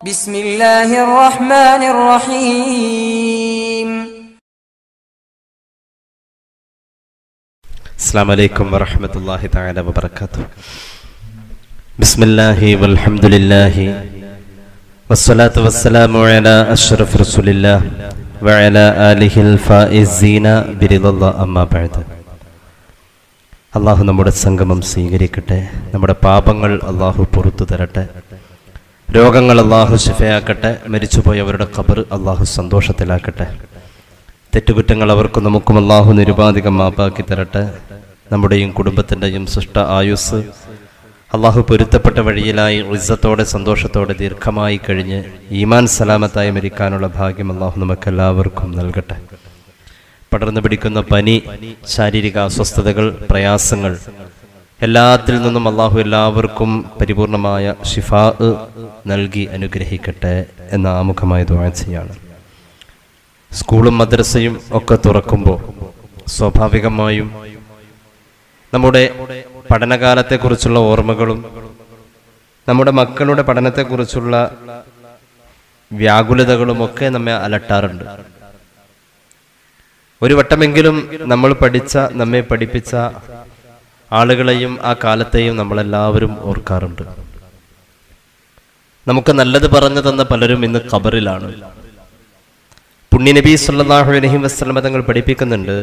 بسم الله الرحمن الرحيم السلام عليكم ورحمة الله تعالى وبركاته بسم الله والحمد لله والصلاة والسلام على أشرف رسول الله وعلى آله الفائزين برضا الله أما بعد അള്ളാഹു നമ്മുടെ സംഗമം സ്വീകരിക്കട്ടെ നമ്മുടെ പാപങ്ങൾ അള്ളാഹു പുറത്തു തരട്ടെ രോഗങ്ങൾ അള്ളാഹു ശിഫയാക്കട്ടെ മരിച്ചുപോയവരുടെ ഖബർ അള്ളാഹു സന്തോഷത്തിലാക്കട്ടെ തെറ്റുകുറ്റങ്ങൾ അവർക്കും നമുക്കും അള്ളാഹു നിരുപാധികം മാപ്പാക്കി തരട്ടെ നമ്മുടെയും കുടുംബത്തിൻ്റെയും സൃഷ്ട ആയുസ് അള്ളാഹു പൊരുത്തപ്പെട്ട വഴിയിലായി ഇസ്സത്തോടെ സന്തോഷത്തോടെ ദീർഘമായി കഴിഞ്ഞ് ഈമാൻ സലാമത്തായി മരിക്കാനുള്ള ഭാഗ്യം അള്ളാഹു നമുക്കെല്ലാവർക്കും നൽകട്ടെ പടർന്നു പിടിക്കുന്ന പനി ശാരീരിക അസ്വസ്ഥതകൾ പ്രയാസങ്ങൾ എല്ലാത്തിൽ നിന്നും അള്ളാഹു എല്ലാവർക്കും പരിപൂർണമായ ഷിഫാ നൽകി അനുഗ്രഹിക്കട്ടെ എന്ന ആമുഖമായ ദുആ ചെയ്യാണ് സ്കൂളും മദ്രസയും ഒക്കെ തുറക്കുമ്പോൾ സ്വാഭാവികമായും നമ്മുടെ പഠനകാലത്തെക്കുറിച്ചുള്ള ഓർമ്മകളും നമ്മുടെ മക്കളുടെ പഠനത്തെക്കുറിച്ചുള്ള വ്യാകുലതകളും ഒക്കെ നമ്മെ അലട്ടാറുണ്ട് ഒരു വട്ടമെങ്കിലും നമ്മൾ പഠിച്ച നമ്മെ പഠിപ്പിച്ച ആളുകളെയും ആ കാലത്തെയും നമ്മളെല്ലാവരും ഓർക്കാറുണ്ട് നമുക്ക് നല്ലത് പറഞ്ഞു തന്ന പലരും ഇന്ന് ഖബറിലാണ് പുണ്യനബി സല്ലല്ലാഹു അലൈഹി വസല്ലമ തങ്ങൾ പഠിപ്പിക്കുന്നുണ്ട്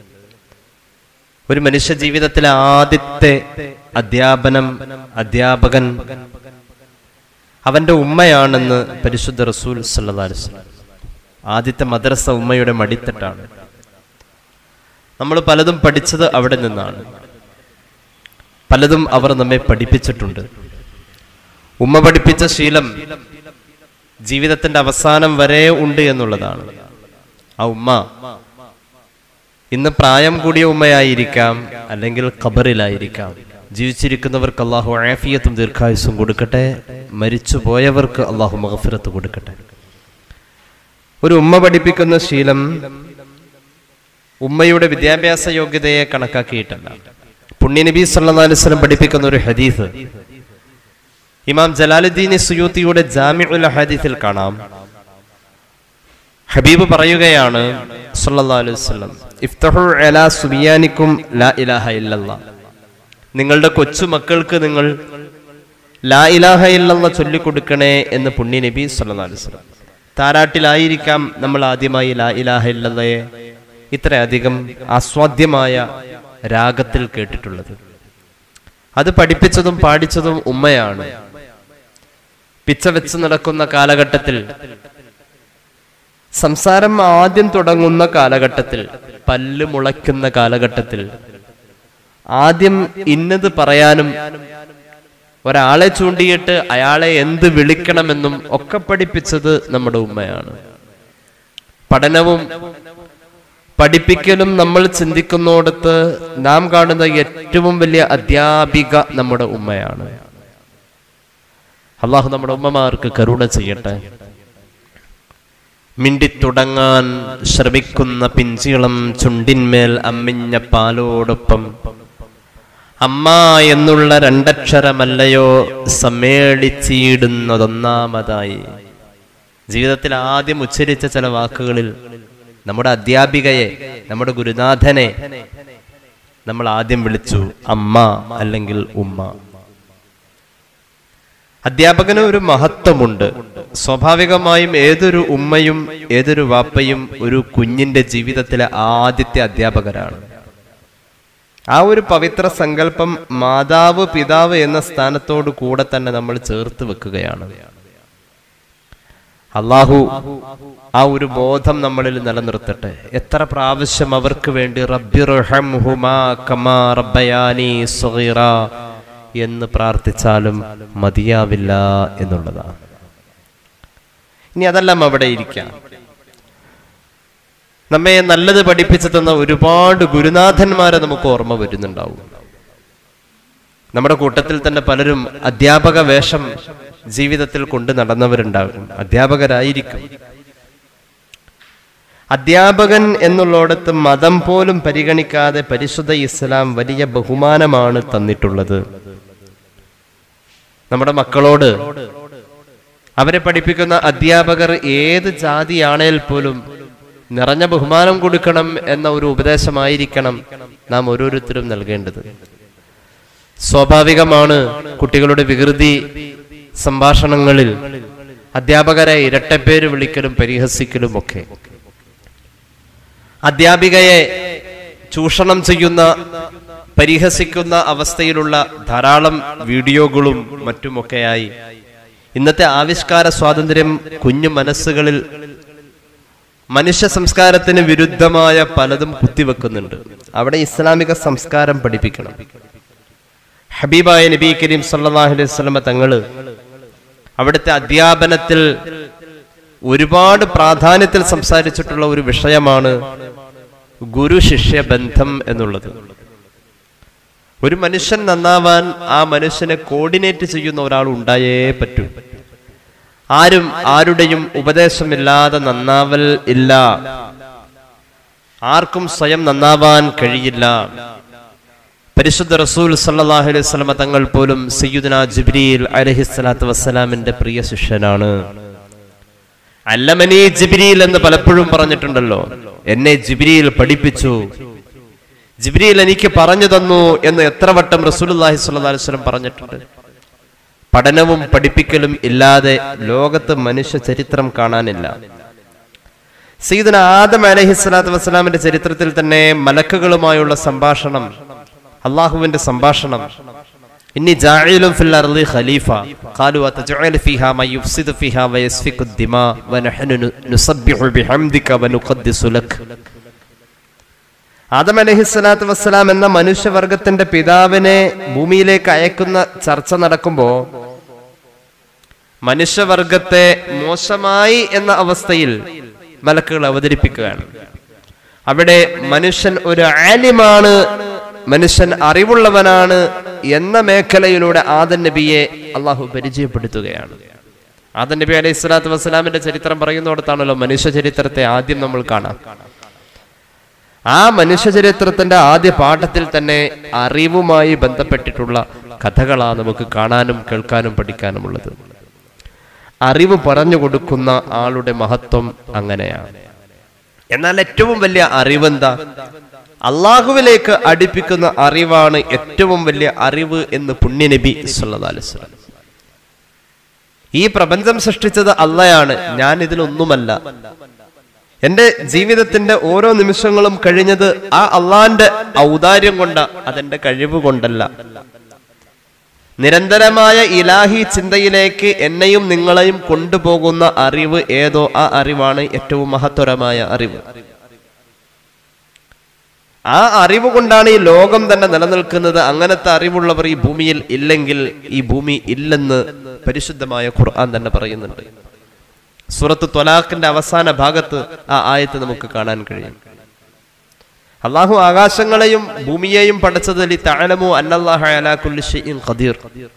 ഒരു മനുഷ്യ ജീവിതത്തിലെ ആദ്യത്തെ അധ്യാപനം അധ്യാപകൻ അവന്റെ ഉമ്മയാണെന്ന് പരിശുദ്ധ റസൂൽ സല്ലല്ലാഹു അലൈഹി വസല്ലം ആദ്യത്തെ മദ്രസ ഉമ്മയുടെ മടിത്തട്ടാണ് നമ്മൾ പലതും പഠിച്ചത് അവിടെ നിന്നാണ് പലതും അവർ നമ്മെ പഠിപ്പിച്ചിട്ടുണ്ട് ഉമ്മ പഠിപ്പിച്ച ശീലം ജീവിതത്തിന്റെ അവസാനം വരെ ഉണ്ട് എന്നുള്ളതാണ് ആ ഉമ്മ ഇന്ന് പ്രായം കൂടിയ ഉമ്മയായിരിക്കാം അല്ലെങ്കിൽ ഖബറിലായിരിക്കാം ജീവിച്ചിരിക്കുന്നവർക്ക് അള്ളാഹു ആഫിയത്തും ദീർഘായുസും കൊടുക്കട്ടെ മരിച്ചു പോയവർക്ക് അള്ളാഹു മഹഫിറത്ത് കൊടുക്കട്ടെ ഒരു ഉമ്മ പഠിപ്പിക്കുന്ന ശീലം ഉമ്മയുടെ വിദ്യാഭ്യാസ യോഗ്യതയെ കണക്കാക്കിയിട്ടല്ല പുണ്യനബി സല്ലല്ലാഹു അലൈഹി വസല്ലം പഠിപ്പിക്കുന്ന ഒരു ഹദീസ് ഇമാം ജലാലുദ്ദീൻ സുയൂത്തിയുടെ ജാമിഉൽ ഹദീസിൽ കാണാം ഹബീബ് പറയുകയാണ് സല്ലല്ലാഹു അലൈഹി വസല്ലം ഇഫ്തഹു അലാ സുബിയാനിക്കും ലാ ഇലാഹ ഇല്ലല്ലാഹ് നിങ്ങളുടെ കൊച്ചു മക്കൾക്ക് നിങ്ങൾ ലാ ഇലാഹ ഇല്ലല്ലാഹ് ചൊല്ലിക്കൊടുക്കണേ എന്ന് പുണ്യ നബി സല്ലല്ലാഹു അലൈഹി വസല്ലം താരാട്ടിലായിരിക്കാം നമ്മൾ ആദ്യമായി ലാ ഇലാഹ ഇല്ലല്ലയെ ഇത്രയധികം ആസ്വാദ്യമായ രാഗത്തിൽ കേട്ടിട്ടുള്ളത് അത് പഠിപ്പിച്ചതും പാടിച്ചതും ഉമ്മയാണ് പിച്ച വെച്ച് നടക്കുന്ന കാലഘട്ടത്തിൽ സംസാരം ആദ്യം തുടങ്ങുന്ന കാലഘട്ടത്തിൽ പല്ല് മുളയ്ക്കുന്ന കാലഘട്ടത്തിൽ ആദ്യം ഇന്നത് പറയാനും ഒരാളെ ചൂണ്ടിയിട്ട് അയാളെ എന്ത് വിളിക്കണമെന്നും ഒക്കെ പഠിപ്പിച്ചത് നമ്മുടെ ഉമ്മയാണ് പഠനവും പഠിപ്പിക്കലും നമ്മൾ ചിന്തിക്കുന്നിടത്ത് നാം കാണുന്ന ഏറ്റവും വലിയ അധ്യാപിക നമ്മുടെ ഉമ്മയാണ് അള്ളാഹു നമ്മുടെ ഉമ്മമാർക്ക് കരുണ ചെയ്യട്ടെ മിണ്ടിത്തുടങ്ങാൻ ശ്രമിക്കുന്ന പിഞ്ചിളം ചുണ്ടിന്മേൽ അമ്മിഞ്ഞ പാലോടൊപ്പം അമ്മ എന്നുള്ള രണ്ടക്ഷരമല്ലയോ സമ്മേളിച്ചിടുന്നതൊന്നാമതായി ജീവിതത്തിൽ ആദ്യം ഉച്ചരിച്ച ചില വാക്കുകളിൽ നമ്മുടെ അധ്യാപികയെ നമ്മുടെ ഗുരുനാഥനെ നമ്മൾ ആദ്യം വിളിച്ചു അമ്മ അല്ലെങ്കിൽ ഉമ്മ അധ്യാപകന് ഒരു മഹത്വമുണ്ട് സ്വാഭാവികമായും ഏതൊരു ഉമ്മയും ഏതൊരു വാപ്പയും ഒരു കുഞ്ഞിന്റെ ജീവിതത്തിലെ ആദ്യത്തെ അധ്യാപകരാണ് ആ ഒരു പവിത്ര സങ്കല്പം മാതാവ് പിതാവ് എന്ന സ്ഥാനത്തോട് കൂടെ തന്നെ നമ്മൾ ചേർത്ത് വെക്കുകയാണ് അള്ളാഹു ആ ഒരു ബോധം നമ്മളിൽ നിലനിർത്തട്ടെ എത്ര പ്രാവശ്യം അവർക്ക് വേണ്ടി റബ്ബയാനി എന്ന് പ്രാർത്ഥിച്ചാലും മതിയാവില്ല എന്നുള്ളതാണ് ഇനി അതെല്ലാം അവിടെ ഇരിക്കാം നമ്മെ നല്ലത് പഠിപ്പിച്ചു തന്ന ഒരുപാട് ഗുരുനാഥന്മാരെ നമുക്ക് ഓർമ്മ വരുന്നുണ്ടാവും നമ്മുടെ കൂട്ടത്തിൽ തന്നെ പലരും അധ്യാപക വേഷം ജീവിതത്തിൽ കൊണ്ട് നടന്നവരുണ്ടാകും അധ്യാപകരായിരിക്കും അധ്യാപകൻ എന്നുള്ളിടത്ത് മതം പോലും പരിഗണിക്കാതെ പരിശുദ്ധ ഇസ്ലാം വലിയ ബഹുമാനമാണ് തന്നിട്ടുള്ളത് നമ്മുടെ മക്കളോട് അവരെ പഠിപ്പിക്കുന്ന അധ്യാപകർ ഏത് ജാതിയാണേൽ പോലും നിറഞ്ഞ ബഹുമാനം കൊടുക്കണം എന്ന ഒരു ഉപദേശമായിരിക്കണം നാം ഓരോരുത്തരും നൽകേണ്ടത് സ്വാഭാവികമാണ് കുട്ടികളുടെ വികൃതി സംഭാഷണങ്ങളിൽ അധ്യാപകരെ ഇരട്ടപ്പേര് വിളിക്കലും പരിഹസിക്കലും ഒക്കെ അധ്യാപികയെ ചൂഷണം ചെയ്യുന്ന പരിഹസിക്കുന്ന അവസ്ഥയിലുള്ള ധാരാളം വീഡിയോകളും മറ്റുമൊക്കെയായി ഇന്നത്തെ ആവിഷ്കാര സ്വാതന്ത്ര്യം കുഞ്ഞു മനസ്സുകളിൽ മനുഷ്യ സംസ്കാരത്തിന് വിരുദ്ധമായ പലതും കുത്തിവെക്കുന്നുണ്ട് അവിടെ ഇസ്ലാമിക സംസ്കാരം പഠിപ്പിക്കണം ഹബീബായ നബി കരീം സല്ലല്ലാഹു അലൈഹി വസല്ലമ തങ്ങള് അവിടുത്തെ അധ്യാപനത്തിൽ ഒരുപാട് പ്രാധാന്യത്തിൽ സംസാരിച്ചിട്ടുള്ള ഒരു വിഷയമാണ് ഗുരു ശിഷ്യ ബന്ധം എന്നുള്ളത് ഒരു മനുഷ്യൻ നന്നാവാൻ ആ മനുഷ്യനെ കോർഡിനേറ്റ് ചെയ്യുന്ന ഒരാൾ ഉണ്ടായേ പറ്റൂ ആരും ആരുടെയും ഉപദേശമില്ലാതെ നന്നാവൽ ഇല്ല ആർക്കും സ്വയം നന്നാവാൻ കഴിയില്ല പരിശുദ്ധ റസൂൽ സല്ലല്ലാഹു അലൈഹി വസല്ലമ തങ്ങൾ പോലും സയ്യിദുന ജിബ്രീൽ അലൈഹിസ്സലാത്തു വസ്സലാമിന്റെ പ്രിയ ശിഷ്യനാണ് അല്ലമനി ജിബ്രീൽ എന്ന് പലപ്പോഴും പറഞ്ഞിട്ടുണ്ടല്ലോ എന്നെ ജിബ്രീൽ പഠിപ്പിച്ചു ജിബ്രീൽ എനിക്ക് പറഞ്ഞു തന്നു എന്ന് എത്ര വട്ടം റസൂലുള്ളാഹി സ്വല്ലല്ലാഹു അലൈഹി വസല്ലം പറഞ്ഞിട്ടുണ്ട് പഠനവും പഠിപ്പിക്കലും ഇല്ലാതെ ലോകത്ത് മനുഷ്യ ചരിത്രം കാണാനില്ല സീദന ആദം അലഹിസ്ലാത്തു വസ്സലാമിന്റെ ചരിത്രത്തിൽ തന്നെ മലക്കുകളുമായുള്ള സംഭാഷണം അള്ളാഹുവിന്റെ സംഭാഷണം ഇന്നി ജാഇലും ഫിൽ അർളി ഖലീഫ ഖാലു അതജഅൽ ഫീഹാ മൻ യുഫ്സിദു ഫീഹാ വയസ്ഫികു ദിമാ വനഹ്നു നുസബ്ബിഹു ബിഹംദിക വനുഖദ്ദിസു ലക് ആദം അലഹിസ്സലാത്തു വസ്സലാം എന്ന മനുഷ്യവർഗത്തിന്റെ പിതാവിനെ ഭൂമിയിലേക്ക് അയക്കുന്ന ചർച്ച നടക്കുമ്പോ മനുഷ്യവർഗത്തെ മോശമായി എന്ന അവസ്ഥയിൽ മലക്കുകൾ അവതരിപ്പിക്കുകയാണ് അവിടെ മനുഷ്യൻ ഒരു ആലിമാണ് മനുഷ്യൻ അറിവുള്ളവനാണ് എന്ന മേഖലയിലൂടെ ആദൻ നബിയെ അള്ളാഹു പരിചയപ്പെടുത്തുകയാണ് ആദൻ നബി അലൈഹി സ്വലാത്തു വസ്സലാമിന്റെ ചരിത്രം പറയുന്നിടത്താണല്ലോ മനുഷ്യ ചരിത്രത്തെ ആദ്യം നമ്മൾ കാണാം ആ മനുഷ്യചരിത്രത്തിന്റെ ആദ്യ പാഠത്തിൽ തന്നെ അറിവുമായി ബന്ധപ്പെട്ടിട്ടുള്ള കഥകളാ നമുക്ക് കാണാനും കേൾക്കാനും പഠിക്കാനുമുള്ളത് അറിവ് പറഞ്ഞു കൊടുക്കുന്ന ആളുടെ മഹത്വം അങ്ങനെയാണ് എന്നാൽ ഏറ്റവും വലിയ അറിവെന്താ അള്ളാഹുവിലേക്ക് അടുപ്പിക്കുന്ന അറിവാണ് ഏറ്റവും വലിയ അറിവ് എന്ന് പുണ്യനബി സല്ലല്ലാഹു അലൈഹി വസല്ലം ഈ പ്രപഞ്ചം സൃഷ്ടിച്ചത് അള്ളയാണ് ഞാൻ ഇതിലൊന്നുമല്ല എന്റെ ജീവിതത്തിന്റെ ഓരോ നിമിഷങ്ങളും കഴിഞ്ഞത് ആ അള്ളാന്റെ ഔദാര്യം കൊണ്ട അതെന്റെ കഴിവ് കൊണ്ടല്ല നിരന്തരമായ ഇലാഹി ചിന്തയിലേക്ക് എന്നെയും നിങ്ങളെയും കൊണ്ടുപോകുന്ന അറിവ് ഏതോ ആ അറിവാണ് ഏറ്റവും മഹത്തരമായ അറിവ് ആ അറിവ് കൊണ്ടാണ് ഈ ലോകം തന്നെ നിലനിൽക്കുന്നത് അങ്ങനത്തെ അറിവുള്ളവർ ഈ ഭൂമിയിൽ ഇല്ലെങ്കിൽ ഈ ഭൂമി ഇല്ലെന്ന് പരിശുദ്ധമായ ഖുർആൻ തന്നെ പറയുന്നുണ്ട് സൂറത്ത് ത്വലാഖിന്റെ അവസാന ഭാഗത്ത് ആ ആയത്ത് നമുക്ക് കാണാൻ കഴിയും അള്ളാഹു ആകാശങ്ങളെയും ഭൂമിയെയും പഠിച്ചത് ലി തഅലമു അന്നല്ലാഹു അലാ കുല്ലി ഷൈഇൻ ഖദീർ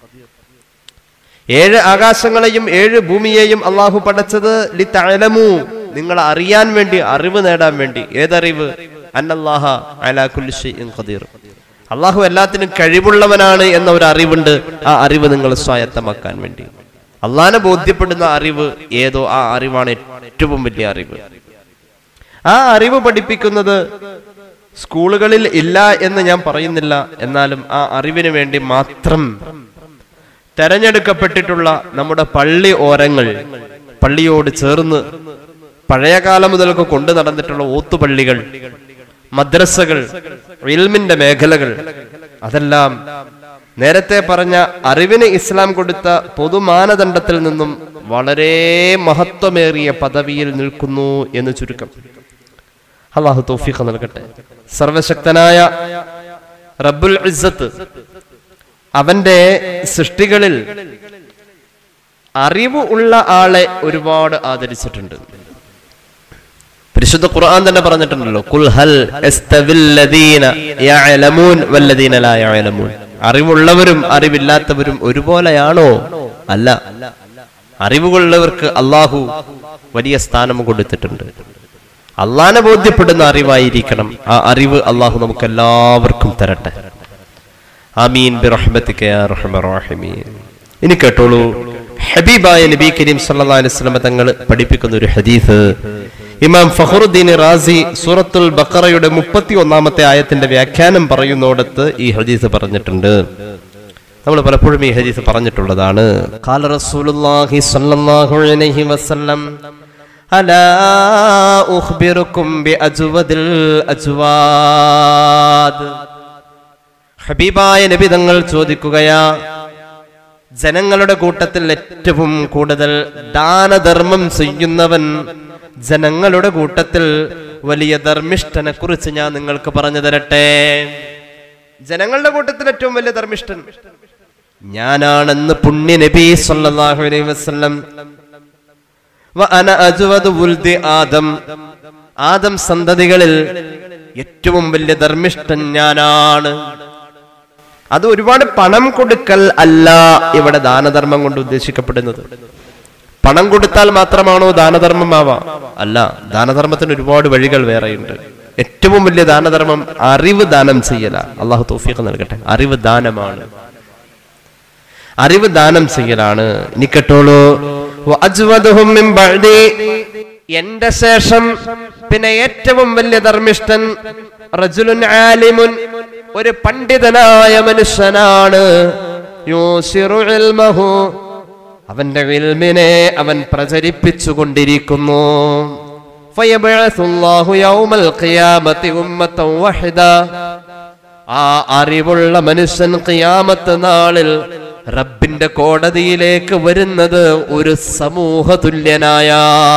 ഏഴ് ആകാശങ്ങളെയും ഏഴ് ഭൂമിയെയും അള്ളാഹു പഠിച്ചത് ലി തഅലമു നിങ്ങൾ അറിയാൻ വേണ്ടി അറിവ് നേടാൻ വേണ്ടി ഏതറിവ് അന്നല്ലാഹ അലാ കുല്ലി ഷൈഇൻ ഖദീർ അള്ളാഹു എല്ലാത്തിനും കഴിവുള്ളവനാണ് എന്ന ഒരു അറിവുണ്ട് ആ അറിവ് നിങ്ങൾ സ്വായത്തമാക്കാൻ വേണ്ടി അള്ളാനെ ബോധ്യപ്പെടുന്ന അറിവ് ഏതോ ആ അറിവാണ് ഏറ്റവും വലിയ അറിവ് ആ അറിവ് പഠിപ്പിക്കുന്നത് സ്കൂളുകളിൽ ഇല്ല എന്ന് ഞാൻ പറയുന്നില്ല എന്നാലും ആ അറിവിന് വേണ്ടി മാത്രം തെരഞ്ഞെടുക്കപ്പെട്ടിട്ടുള്ള നമ്മുടെ പള്ളി ഓരങ്ങൾ പള്ളിയോട് ചേർന്ന് പഴയ കാലം മുതലൊക്കെ കൊണ്ടു നടന്നിട്ടുള്ള ഓത്തുപള്ളികൾ മദ്രസകൾ ഇൽമിന്റെ മേഖലകൾ അതെല്ലാം നേരത്തെ പറഞ്ഞ അറിവിന് ഇസ്ലാം കൊടുത്ത പൊതുമാനദണ്ഡത്തിൽ നിന്നും വളരെ മഹത്വമേറിയ പദവിയിൽ നിൽക്കുന്നു എന്ന് ചുരുക്കം അള്ളാഹു തൗഫീഖ് നൽകട്ടെ സർവശക്തനായ റബ്ബുൽ ഇസ്സത്ത് അവന്റെ സൃഷ്ടികളിൽ അറിവ് ഉള്ള ആളെ ഒരുപാട് ആദരിച്ചിട്ടുണ്ട് പരിശുദ്ധ ഖുർആൻ തന്നെ പറഞ്ഞിട്ടുണ്ടല്ലോ കുൽ ഹൽ യസ്തവിൽ ലദീന യഅലമൂൻ വല്ലദീന ലാ യഅലമൂൻ അറിവുള്ളവരും അറിവില്ലാത്തവരും ഒരുപോലെയാണോ അല്ല അറിവുകളുള്ളവർക്ക് അള്ളാഹു വലിയ സ്ഥാനം കൊടുത്തിട്ടുണ്ട് അള്ളാനെ ബോധ്യപ്പെടുന്ന അറിവായിരിക്കണം ആ അറിവ് അള്ളാഹു നമുക്ക് എല്ലാവർക്കും തരട്ടെ ആമീൻ ബിറഹ്മതിക യാ റഹ്മർ റഹീമീൻ ഇനി കേട്ടോളൂ ഹബീബായ നബി കരീം സല്ലല്ലാഹു അലൈഹി വസല്ലം തങ്ങൾ പഠിപ്പിക്കുന്ന ഒരു ഹദീസ് ഇമാം ഫഖറുദ്ദീൻ റാസി സൂറത്തുൽ ബഖറയുടെ മുപ്പത്തി ഒന്നാമത്തെ ആയത്തിന്റെ വ്യാഖ്യാനം പറയുന്നിടത്ത് ഈ ഹദീസ് പറഞ്ഞിട്ടുണ്ട് നമ്മൾ പലപ്പോഴും ഈ ഹദീസ് പറഞ്ഞിട്ടുള്ളതാണ് ഖാല റസൂലുള്ളാഹി സ്വല്ലല്ലാഹു അലൈഹി വസല്ലം അലാ ഉഖ്ബിറുക്കും ബി അജ്വദിൽ അജ്വാദ് ഹബീബായ നബി തങ്ങൾ ചോദിക്കുകയാ ജനങ്ങളുടെ കൂട്ടത്തിൽ ഏറ്റവും കൂടുതൽ ദാനധർമ്മം ചെയ്യുന്നവൻ ജനങ്ങളുടെ കൂട്ടത്തിൽ വലിയ ധർമ്മിഷ്ഠനെ കുറിച്ച് ഞാൻ നിങ്ങൾക്ക് പറഞ്ഞു തരട്ടെ ജനങ്ങളുടെ കൂട്ടത്തിൽ ഏറ്റവും വലിയ ധർമ്മിഷ്ഠൻ ഞാനാണെന്ന് പുണ്യ നബി സല്ലല്ലാഹു അലൈഹി വസല്ലം വ അന അജ്വദു വുൽദി ആദം ആദം സന്തതികളിൽ ഏറ്റവും വലിയ ധർമ്മിഷ്ഠൻ ഞാനാണ് അത് ഒരുപാട് പണം കൊടുക്കൽ അല്ല ഇവിടെ ദാനധർമ്മം കൊണ്ട് ഉദ്ദേശിക്കപ്പെടുന്നത് പണം കൊടുത്താൽ മാത്രമാണോ ദാനധർമ്മമാവാം അല്ല ദാനധർമ്മത്തിന് ഒരുപാട് വഴികൾ വേറെയുണ്ട് ഏറ്റവും വലിയ ദാനധർമ്മം അറിവ് ദാനം ചെയ്യല അള്ളാഹു തോഫീഖ് നൽകട്ടെ അറിവ് ദാനമാണ് അറിവ് ദാനം ചെയ്യലാണ് ഇനി കേട്ടോളൂ വഅജ്വദുഹും മിൻ ബഅദി. എന്റെ ശേഷം പിന്നെ ഏറ്റവും വലിയ ധർമ്മിഷ്ഠൻ റജുലുൻ ആലിമുൻ ഒരു പണ്ഡിതനായ മനുഷ്യനാണ് യൂസിറു ഇൽമഹു അവന്റെ ഇൽമിനെ അവൻ പ്രചരിപ്പിച്ചു കൊണ്ടിരിക്കുന്നു ഫയബഅസുല്ലാഹു യൗമൽ ഖിയാമത്തി ഉമ്മത്തൻ വഹിദ ആ അറിവുള്ള മനുഷ്യൻ ഖിയാമത്ത് നാളിൽ റബ്ബിന്റെ കോടതിയിലേക്ക് വരുന്നത് ഒരു സമൂഹ തുല്യനായ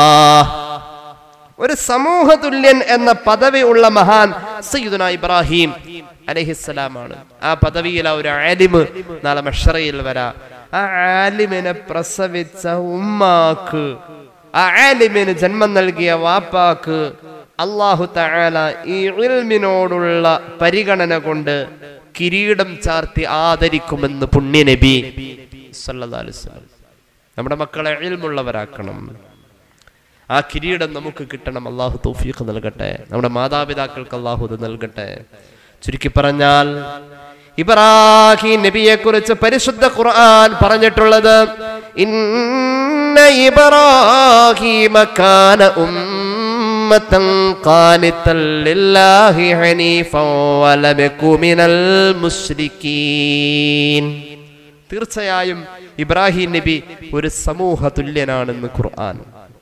ഒരു സമൂഹ തുല്യൻ എന്ന പദവി ഉള്ള മഹാൻ സയ്യിദുന ഇബ്രാഹിം അലഹിസ്സലാമാണ് ആ പദവിയിൽ ആ ഒരു ആലിമ് നാളെ മഷറയിൽ വരാ ആ ആലിമിനെ പ്രസവിച്ച ഉമ്മാക്ക് ആ ആലിമിന് ജന്മം നൽകിയ വാപ്പാക്ക് അള്ളാഹു തആല ഈ ഇൽമിനോടുള്ള പരിഗണന കൊണ്ട് കിരീടം ചാർത്തി ആദരിക്കുമെന്ന് പുണ്യനബി സല്ലല്ലാഹു അലൈഹി വസല്ലം നമ്മുടെ മക്കളെ ഇൽമുള്ളവരാക്കണം ആ കിരീടം നമുക്ക് കിട്ടണം അള്ളാഹു തൗഫീഖ് നൽകട്ടെ നമ്മുടെ മാതാപിതാക്കൾക്ക് അള്ളാഹു ഇത് നൽകട്ടെ ചുരുക്കി പറഞ്ഞാൽ ഇബ്രാഹിം നബിയെ കുറിച്ച് പരിശുദ്ധ ഖുർആൻ പറഞ്ഞിട്ടുള്ളത് ഇന്ന ഇബ്രാഹിമ കാന ഉമ്മതൻ ഖാനിതൻ ലില്ലാഹി ഹനീഫൻ വലം യകു മിനൽ മുശ്രിക്കീൻ തീർച്ചയായും ഇബ്രാഹിം നബി ഒരു സമൂഹ തുല്യനാണെന്ന് ഖുർആൻ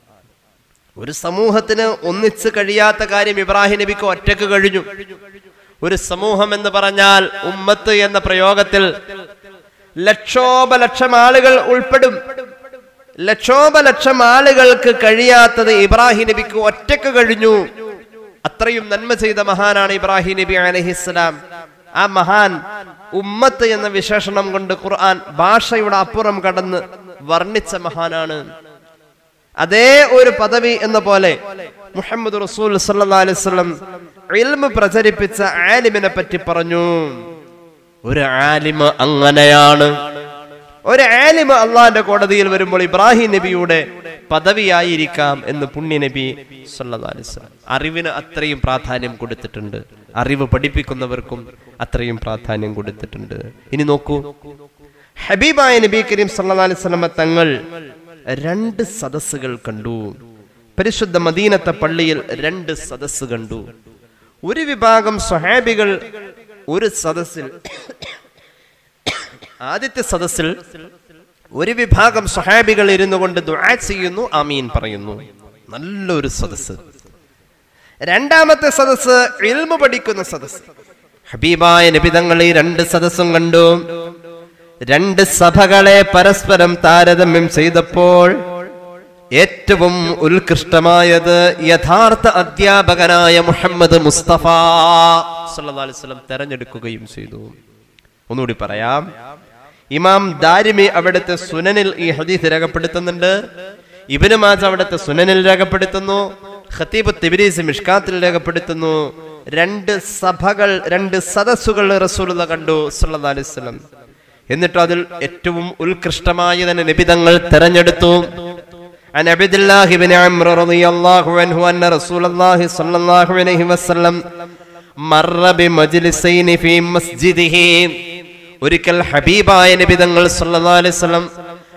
ഒരു സമൂഹത്തിന് ഒന്നിച്ച് കഴിയാത്ത കാര്യം ഇബ്രാഹിം നബിക്ക് ഒറ്റക്ക് കഴിഞ്ഞു ഒരു സമൂഹം എന്ന് പറഞ്ഞാൽ ഉമ്മത്ത് എന്ന പ്രയോഗത്തിൽ ലക്ഷോപലക്ഷം ആളുകൾ ഉൾപ്പെടും ലക്ഷോപലക്ഷം ആളുകൾക്ക് കഴിയാത്തത് ഇബ്രാഹിം നബിക്ക് ഒറ്റക്ക് കഴിഞ്ഞു അത്രയും നന്മ ചെയ്ത മഹാനാണ് ഇബ്രാഹിം നബി അലഹിസ്സലാം ആ മഹാൻ ഉമ്മത്ത് എന്ന വിശേഷണം കൊണ്ട് ഖുർആൻ ഭാഷയുടെ അപ്പുറം കടന്ന് വർണ്ണിച്ച മഹാനാണ് അതേ ഒരു പദവി എന്ന പോലെ മുഹമ്മദ് റസൂൽ സല്ലല്ലാഹു അലൈഹി വസല്ലം ഇൽമ പ്രചരിപ്പിച്ച ആലിമിനെ പറ്റി പറഞ്ഞു ഒരു ആലിമ അങ്ങനെയാണ് ഒരു ആലിമ അള്ളാന്റെ കോടതിയിൽ വരുമ്പോൾ ഇബ്രാഹിം നബിയുടെ പദവിയായിരിക്കാം എന്ന് പുണ്യ നബി സല്ലല്ലാഹു അലൈഹി വസല്ലം അറിവിന് അത്രയും പ്രാധാന്യം കൊടുത്തിട്ടുണ്ട് അറിവ് പഠിപ്പിക്കുന്നവർക്കും അത്രയും പ്രാധാന്യം കൊടുത്തിട്ടുണ്ട് ഇനി നോക്കൂ ഹബീബായ നബി കരീം സല്ലല്ലാഹു അലൈഹി വസല്ലമ തങ്ങൾ രണ്ട് സദസ്സുകൾ കണ്ടു പരിശുദ്ധ മദീനത്തെ പള്ളിയിൽ രണ്ട് സദസ്സ് കണ്ടു ഒരു വിഭാഗം സ്വഹാബികൾ ഒരു സദസ്സിൽ ആദ്യത്തെ സദസ്സിൽ ഒരു വിഭാഗം സ്വഹാബികൾ ഇരുന്നു കൊണ്ട് ദുആ ചെയ്യുന്നു ആമീൻ പറയുന്നു നല്ലൊരു സദസ്സ് രണ്ടാമത്തെ സദസ്സ് ഇൽമ പഠിക്കുന്ന സദസ്സ് ഹബീബായ നബിതങ്ങൾ ഈ രണ്ട് സദസ്സും കണ്ടു രണ്ട് സഭകളെ പരസ്പരം താരതമ്യം ചെയ്തപ്പോൾ ഏറ്റവും ഉത്കൃഷ്ടമായത് യഥാർത്ഥ അധ്യാപകനായ മുഹമ്മദ് മുസ്തഫ സല്ലല്ലാഹു അലൈഹി വസല്ലം തെരഞ്ഞെടുക്കുകയും ചെയ്തു ഒന്നുകൂടി പറയാം ഇമാം ദാരിമി അവിടുത്തെ സുനനിൽ ഈ ഹദീസ് രേഖപ്പെടുത്തുന്നുണ്ട് ഇബിന് മാജ് അവിടുത്തെ സുനനിൽ രേഖപ്പെടുത്തുന്നു ഖത്തീബ് തിബിരീസ് മിഷ്കാത്തിൽ രേഖപ്പെടുത്തുന്നു രണ്ട് സഭകൾ രണ്ട് സദസ്സുകൾ റസൂലുള്ള കണ്ടു സല്ലല്ലാഹു അലൈഹി വസല്ലം എന്നിട്ട് അതിൽ ഏറ്റവും ഉത്കൃഷ്ടമായ തന്നെ നിബിതങ്ങൾ തെരഞ്ഞെടുത്തു عن عبد الله بن عمرو رضي الله عنه أن رسول الله صلى الله عليه وسلم مر بمجلسين في مسجده ഒരിക്കൽ ഹബീബായ നബി തങ്ങൾ സല്ലല്ലാഹു അലൈഹി വസല്ലം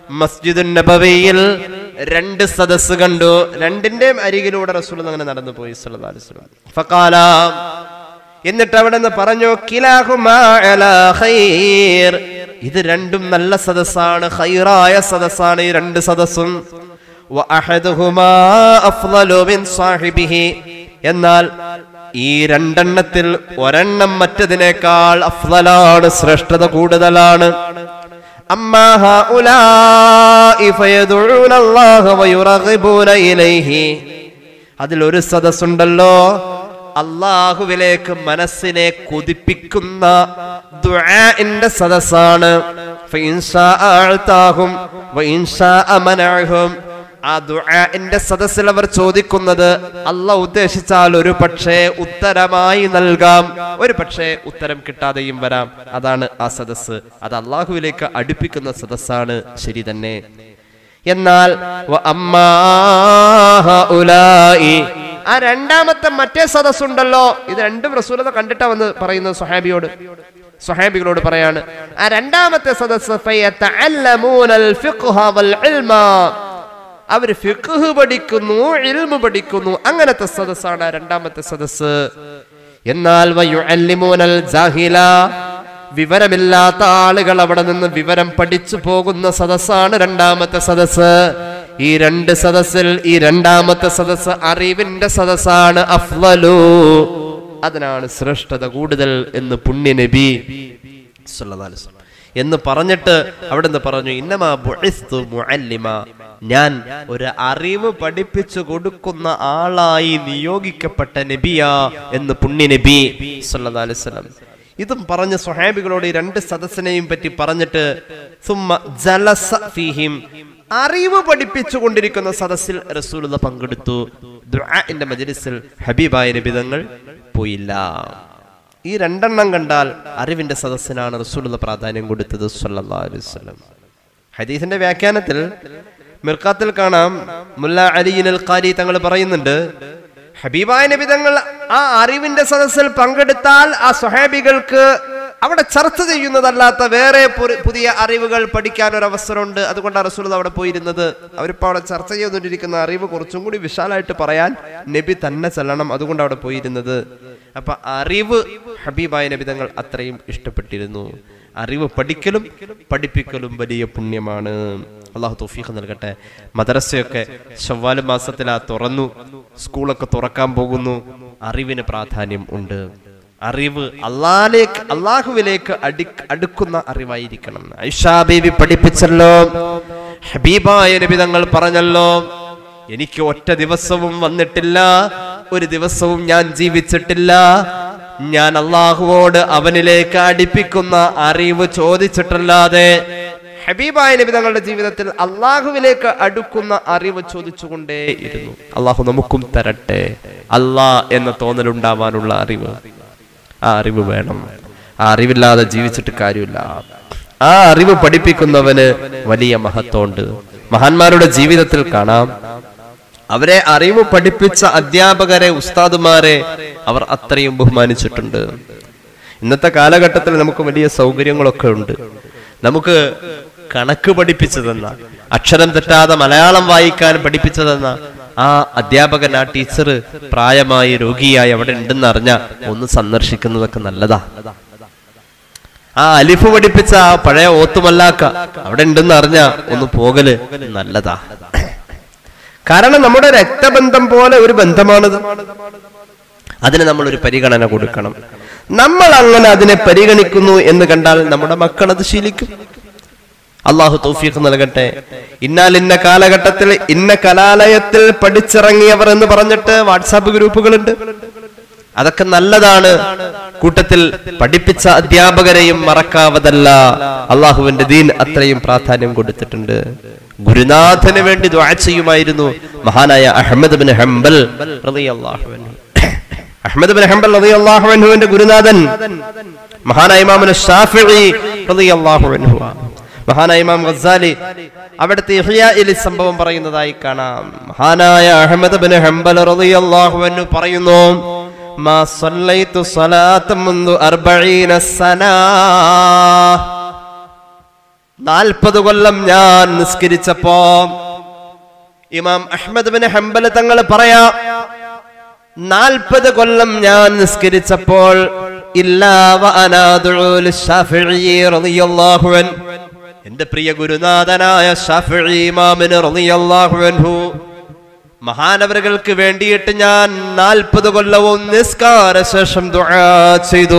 മസ്ജിദുൻ നബവിയിൽ രണ്ട് സദസ്സ് കണ്ടു രണ്ടിന്റെയും അരികിലൂടെ റസൂൽ അങ്ങനെ നടന്നു പോയി സല്ലല്ലാഹു അലൈഹി വസല്ലം ഫഖാല എന്നിട്ട് അവിടെ നിന്ന് പറഞ്ഞു കിലാഹുമാ അലാ ഖൈർ ഇത് രണ്ടും നല്ല സദസ്സാണ് ഖൈറായ സദസ്സാണ് ഈ രണ്ട് സദസ്സും വഅഹദുഹുമാ അഫ്ളലു മിൻ സാഹിബിഹി എന്നാൽ ഈ രണ്ടെണ്ണത്തിൽ ഒരെണ്ണം മറ്റതിനേക്കാൾ അഫ്ളലാണ് ശ്രേഷ്ഠത കൂടുതലാണ് അമ്മാ ഹഉലാഇ ഫയദുഊന അല്ലാഹ വയുറഗിബൂന ഇലൈഹി അതിലൊരു സദസ്സുണ്ടല്ലോ അള്ളാഹുവിലേക്ക് മനസ്സിനെ കൊതിപ്പിക്കുന്ന ദുആഇന്റെ സദസ്സാണ് ഫഇൻ ശാഅ അഅതാഹും വഇൻ ശാഅ മനഅഹും ആ ദുആഇന്റെ സദസ്സിൽ അവർ ചോദിക്കുന്നത് അള്ളാഹ് ഉദ്ദേശിച്ചാൽ ഒരു പക്ഷേ ഉത്തരമായി നൽകാം ഒരു പക്ഷേ ഉത്തരം കിട്ടാതെയും വരാം അതാണ് ആ സദസ്സ് അത് അള്ളാഹുവിലേക്ക് അടുപ്പിക്കുന്ന സദസ്സാണ് ശരി തന്നെ എന്നാൽ വ അമ്മാ ഹഉലായി ആ രണ്ടാമത്തെ മറ്റേ സദസ്സുണ്ടല്ലോ ഇത് രണ്ടും റസൂലത കണ്ടിട്ടാ വന്ന് പറയുന്നത് സ്വഹാബിയോട് സ്വഹാബികളോട് പറയാണ് ആ രണ്ടാമത്തെ സദസ്സ് ഫയതഅല്ലമൂനൽ ഫിഖ്ഹ വൽ ഇൽമ അവർ ഫിഖ്ഹ് പഠിക്കുന്നു ഇൽമു പഠിക്കുന്നു അങ്ങനത്തെ സദസ്സാണ് ആ രണ്ടാമത്തെ സദസ്സ് എന്നാൽ വയുഅല്ലിമൂനൽ ജാഹില വിവരമില്ലാത്ത ആളുകൾ അവിടെ നിന്ന് വിവരം പഠിച്ചു പോകുന്ന സദസ്സാണ് രണ്ടാമത്തെ സദസ്സ് ഈ രണ്ട് സദസ്സിൽ ഈ രണ്ടാമത്തെ സദസ്സ് അറിവിന്റെ സദസ്സാണ് അഫ്ലലു അതിനാണ് ശ്രേഷ്ഠത കൂടുതൽ എന്ന് പുണ്യ നബി സല്ലല്ലാഹു അലൈഹി വസല്ലം എന്ന് പറഞ്ഞിട്ട് അവിടെ നിന്ന് പറഞ്ഞു ഇന്നമാ ബുഇസ്തു മുഅല്ലിമ ഞാൻ ഒരു അറിവ് പഠിപ്പിച്ചു കൊടുക്കുന്ന ആളായി നിയോഗിക്കപ്പെട്ട നബിയാ എന്ന് പുണ്യ നബി സല്ലല്ലാഹു അലൈഹി വസല്ലം ഇതും പറഞ്ഞ സ്വഹാബികളോട് ഈ രണ്ട് സദസ്സിനെയും പറ്റി പറഞ്ഞിട്ട് സുമ്മ ജലസ ഫീഹിം അറിവ് പഠിപ്പിച്ചു കൊണ്ടിരിക്കുന്ന സദസ്സിൽ റസൂലുള്ള പങ്കെടുത്തു ദുആഇന്റെ മജ്ലിസിൽ ഹബീബായ നബിതങ്ങൾ പോയില്ല ഈ രണ്ടെണ്ണം കണ്ടാൽ അറിവിന്റെ സദസ്സിനാണ് റസൂലുള്ള പ്രാധാന്യം കൊടുത്തത് സല്ലല്ലാഹു അലൈഹി വസല്ലം ഹദീസിന്റെ വ്യാഖ്യാനത്തിൽ മിർക്കാത്തിൽ കാണാം മുല്ല അലിയിൻ അൽ ഖാരി തങ്ങൾ പറയുന്നുണ്ട് ഹബീബായ നബി തങ്ങൾ ആ അറിവിന്റെ സദസ്സിൽ പങ്കെടുത്താൽ ആ സ്വഹാബികൾക്ക് അവിടെ ചർച്ച ചെയ്യുന്നതല്ലാത്ത വേറെ പുര- പുതിയ അറിവുകൾ പഠിക്കാൻ ഒരു അവസരമുണ്ട് അതുകൊണ്ടാണ് റസൂൽ അവിടെ പോയിരുന്നത് അവരിപ്പോ അവിടെ ചർച്ച ചെയ്തുകൊണ്ടിരിക്കുന്ന അറിവ് കുറച്ചും കൂടി വിശാലമായിട്ട് പറയാൻ നബി തന്നെ ചെല്ലണം അതുകൊണ്ട് അവിടെ പോയിരുന്നത് അപ്പൊ അറിവ് ഹബീബായ നബി തങ്ങൾ അത്രയും ഇഷ്ടപ്പെട്ടിരുന്നു അറിവ് പഠിക്കലും പഠിപ്പിക്കലും വലിയ പുണ്യമാണ് അള്ളാഹു തൗഫീഖ് നൽകട്ടെ മദ്രസയൊക്കെ ശവ്വാല് മാസത്തിലാ തുറന്നു സ്കൂളൊക്കെ തുറക്കാൻ പോകുന്നു അറിവിന് പ്രാധാന്യം ഉണ്ട് അറിവ് അള്ളാലേക്ക് അള്ളാഹുവിലേക്ക് അടി അടുക്കുന്ന അറിവായിരിക്കണം ഐഷാ ബീവി പഠിപ്പിച്ചല്ലോ ഹബീബായ നബി തങ്ങൾ പറഞ്ഞല്ലോ എനിക്ക് ഒറ്റ ദിവസവും വന്നിട്ടില്ല ഒരു ദിവസവും ഞാൻ ജീവിച്ചിട്ടില്ല ഞാൻ അള്ളാഹുവോട് അവനിലേക്ക് അടുപ്പിക്കുന്ന അറിവ് ചോദിച്ചിട്ടല്ലാതെ ഹബീബായ നബി തങ്ങളുടെ ജീവിതത്തിൽ അള്ളാഹുവിലേക്ക് അടുക്കുന്ന അറിവ് ചോദിച്ചുകൊണ്ടേ ഇരുന്നു അള്ളാഹു നമുക്കും തരട്ടെ അല്ലാ എന്ന തോന്നലുണ്ടാവാനുള്ള അറിവ് ആ അറിവ് വേണം ആ അറിവില്ലാതെ ജീവിച്ചിട്ട് കാര്യമില്ല ആ അറിവ് പഠിപ്പിക്കുന്നവന് വലിയ മഹത്വമുണ്ട് മഹാന്മാരുടെ ജീവിതത്തിൽ കാണാം അവരെ അറിവ് പഠിപ്പിച്ച അധ്യാപകരെ ഉസ്താദുമാരെ അവർ അത്രയും ബഹുമാനിച്ചിട്ടുണ്ട് ഇന്നത്തെ കാലഘട്ടത്തിൽ നമുക്ക് വലിയ സൗകര്യങ്ങളൊക്കെ ഉണ്ട് നമുക്ക് കണക്ക് പഠിപ്പിച്ചു തന്ന അക്ഷരം തെറ്റാതെ മലയാളം വായിക്കാൻ പഠിപ്പിച്ചു തന്ന ആ അധ്യാപകൻ ആ ടീച്ചർ പ്രായമായി രോഗിയായി അവിടെ ഉണ്ടെന്ന് അറിഞ്ഞ ഒന്ന് സന്ദർശിക്കുന്നതൊക്കെ നല്ലതാ ആ അലിഫ് പഠിപ്പിച്ച ആ പഴയ ഓത്തുമല്ലാക്ക അവിടെ ഉണ്ടെന്ന് അറിഞ്ഞ ഒന്ന് പോകല് നല്ലതാ കാരണം നമ്മുടെ രക്തബന്ധം പോലെ ഒരു ബന്ധമാണത് അതിന് നമ്മൾ ഒരു പരിഗണന കൊടുക്കണം നമ്മൾ അങ്ങനെ അതിനെ പരിഗണിക്കുന്നു എന്ന് കണ്ടാൽ നമ്മുടെ മക്കൾ അത് ശീലിക്കും അള്ളാഹു തൗഫീഖ് നൽകട്ടെ ഇന്നാൽ ഇന്ന കാലഘട്ടത്തിൽ ഇന്ന കലാലയത്തിൽ പഠിച്ചിറങ്ങിയവർ എന്ന് പറഞ്ഞിട്ട് വാട്സാപ്പ് ഗ്രൂപ്പുകളുണ്ട് അതൊക്കെ നല്ലതാണ് കൂട്ടത്തിൽ പഠിപ്പിച്ച അധ്യാപകരെയും മറക്കാവതല്ല അള്ളാഹുവിന്റെ ദീൻ അത്രയും പ്രാധാന്യം കൊടുത്തിട്ടുണ്ട് ഗുരുനാഥന് വേണ്ടി ദ്വാ ചെയ്യുമായിരുന്നു മഹാനായ അഹമ്മദ് ബിൻ ഹംബൽ റളിയല്ലാഹു അൻഹു അഹമ്മദ് ബിൻ ഹംബൽ റളിയല്ലാഹു അൻഹുവിന്റെ ഗുരുനാഥൻ മഹാനായ ഇമാമുൽ ഷാഫിഈ റളിയല്ലാഹു അൻഹു മഹാനായ ഇമാം ഗസാലി അവിടുത്തെ ഇഹ്യാഇൽ ഈ സംഭവം പറയുന്നതായി കാണാം മഹാനായ അഹമ്മദ് ബിൻ ഹംബൽ റളിയല്ലാഹു അൻഹു പറയുന്നു മാ സല്ലൈതു സലാത്ത മുൻദു അർബഈന സനാ നാൽപ്പത് കൊല്ലം ഞാൻ നിസ്കരിച്ചപ്പോ ഇമാം അഹ്മദ് ബിൻ ഹംബൽ തങ്ങൾ പറയാ നാൽപ്പത് കൊല്ലം ഞാൻ നിസ്കരിച്ചപ്പോൾ ഇല്ലാ വ അനാ അദ്ഉ ലിശ്ശാഫിഈ റളിയല്ലാഹു അൻ എന്റെ പ്രിയ ഗുരുനാഥനായ ഷാഫിഈ ഇമാമിന് റളിയല്ലാഹു അൻഹു മഹാനവറുകൾക്ക് വേണ്ടിയിട്ട് ഞാൻ നാൽപ്പത് കൊല്ലവും നിസ്കാര ശേഷം ദുആ ചെയ്തു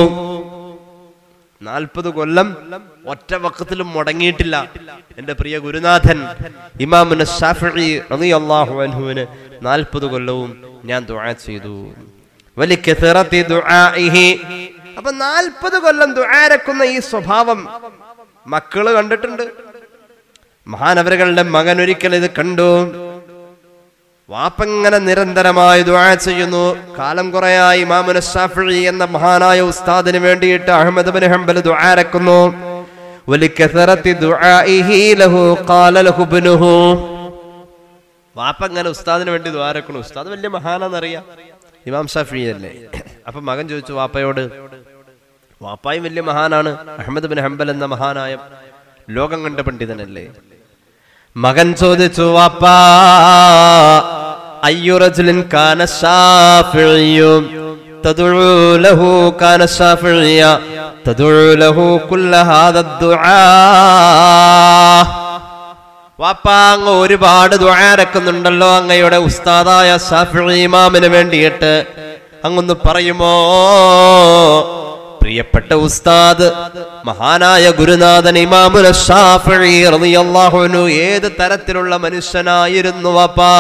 നാൽപ്പത് കൊല്ലം ഒറ്റ വക്കത്തിലും മുടങ്ങിയിട്ടില്ല എന്റെ പ്രിയ ഗുരുനാഥൻ ഇമാമുന ഷാഫിഈ റളിയല്ലാഹു അൻഹുവിന് നാൽപ്പത് കൊല്ലവും ഞാൻ ദുആ ചെയ്തു വലിക്കഥറത്തി ദുആഇഹി അപ്പൊ നാൽപ്പത് കൊല്ലം ദുആരക്കുന്ന ഈ സ്വഭാവം മക്കള് കണ്ടിട്ടുണ്ട് മഹാനവരുകളുടെ മകൻ ഒരിക്കൽ ഇത് കണ്ടു വാപ്പങ്ങനെ നിരന്തരമായി ദുആ ചെയ്യുന്നു കാലം കുറയായി ഇമാമുന ഷാഫിഈ എന്ന മഹാനായ ഉസ്താദിന് വേണ്ടിയിട്ട് അഹ്മദ് ബിൻ ഹംബൽ ദുആരക്കുന്നു വലിക്കഥറത്തി ദുആഇഹി ലഹു ഖാല ലഹു ഇബ്നുഹു വാപ്പ അങ്ങനെ ഉസ്താദിന് വേണ്ടി ദ്വാരക്കണു ഉസ്താദ് വലിയ മഹാനാന്നറിയാം ഇമാം ഷാഫി അല്ലേ അപ്പൊ മകൻ ചോദിച്ചു വാപ്പയോട് വാപ്പായും വലിയ മഹാനാണ് അഹമ്മദ് ബിൻ ഹംബൽ എന്ന മഹാനായ ലോകം കണ്ട പണ്ഡിതനല്ലേ മകൻ ചോദിച്ചു വാപ്പാ അയ്യുറജുലിൻ കാന ഷാഫിഇയ്യു തദ്ഉ ലഹു കാന ഷാഫിഇയ്യ തദ്ഉ ലഹു കുല്ല ഹാദ ദുആ വാപ്പ അങ്ങ് ഒരുപാട് ദ്വാരക്കുന്നുണ്ടല്ലോ അങ്ങയുടെ ഉസ്താദായ ഷാഫിഈ ഇമാമിന് വേണ്ടിയിട്ട് അങ്ങൊന്ന് പറയുമോ പ്രിയപ്പെട്ട ഉസ്താദ് മഹാനായ ഗുരുനാഥൻ ഇമാമുന ഷാഫിഈ റളിയല്ലാഹു അൻഹു ഏത് തരത്തിലുള്ള മനുഷ്യനായിരുന്നു വാപ്പാ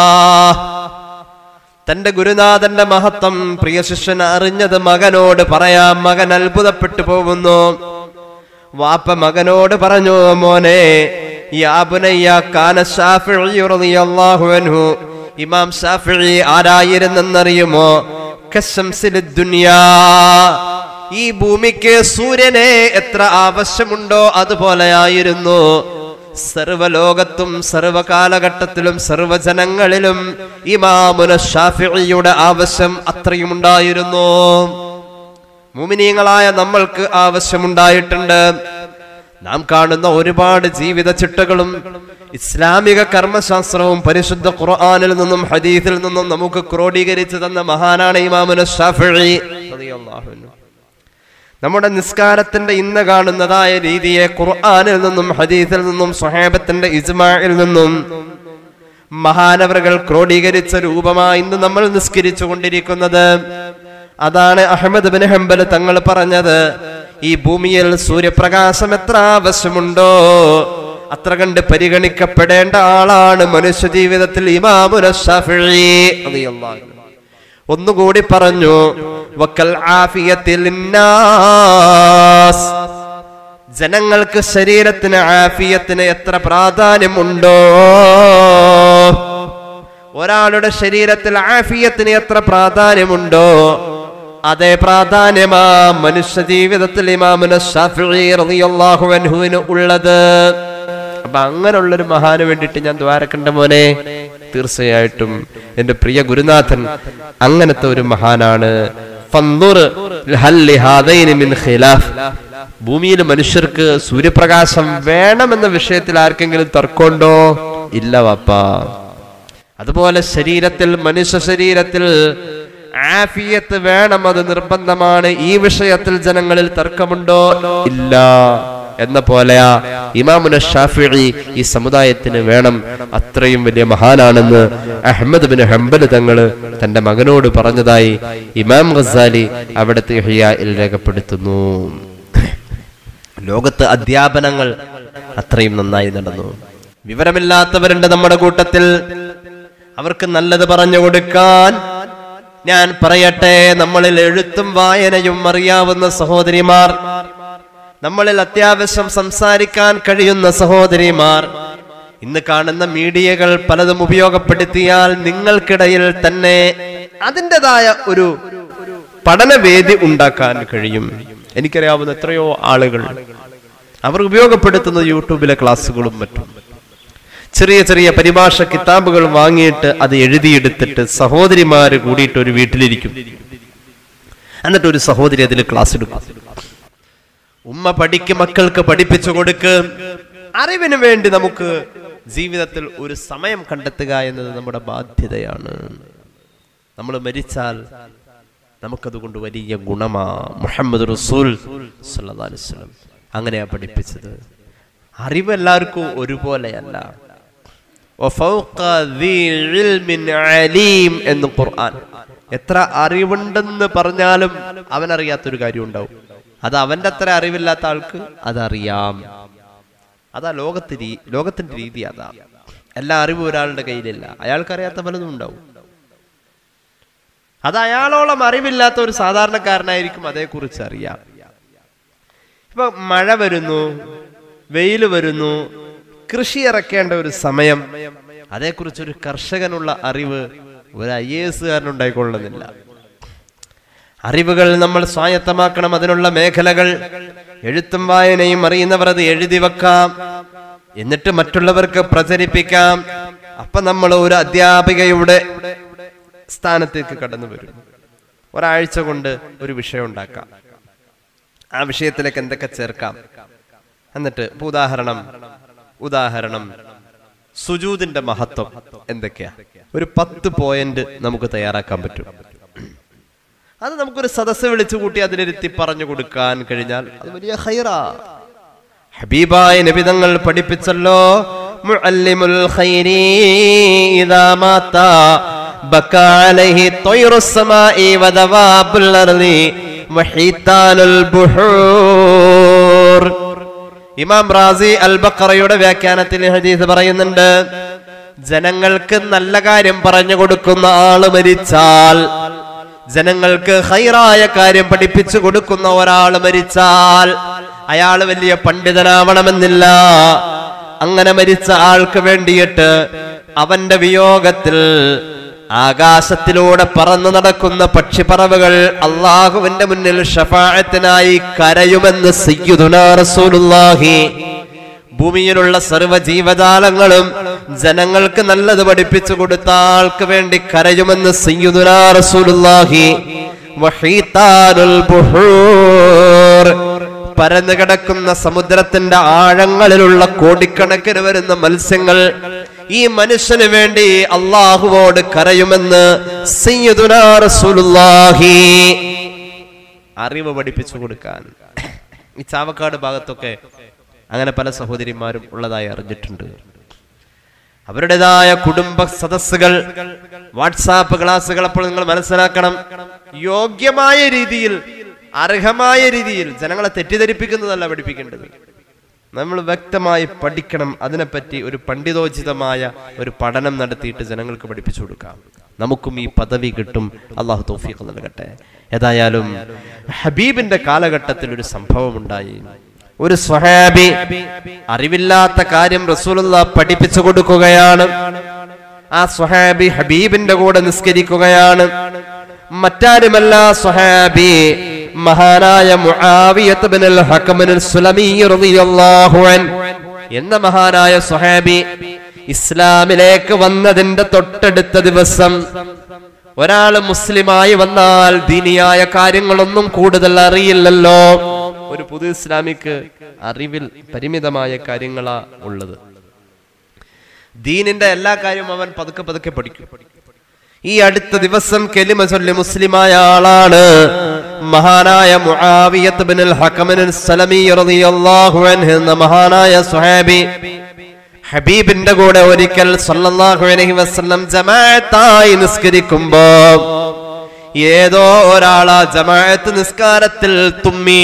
തന്റെ ഗുരുനാഥന്റെ മഹത്വം പ്രിയ ശിഷ്യൻ അറിഞ്ഞത് മകനോട് പറയാം മകൻ അത്ഭുതപ്പെട്ടു പോകുന്നു വാപ്പ മകനോട് പറഞ്ഞു മോനെ യാ ബുനയ്യ കാന ശാഫിഈ റളിയല്ലാഹു അൻഹു ഇമാം ശാഫിഈ ആരായിരുന്നെന്നറിയുമോ കശംസിൽ ദുനിയാ ഈ ഭൂമിക്ക് സൂര്യനെ എത്ര ആവശ്യമുണ്ടോ അതുപോലെയായിരുന്നു സർവലോകത്തും സർവകാലഘട്ടത്തിലും സർവജനങ്ങളിലും ഇമാമുന ഷാഫിഈയുടെ ആവശ്യം അത്രയുമുണ്ടായിരുന്നു മുമിനീങ്ങളായ നമ്മൾക്ക് ആവശ്യമുണ്ടായിട്ടുണ്ട് നാം കാണുന്ന ഒരുപാട് ജീവിത ചിട്ടകളും ഇസ്ലാമിക കർമ്മശാസ്ത്രവും പരിശുദ്ധ ഖുർആനിൽ നിന്നും ഹദീസിൽ നിന്നും നമുക്ക് ക്രോഡീകരിച്ചു തന്ന മഹാനാണ് ഇമാമുന ഷാഫിഈ റളിയല്ലാഹു അൻഹു. നമ്മുടെ നിസ്കാരത്തിന്റെ ഇന്ന് കാണുന്നതായ രീതിയെ ഖുർആനിൽ നിന്നും ഹദീസിൽ നിന്നും സ്വഹാബത്തിന്റെ ഇജ്മായിൽ നിന്നും മഹാനവറുകൾ ക്രോഡീകരിച്ച രൂപമായി ഇന്ന് നമ്മൾ നിസ്കരിച്ചു കൊണ്ടിരിക്കുന്നത് അതാണ് അഹമ്മദ് ബിൻ ഹംബൽ തങ്ങൾ പറഞ്ഞത് ഈ ഭൂമിയിൽ സൂര്യപ്രകാശം എത്ര ആവശ്യമുണ്ടോ അത്ര കണ്ട് പരിഗണിക്കപ്പെടേണ്ട ആളാണ് മനുഷ്യ ജീവിതത്തിൽ ഇമാമുന ഷാഫിഈ റളിയല്ലാഹു അൻഹു. ഒന്നുകൂടി പറഞ്ഞു വക്കൽ ആഫിയത്തിൽ ജനങ്ങൾക്ക് ശരീരത്തിന് ആഫിയത്തിന് എത്ര പ്രാധാന്യമുണ്ടോ ഒരാളുടെ ശരീരത്തിൽ ആഫിയത്തിന് എത്ര പ്രാധാന്യമുണ്ടോ അതേ പ്രാധാന്യമാ മനുഷ്യ ജീവിതത്തിൽ ഇമാമുന ഷാഫിഈ റളിയല്ലാഹു അൻഹുവിന് ഉള്ളത് അപ്പൊ അങ്ങനെയുള്ളൊരു മഹാന് വേണ്ടിയിട്ട് ഞാൻ ദ്വാരക്കണ്ട മോനെ തീർച്ചയായിട്ടും എന്റെ പ്രിയ ഗുരുനാഥൻ അങ്ങനത്തെ ഒരു മഹാനാണ് ഫന്ദുർ ഹൽ ലിഹാദൈനി മിൻ ഖിലാഫ് ഭൂമിയിൽ മനുഷ്യർക്ക് സൂര്യപ്രകാശം വേണമെന്ന വിഷയത്തിൽ ആർക്കെങ്കിലും തർക്കമുണ്ടോ ഇല്ല വാപ്പാ അതുപോലെ ശരീരത്തിൽ മനുഷ്യ ശരീരത്തിൽ ആഫിയത്ത് വേണം അത് നിർബന്ധമാണ് ഈ വിഷയത്തിൽ ജനങ്ങളിൽ തർക്കമുണ്ടോ ഇല്ല എന്ന പോലെയാ ഇമാമുന ഷാഫിഈ ഈ സമുദായത്തിന് വേണം അത്രയും വലിയ മഹാനാണെന്ന് അഹമ്മദ് ബിൻ ഹംബൽ തങ്ങള് തന്റെ മകനോട് പറഞ്ഞതായി ഇമാം ഗസാലി അവിടുത്തെ ഇഹ്യായിൽ രേഖപ്പെടുത്തുന്നു ലോകത്ത് അധ്യാപനങ്ങൾ അത്രയും നന്നായി നടന്നു വിവരമില്ലാത്തവരുണ്ട് നമ്മുടെ കൂട്ടത്തിൽ അവർക്ക് നല്ലത് പറഞ്ഞു കൊടുക്കാൻ ഞാൻ പറയട്ടെ നമ്മളിൽ എഴുത്തും വായനയും അറിയാവുന്ന സഹോദരിമാർ നമ്മളിൽ അത്യാവശ്യം സംസാരിക്കാൻ കഴിയുന്ന സഹോദരിമാർ ഇന്ന് കാണുന്ന മീഡിയകൾ പലതും ഉപയോഗപ്പെടുത്തിയാൽ നിങ്ങൾക്കിടയിൽ തന്നെ അതിൻ്റെതായ ഒരു പഠനവേദി ഉണ്ടാക്കാൻ കഴിയും എനിക്കറിയാവുന്ന എത്രയോ ആളുകൾ അവർ ഉപയോഗപ്പെടുത്തുന്നത് യൂട്യൂബിലെ ക്ലാസ്സുകളും മറ്റും ചെറിയ ചെറിയ പരിഭാഷ കിതാബുകൾ വാങ്ങിയിട്ട് അത് എഴുതിയെടുത്തിട്ട് സഹോദരിമാര് കൂടിയിട്ട് ഒരു വീട്ടിലിരിക്കും എന്നിട്ട് ഒരു സഹോദരി അതിൽ ക്ലാസ് എടുക്കും ഉമ്മ പഠിക്ക് മക്കൾക്ക് പഠിപ്പിച്ചു കൊടുക്ക് അറിവിന് വേണ്ടി നമുക്ക് ജീവിതത്തിൽ ഒരു സമയം കണ്ടെത്തുക എന്നത് നമ്മുടെ ബാധ്യതയാണ് നമ്മൾ മരിച്ചാൽ നമുക്കതുകൊണ്ട് വലിയ ഗുണമാ മുഹമ്മദ് റസൂൽ സല്ലല്ലാഹു അലൈഹി വസല്ലം അങ്ങനെയാ പഠിപ്പിച്ചത് അറിവ് എല്ലാവർക്കും ഒരുപോലെയല്ല വഫൗഖ ദീ ഇൽമിൻ അലീം എന്ന് ഖുർആൻ എത്ര അറിവുണ്ടെന്ന് പറഞ്ഞാലും അവനറിയാത്തൊരു കാര്യം ഉണ്ടാവും അത് അവന്റെ അത്ര അറിവില്ലാത്ത ആൾക്ക് അതറിയാം അതാ ലോകത്ത് രീ ലോകത്തിന്റെ രീതി അതാ എല്ലാ അറിവും ഒരാളുടെ കയ്യിലില്ല അയാൾക്കറിയാത്ത പലതും ഉണ്ടാവും അത് അയാളോളം അറിവില്ലാത്ത ഒരു സാധാരണക്കാരനായിരിക്കും അതേക്കുറിച്ച് അറിയാം ഇപ്പൊ മഴ വരുന്നു വെയിൽ വരുന്നു കൃഷി ഇറക്കേണ്ട ഒരു സമയം അതേക്കുറിച്ച് ഒരു കർഷകനുള്ള അറിവ് ഒരു ഐ എ എസുകാരനുണ്ടായിക്കൊള്ളുന്നില്ല അറിവുകൾ നമ്മൾ സ്വായത്തമാക്കണം അതിനുള്ള മേഖലകൾ എഴുത്തും വായനയും അറിയുന്നവർ അത് എഴുതി വെക്കാം എന്നിട്ട് മറ്റുള്ളവർക്ക് പ്രചരിപ്പിക്കാം അപ്പൊ നമ്മൾ ഒരു അധ്യാപികയുടെ സ്ഥാനത്തേക്ക് കടന്നു വരും ഒരാഴ്ച കൊണ്ട് ഒരു വിഷയം ഉണ്ടാക്കാം ആ വിഷയത്തിലേക്ക് എന്തൊക്കെ ചേർക്കാം എന്നിട്ട് ഇപ്പൊ ഉദാഹരണം ഉദാഹരണം സുജൂദിന്റെ മഹത്വം എന്തൊക്കെയാ ഒരു പത്ത് പോയിന്റ് നമുക്ക് തയ്യാറാക്കാൻ പറ്റും അത് നമുക്കൊരു സദസ്സ് വിളിച്ചു കൂട്ടി അതിലിരുത്തി പറഞ്ഞു കൊടുക്കാൻ കഴിഞ്ഞാൽ അത് വലിയ ഹൈറാ ഹബീബായ നബിതങ്ങൾ പഠിപ്പിച്ചല്ലോ മുഅല്ലിമുൽ ഖൈരി ഇദാ മാത ബക്കാ അലൈഹി ത്വയ്റുസ് സമാഇ വദവാബുൽ അർളി വഹീതാനുൽ ബുഹൂർ ഇമാം റാസി അൽ ബഖറയുടെ വ്യാഖ്യാനത്തിൽ ഹദീസ് പറയുന്നുണ്ട് ജനങ്ങൾക്ക് നല്ല കാര്യം പറഞ്ഞു കൊടുക്കുന്ന ആള് മരിച്ചാൽ ജനങ്ങൾക്ക് ഹൈറായ കാര്യം പഠിപ്പിച്ചു കൊടുക്കുന്ന ഒരാൾ മരിച്ചാൽ അയാൾ വലിയ പണ്ഡിതനാവണമെന്നില്ല അങ്ങനെ മരിച്ച ആൾക്ക് വേണ്ടിയിട്ട് അവന്റെ വിയോഗത്തിൽ ആകാശത്തിലൂടെ പറന്നു നടക്കുന്ന പക്ഷിപ്പറവുകൾ അള്ളാഹുവിന്റെ മുന്നിൽ ഷഫായത്തിനായി കരയുമെന്ന് സയ്യിദുനാ റസൂലുള്ളാഹി ഭൂമിയിലുള്ള സർവ്വ ജീവജാലങ്ങളും ജനങ്ങൾക്ക് നല്ലത് പഠിപ്പിച്ചു കൊടുത്ത ആൾക്ക് വേണ്ടി കരയുമെന്ന് സയ്യിദുനാ റസൂലുള്ളാഹി വഹീതാനുൽ ബുഹൂർ പരന്നു കിടക്കുന്ന സമുദ്രത്തിന്റെ ആഴങ്ങളിലുള്ള കോടിക്കണക്കിന് വരുന്ന മത്സ്യങ്ങൾ ഈ മനുഷ്യന് വേണ്ടി അള്ളാഹുവോട് കരയുമെന്ന് സയ്യിദുനാ റസൂലുള്ളാഹി അറിവ് പഠിപ്പിച്ചു കൊടുക്കാൻ ഈ ചാവക്കാട് ഭാഗത്തൊക്കെ അങ്ങനെ പല സഹോദരിമാരും ഉള്ളതായി അറിഞ്ഞിട്ടുണ്ട് അവരുടേതായ കുടുംബ സദസ്സുകൾ വാട്സാപ്പ് ക്ലാസ്സുകൾ അപ്പോൾ നിങ്ങൾ മനസ്സിലാക്കണം യോഗ്യമായ രീതിയിൽ അർഹമായ രീതിയിൽ ജനങ്ങളെ തെറ്റിദ്ധരിപ്പിക്കുന്നതല്ല പഠിപ്പിക്കേണ്ടത് നമ്മൾ വ്യക്തമായി പഠിക്കണം അതിനെപ്പറ്റി ഒരു പണ്ഡിതോചിതമായ ഒരു പഠനം നടത്തിയിട്ട് ജനങ്ങൾക്ക് പഠിപ്പിച്ചു കൊടുക്കാം നമുക്കും ഈ പദവി കിട്ടും അള്ളാഹു തോഫീഖ് നൽകട്ടെ ഏതായാലും ഹബീബിന്റെ കാലഘട്ടത്തിൽ ഒരു സംഭവം ഉണ്ടായി ഒരു സ്വഹാബി അറിവില്ലാത്ത കാര്യം റസൂലുള്ള പഠിപ്പിച്ചു കൊടുക്കുകയാണ് ആ സ്വഹാബി ഹബീബിന്റെ കൂടെ നിസ്കരിക്കുകയാണ് മറ്റാരുമല്ല സ്വഹാബി മഹാനായ മുആവിയത്ത് ബിനുൽ ഹക്കമിനുൽ സുലമി റളിയല്ലാഹു അൻ എന്ന മഹാനായ സ്വഹാബി ഇസ്ലാമിലേക്ക് വന്നതിന്റെ തൊട്ടടുത്ത ദിവസം ഒരാൾ മുസ്ലിമായി വന്നാൽ ദീനിയായ കാര്യങ്ങളൊന്നും കൂടുതൽ അറിയില്ലല്ലോ ഒരു പുതു ഇസ്ലാമിക്ക് അറിവിൽ പരിമിതമായ കാര്യങ്ങളാ ഉള്ളത് ദീനിന്റെ എല്ലാ കാര്യവും അവൻ പതുക്കെ പതുക്കെ പഠിക്കും ഈ അടുത്ത ദിവസം കെലിമ ചൊല്ലി മുസ്ലിമായ ആളാണ് മഹാനായ മുആവിയത്ത് ബിനുൽ ഹക്കമിനുൽ സലമി റളിയല്ലാഹു അൻഹു എന്ന മഹാനായ സ്വഹാബി ഹബീബിന്റെ കൂടെ ഒരിക്കൽ സല്ലല്ലാഹു അലൈഹി വസല്ലം ജമാഅത്തായി നിസ്കരിക്കുമ്പോ ഏതോ ഒരാളാ ജമാഅത്ത് നിസ്കാരത്തിൽ തുമ്മി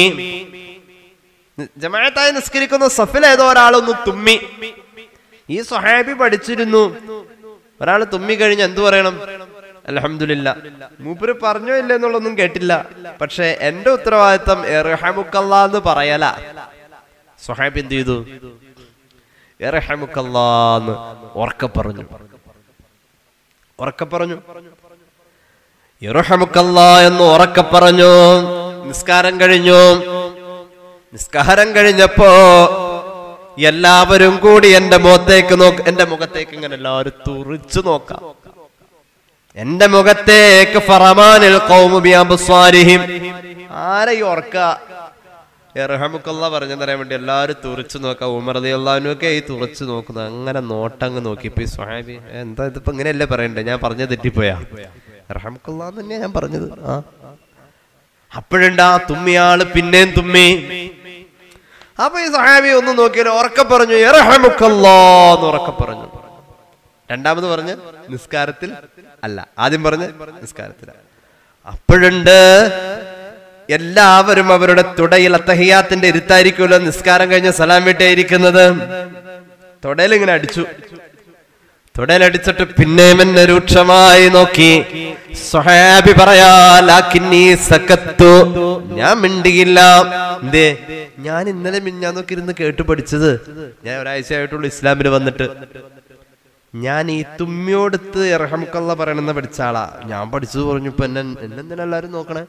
ജമാഅത്തായി നിസ്കരിക്കുന്ന സഫിൽ ഏതോ ഒരാളൊന്ന് തുമ്മി ഈ സ്വഹാബി പഠിച്ചിരുന്നു ഒരാൾ തുമ്മി കഴിഞ്ഞ് എന്തു പറയണം അലഹമില്ല മൂപ്പര് പറഞ്ഞോ ഇല്ല എന്നുള്ളതൊന്നും കേട്ടില്ല പക്ഷെ എന്റെ ഉത്തരവാദിത്തം എറഹമുക്കല്ല എന്ന് പറയല സ്വഹാബി എന്ത് ചെയ്തു എറഹമുക്കല്ലാന്ന് ഉറക്കെ പറഞ്ഞു ഉറക്കെ പറഞ്ഞു ഇറഹമുക്കല്ല എന്ന് ഉറക്കെ പറഞ്ഞു നിസ്കാരം കഴിഞ്ഞു നിസ്കാരം കഴിഞ്ഞപ്പോ എല്ലാവരും കൂടി എന്റെ മുഖത്തേക്ക് നോക്ക് എന്റെ മുഖത്തേക്ക് ഇങ്ങനെ എല്ലാവരും തുറിച്ചു നോക്കാം എന്റെ മുഖത്തേക്ക് ഫറമാനിൽ ഖൗമു ബിഅബ്സാരിഹിം ആരെ ഈ ഓർക്ക റഹമുക്കല്ല പറഞ്ഞെന്ന് പറയാൻ വേണ്ടി എല്ലാവരും തുറച്ചു നോക്കാം ഉമർ അലി അള്ളഹാനുമൊക്കെ ഈ തുറച്ചു നോക്കുന്നത് അങ്ങനെ നോട്ടങ്ങ് നോക്കിയപ്പോ ഈ സ്വഹാബി "ഏ, എന്താ ഇതിപ്പോ ഇങ്ങനെയല്ലേ പറയണ്ടേ ഞാൻ പറഞ്ഞ തെറ്റിപ്പോയാ റഹമുക്കല്ല തന്നെയാ ഞാൻ പറഞ്ഞത് ആ അപ്പോഴുണ്ട് ആ തുമ്മിയാള് പിന്നെയും തുമ്മി അപ്പൊ ഈ സഹാബി ഒന്ന് നോക്കിയാൽ ഉറക്കെ പറഞ്ഞു "യർഹമുക്കല്ലാ" എന്ന് ഉറക്കെ പറഞ്ഞു രണ്ടാമത് പറഞ്ഞ് നിസ്കാരത്തിൽ അല്ല ആദ്യം പറഞ്ഞ് നിസ്കാരത്തിൽ അപ്പോഴുണ്ട് എല്ലാവരും അവരുടെ തുടയിൽ അത്തഹിയാത്തിന്റെ ഇരുത്തായിരിക്കുമല്ലോ നിസ്കാരം കഴിഞ്ഞ് സലാം വീട്ടായിരിക്കുന്നത് തുടയിൽ ഇങ്ങനെ അടിച്ചു തുടയിലടിച്ചിട്ട് പിന്നെയും എന്നെ രൂക്ഷമായി നോക്കി സ്വഹാബി പറയാ "ലാക്കിന്നീ സക്കത്തു ഞാൻ മിണ്ടിയില്ല എന്തേ ഞാൻ ഇന്നലെ മിഞ്ഞാന്നൊക്കെ ഇരുന്ന് കേട്ടു പഠിച്ചത് ഞാൻ ഒരാഴ്ചയായിട്ടുള്ളൂ ഇസ്ലാമിൽ വന്നിട്ട് ഞാൻ ഈ തുമ്മിയോടുത്ത് ഇറഹമുക്കല്ല പറയണെന്ന് പഠിച്ച ആളാ ഞാൻ പഠിച്ചത് പറഞ്ഞു ഇപ്പൊ എന്നെ എന്നെന്തിനാ എല്ലാരും നോക്കണേ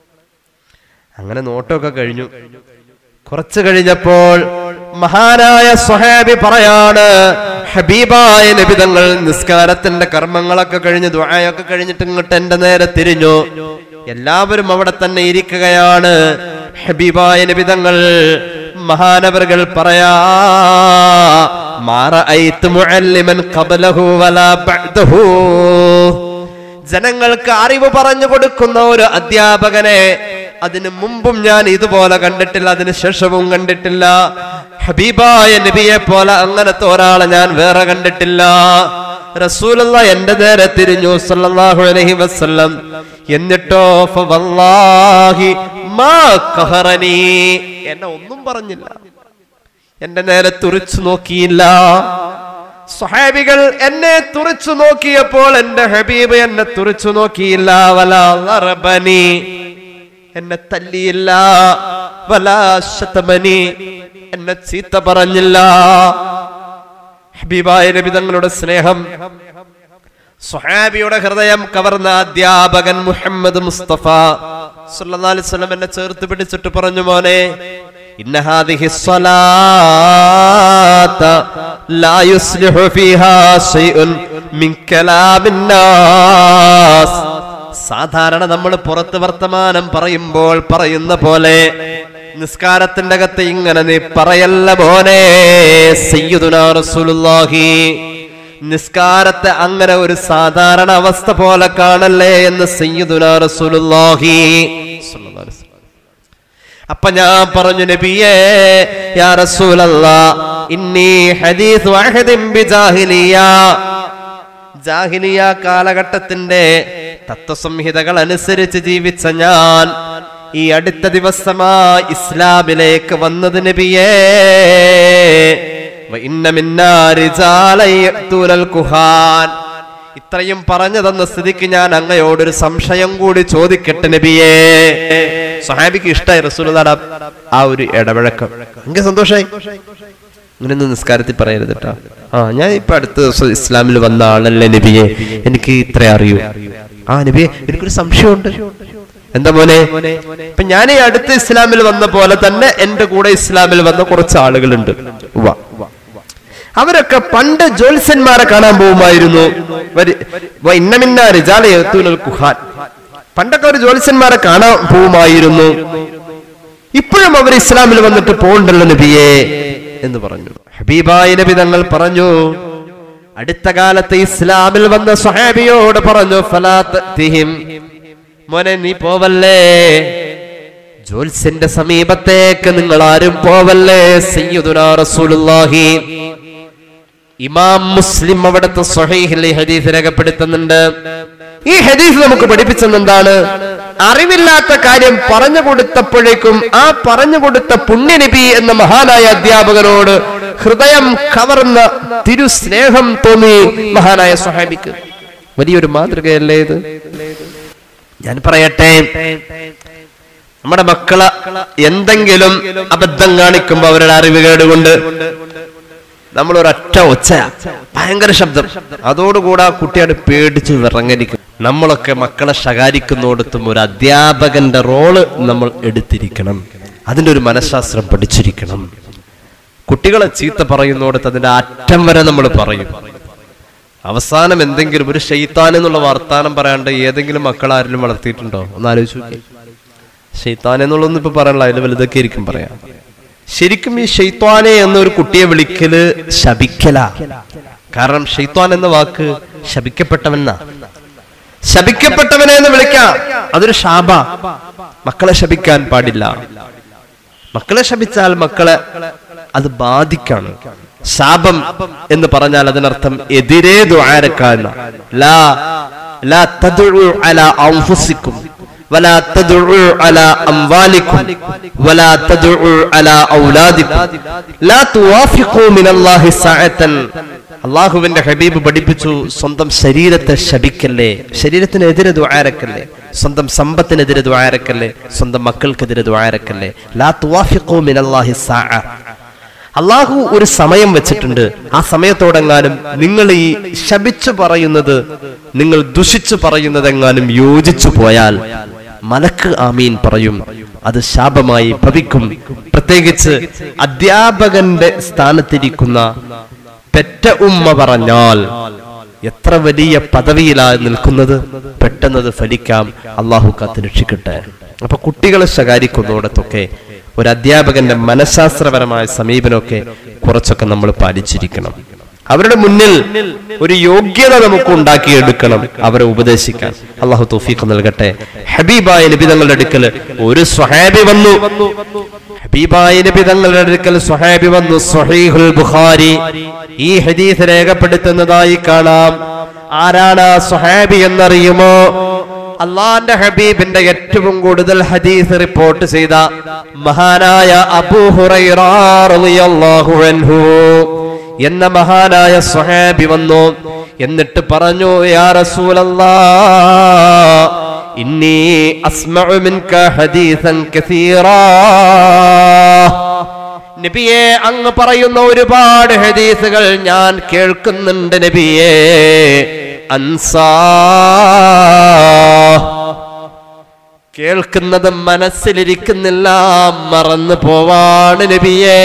അങ്ങനെ നോട്ടമൊക്കെ കഴിഞ്ഞു കുറച്ചു കഴിഞ്ഞപ്പോൾ മഹാനായ സ്വഹാബി പറയാണ് ഹബീബായ നബിതങ്ങൾ നിസ്കാരത്തിന്റെ കർമ്മങ്ങളൊക്കെ കഴിഞ്ഞ് ദുആയൊക്കെ കഴിഞ്ഞിട്ട് ഇങ്ങോട്ട് എന്റെ നേരെ തിരിഞ്ഞു എല്ലാവരും അവിടെ തന്നെ ഇരിക്കുകയാണ് ഹബീബായ നബിതങ്ങൾ മഹാനവറുകൾ പറയാ മാറ മുഅല്ലിമൻ ഖബലഹു വലാ ബഅദഹു ജനങ്ങൾക്ക് അറിവ് പറഞ്ഞു കൊടുക്കുന്ന ഒരു അധ്യാപകനെ അതിനു മുമ്പും ഞാൻ ഇതുപോലെ കണ്ടിട്ടില്ല അതിനു ശേഷവും കണ്ടിട്ടില്ല ഹബീബായ നബിയെ പോലെ അങ്ങനത്തെ ഒരാളെ ഞാൻ വേറെ കണ്ടിട്ടില്ല റസൂലുള്ള എന്റെ നേരെ തിരിഞ്ഞു സല്ലല്ലാഹു അലൈഹി വസല്ലം എന്നിട്ടോ ഫവല്ലാഹി മാ ഖഹറനി എന്നെ ഒന്നും പറഞ്ഞില്ല എന്റെ നേരെ തുറിച്ചു നോക്കിയില്ല സ്വഹാബികൾ എന്നെ തുറിച്ചു നോക്കിയപ്പോൾ എന്റെ ഹബീബ് എന്നെ തുറിച്ചു നോക്കിയില്ല വലാ ലറബനി എന്നെ തല്ലിയില്ല വലാ ശതമനി എന്നെ ചീത്ത പറഞ്ഞില്ല ഹബീബായ നബി തങ്ങളുടെ സ്നേഹം സ്വഹാബിയുടെ ഹൃദയം കവർന്ന അധ്യാപകൻ മുഹമ്മദ് മുസ്തഫ സല്ലല്ലാഹു അലൈഹി വസല്ലം എന്നെ ചേർത്ത് പിടിച്ചിട്ട് പറഞ്ഞു മോനെ ഇന്ന ഹാദിഹി സ്വലാത്ത ലാ യുസ്ലിഹു ഫീഹാ ശൈഉൻ മിൻ കലാമിൻ നാസ് സാധാരണ നമ്മൾ പുറത്ത് വർത്തമാനം പറയുമ്പോൾ പറയുന്ന പോലെ നിസ്കാരത്തിന്റെ അകത്ത് ഇങ്ങനെ നീ പറയല്ല മോനെ സയ്യിദുനാ റസൂലുള്ളാഹി നിസ്കാരത്തെ അങ്ങനെ ഒരു സാധാരണ അവസ്ഥ പോലെ കാണല്ലേ എന്ന് സയ്യിദുനാ റസൂലുള്ളാഹി സ്വല്ലല്ലാഹു അലൈഹി വസല്ലം. അപ്പൊ ഞാൻ പറഞ്ഞു നബിയേ യാ റസൂലല്ലാ ഇന്നി ഹദീസ് വഹദിൻ ബിജാഹിലിയ ജാഹിലിയ കാലഘട്ടത്തിന്റെ തത്വസംഹിതകൾ അനുസരിച്ച് ജീവിച്ച ഞാൻ ഈ അടുത്ത ദിവസമാ ഇസ്ലാമിലേക്ക് വന്നത് നബിയേ വഇന്ന മിന്നാ റിജാലൻ യഅ്തൂനൽ കുഹാൻ ഇത്രയും പറഞ്ഞു തന്ന സ്ഥിതിക്ക് ഞാൻ അങ്ങയോടൊരു സംശയം കൂടി ചോദിക്കട്ടെ നബിയേ സഹാബിക്ക് ഇഷ്ടമായി റസൂലുള്ളാടെ ആ- ആ ഒരു ഇടപഴക്കം എനിക്ക് സന്തോഷമായി അങ്ങനെയൊന്നും നിസ്കാരത്തിൽ പറയരുത് കേട്ടോ ആ ഞാൻ ഇപ്പൊ അടുത്ത ദിവസം ഇസ്ലാമിൽ വന്ന ആളല്ലേ നബിയെ എനിക്ക് ഇത്ര അറിയൂ ആ നബിയെ എനിക്കൊരു സംശയമുണ്ട് എന്താ മോനെ ഇപ്പൊ ഞാൻ ഈ അടുത്ത ഇസ്ലാമിൽ വന്ന പോലെ തന്നെ എന്റെ കൂടെ ഇസ്ലാമിൽ വന്ന കുറച്ച് ആളുകളുണ്ട് ഉവ്വ. അവരൊക്കെ പണ്ട് ജ്യോത്സ്യന്മാരെ കാണാൻ പോകുമായിരുന്നു വരി- വ ഇന്നമിന്ന റിജാല യഅ്തൂനൽ കുഹാൻ പണ്ടൊക്കെ ഒരു ജ്യോത്സ്യന്മാരെ കാണാൻ പോകുമായിരുന്നു ഇപ്പോഴും അവർ ഇസ്ലാമിൽ വന്നിട്ട് പോകണ്ടല്ലോ നബിയെ എന്ന് പറഞ്ഞു ഹബീബായ നബി തങ്ങൾ പറഞ്ഞു അടുത്ത കാലത്ത് ഇസ്ലാമിൽ വന്ന സ്വഹാബിയോട് പറഞ്ഞു ഫലാത്തിഹിം മോനെ നീ പോവല്ലേ ജോത്സ്യന്റെ സമീപത്തേക്ക് നിങ്ങൾ ആരും പോവല്ലേ സയ്യിദുനാ റസൂലുള്ളാഹി ഇമാം മുസ്ലിം അവിടുത്തെ സ്വഹീഹിൽ ഈ ഹദീസ് രേഖപ്പെടുത്തുന്നുണ്ട് ഈ ഹദീസ് നമുക്ക് പഠിപ്പിച്ചത് എന്താണ് അറിവില്ലാത്ത കാര്യം പറഞ്ഞു കൊടുത്തപ്പോഴേക്കും ആ പറഞ്ഞു കൊടുത്ത പുണ്യനബി എന്ന മഹാനായ അധ്യാപകനോട് ഹൃദയം കവർന്ന തിരുസ്നേഹം തോന്നി മഹാനായ സ്വഹാബിക്ക് വലിയൊരു മാതൃകയല്ലേ ഇത് ഞാൻ പറയട്ടെ നമ്മുടെ മക്കള് എന്തെങ്കിലും അബദ്ധം കാണിക്കുമ്പോ അവരുടെ അറിവുകേട് കൊണ്ട് നമ്മൾ ഒരൊറ്റ ഒച്ച ഭയങ്കര ശബ്ദം അതോടുകൂടെ ആ കുട്ടിയാണ് പേടിച്ച് വിറങ്ങലിക്കും നമ്മളൊക്കെ മക്കളെ ശകാരിക്കുന്നിടത്തും ഒരു അധ്യാപകന്റെ റോള് നമ്മൾ എടുത്തിരിക്കണം അതിന്റെ ഒരു മനഃശാസ്ത്രം പഠിച്ചിരിക്കണം കുട്ടികളെ ചീത്ത പറയുന്നിടത്ത് അതിന്റെ അറ്റം വരെ നമ്മൾ പറയും അവസാനം എന്തെങ്കിലും ഒരു ഷെയ്ത്താൻ എന്നുള്ള വർത്താനം പറയാണ്ട് ഏതെങ്കിലും മക്കൾ ആരെങ്കിലും വളർത്തിയിട്ടുണ്ടോ ഒന്ന് ആലോചിച്ച് നോക്കി ഷെയ്ത്താൻ എന്നുള്ളതൊന്നും ഇപ്പൊ പറയാനുള്ള അതിൽ വലുതൊക്കെ ആയിരിക്കും പറയാം ശരിക്കും ഈ ഷെയ്ത്താനെ എന്നൊരു കുട്ടിയെ വിളിക്കല് ശപിക്കല കാരണം ഷെയ്ത്താൻ എന്ന വാക്ക് ശപിക്കപ്പെട്ടവനാ ശപിക്കപ്പെട്ടവനെ എന്ന് വിളിക്കാം അതൊരു ശാപ മക്കളെ ശപിക്കാൻ പാടില്ല മക്കളെ ശപിച്ചാൽ മക്കളെ അത് ബാധിക്കാണ് ശാപം എന്ന് പറഞ്ഞാൽ അതിനർത്ഥം എതിരെ ദ്വാരക്കാൻ ലാ ലാ തദ്ഉ അലാ അൻഫുസിക്കും വലാ തദ്ഉ അലാ അംവാലിക്കും വലാ തദ്ഉ അലാ ഔലാദിക്കും ലാ തുവാഫിഖു മിനല്ലാഹി സഅതൻ അള്ളാഹുവിന്റെ ഹബീബ് പഠിപ്പിച്ചു സ്വന്തം ശരീരത്തെ ശപിക്കല്ലേ ശരീരത്തിനെതിരെ ദ്വാരക്കല്ലേ സ്വന്തം സമ്പത്തിനെതിരെ ദ്വാരക്കല്ലേ സ്വന്തം മക്കൾക്കെതിരെ ദ്വാരക്കല്ലേ ലാ തുവാഫിഖു മിനല്ലാഹി സാഅ അള്ളാഹു ഒരു സമയം വെച്ചിട്ടുണ്ട് ആ സമയത്തോടെങ്ങാനും നിങ്ങൾ ഈ ശപിച്ചു പറയുന്നത് നിങ്ങൾ ദുഷിച്ചു പറയുന്നത് എങ്ങാനും യോജിച്ചു പോയാൽ മലക്ക് ആമീൻ പറയും അത് ശാപമായി ഭവിക്കും പ്രത്യേകിച്ച് അധ്യാപകന്റെ സ്ഥാനത്തിരിക്കുന്ന പെറ്റ ഉമ്മ പറഞ്ഞാൽ എത്ര വലിയ പദവിയിലാണ് നിൽക്കുന്നത് പെട്ടെന്നത് ഫലിക്കാം അള്ളാഹു കാത്ത് രക്ഷിക്കട്ടെ അപ്പൊ കുട്ടികളെ ശകാരിക്കുന്നിടത്തൊക്കെ ഒരു അധ്യാപകന്റെ മനഃശാസ്ത്രപരമായ സമീപനമൊക്കെ കുറച്ചൊക്കെ നമ്മൾ പാലിച്ചിരിക്കണം അവരുടെ മുന്നിൽ ഒരു യോഗ്യത നമുക്ക് ഉണ്ടാക്കിയെടുക്കണം അവരെ ഉപദേശിക്കാൻ അള്ളാഹു തൗഫീഖ് നൽകട്ടെ ഹബീബായ നബി തങ്ങളുടെ അടുക്കൽ ഒരു സ്വഹാബി വന്നു ഹബീബായ നബി തങ്ങളുടെ അടുക്കൽ സ്വഹാബി വന്നു സ്വഹീഹുൽ ബുഖാരി ഈ ഹദീസ് രേഖപ്പെടുത്തുന്നതായി കാണാം ആരാണ് ആ സ്വഹാബി എന്നറിയുമോ അള്ളാന്റെ ഹബീബിന്റെ ഏറ്റവും കൂടുതൽ ഹദീസ് റിപ്പോർട്ട് ചെയ്ത മഹാനായ അബൂ ഹുറൈറ റളിയല്ലാഹു അൻഹു എന്ന മഹാനായ സ്വഹാബി വന്നു എന്നിട്ട് പറഞ്ഞു യാ റസൂലല്ലാ ഇന്നി അസ്മഉ മിൻക ഹദീസൻ കസീറാ നബിയെ അങ്ങ് പറയുന്ന ഒരുപാട് ഹദീസുകൾ ഞാൻ കേൾക്കുന്നുണ്ട് നബിയെ അൻസാ കേൾക്കുന്നത് മനസ്സിലിരിക്കുന്നില്ല മറന്നു പോവാണ് നബിയേ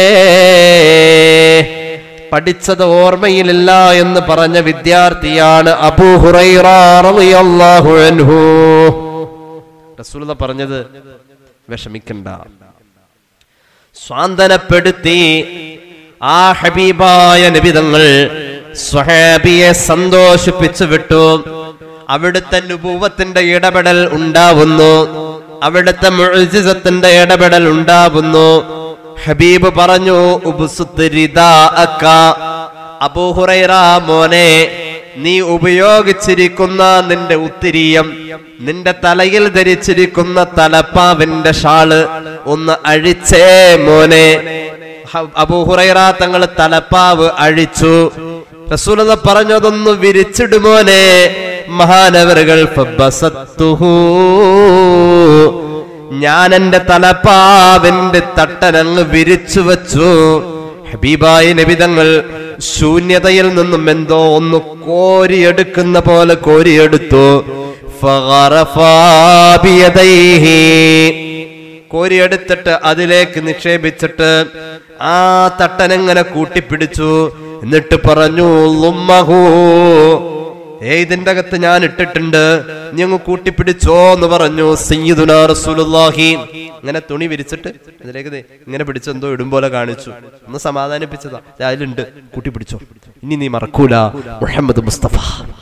പഠിച്ചത് ഓർമ്മയിലില്ല എന്ന് പറഞ്ഞ വിദ്യാർത്ഥിയാണ് അബൂ ഹുറൈറ റളിയല്ലാഹു അൻഹു റസൂലുള്ള പറഞ്ഞത് വിഷമിക്കണ്ട സ്വാന്തനപ്പെടുത്തി ആ ഹബീബായ നബിതങ്ങൾ സ്വഹാബിയെ സന്തോഷിപ്പിച്ചു വിട്ടു അവിടുത്തെ നുപൂവത്തിന്റെ ഇടപെടൽ ഉണ്ടാവുന്നു അവിടുത്തെ മുഅ്ജിസത്തിന്റെ ഇടപെടൽ ഉണ്ടാവുന്നു ഹബീബ് പറഞ്ഞു ഉബ്സുത്ത് റിദാഅക. അബൂ ഹുറൈറ മോനെ നീ ഉപയോഗിച്ചിരിക്കുന്ന നിന്റെ ഉത്തിരീയം നിന്റെ തലയിൽ ധരിച്ചിരിക്കുന്ന തലപ്പാവിന്റെ ഷാള് ഒന്ന് അഴിച്ചേ മോനെ ഹ- അബൂ ഹുറൈറ തങ്ങൾ തലപ്പാവ് അഴിച്ചു റസൂലത പറഞ്ഞതൊന്ന് വിരിച്ചിടുമോനെ മഹാനവറുകൾ ഫബസത്തുഹു. ഞാൻ എന്റെ തലപ്പാവിന്റെ തട്ടനങ്ങ് വിരിച്ചു വച്ചു ഹബീബായി നബിതങ്ങൾ ശൂന്യതയിൽ നിന്നും എന്തോ ഒന്ന് കോരിയെടുക്കുന്ന പോലെ കോരിയെടുത്തു ഫഗറഫാ ബിയദൈഹി. കോരിയെടുത്തിട്ട് അതിലേക്ക് നിക്ഷേപിച്ചിട്ട് ആ തട്ടനെങ്ങനെ കൂട്ടിപ്പിടിച്ചു എന്നിട്ട് പറഞ്ഞു ലുമ്മഹു ഏ ഇതിന്റെ അകത്ത് ഞാൻ ഇട്ടിട്ടുണ്ട് നീ അങ്ങ് കൂട്ടിപ്പിടിച്ചോ എന്ന് പറഞ്ഞു സയ്യിദുനാ റസൂലുള്ളാഹി ഇങ്ങനെ തുണി വിരിച്ചിട്ട് ഇതിലേക്ക് ദേ ഇങ്ങനെ പിടിച്ചെന്തോ ഇടും പോലെ കാണിച്ചു ഒന്ന് സമാധാനിപ്പിച്ചതാ ദേ അതിലുണ്ട് കൂട്ടിപ്പിടിച്ചോ ഇനി നീ മറക്കൂല മുഹമ്മദ് മുസ്തഫ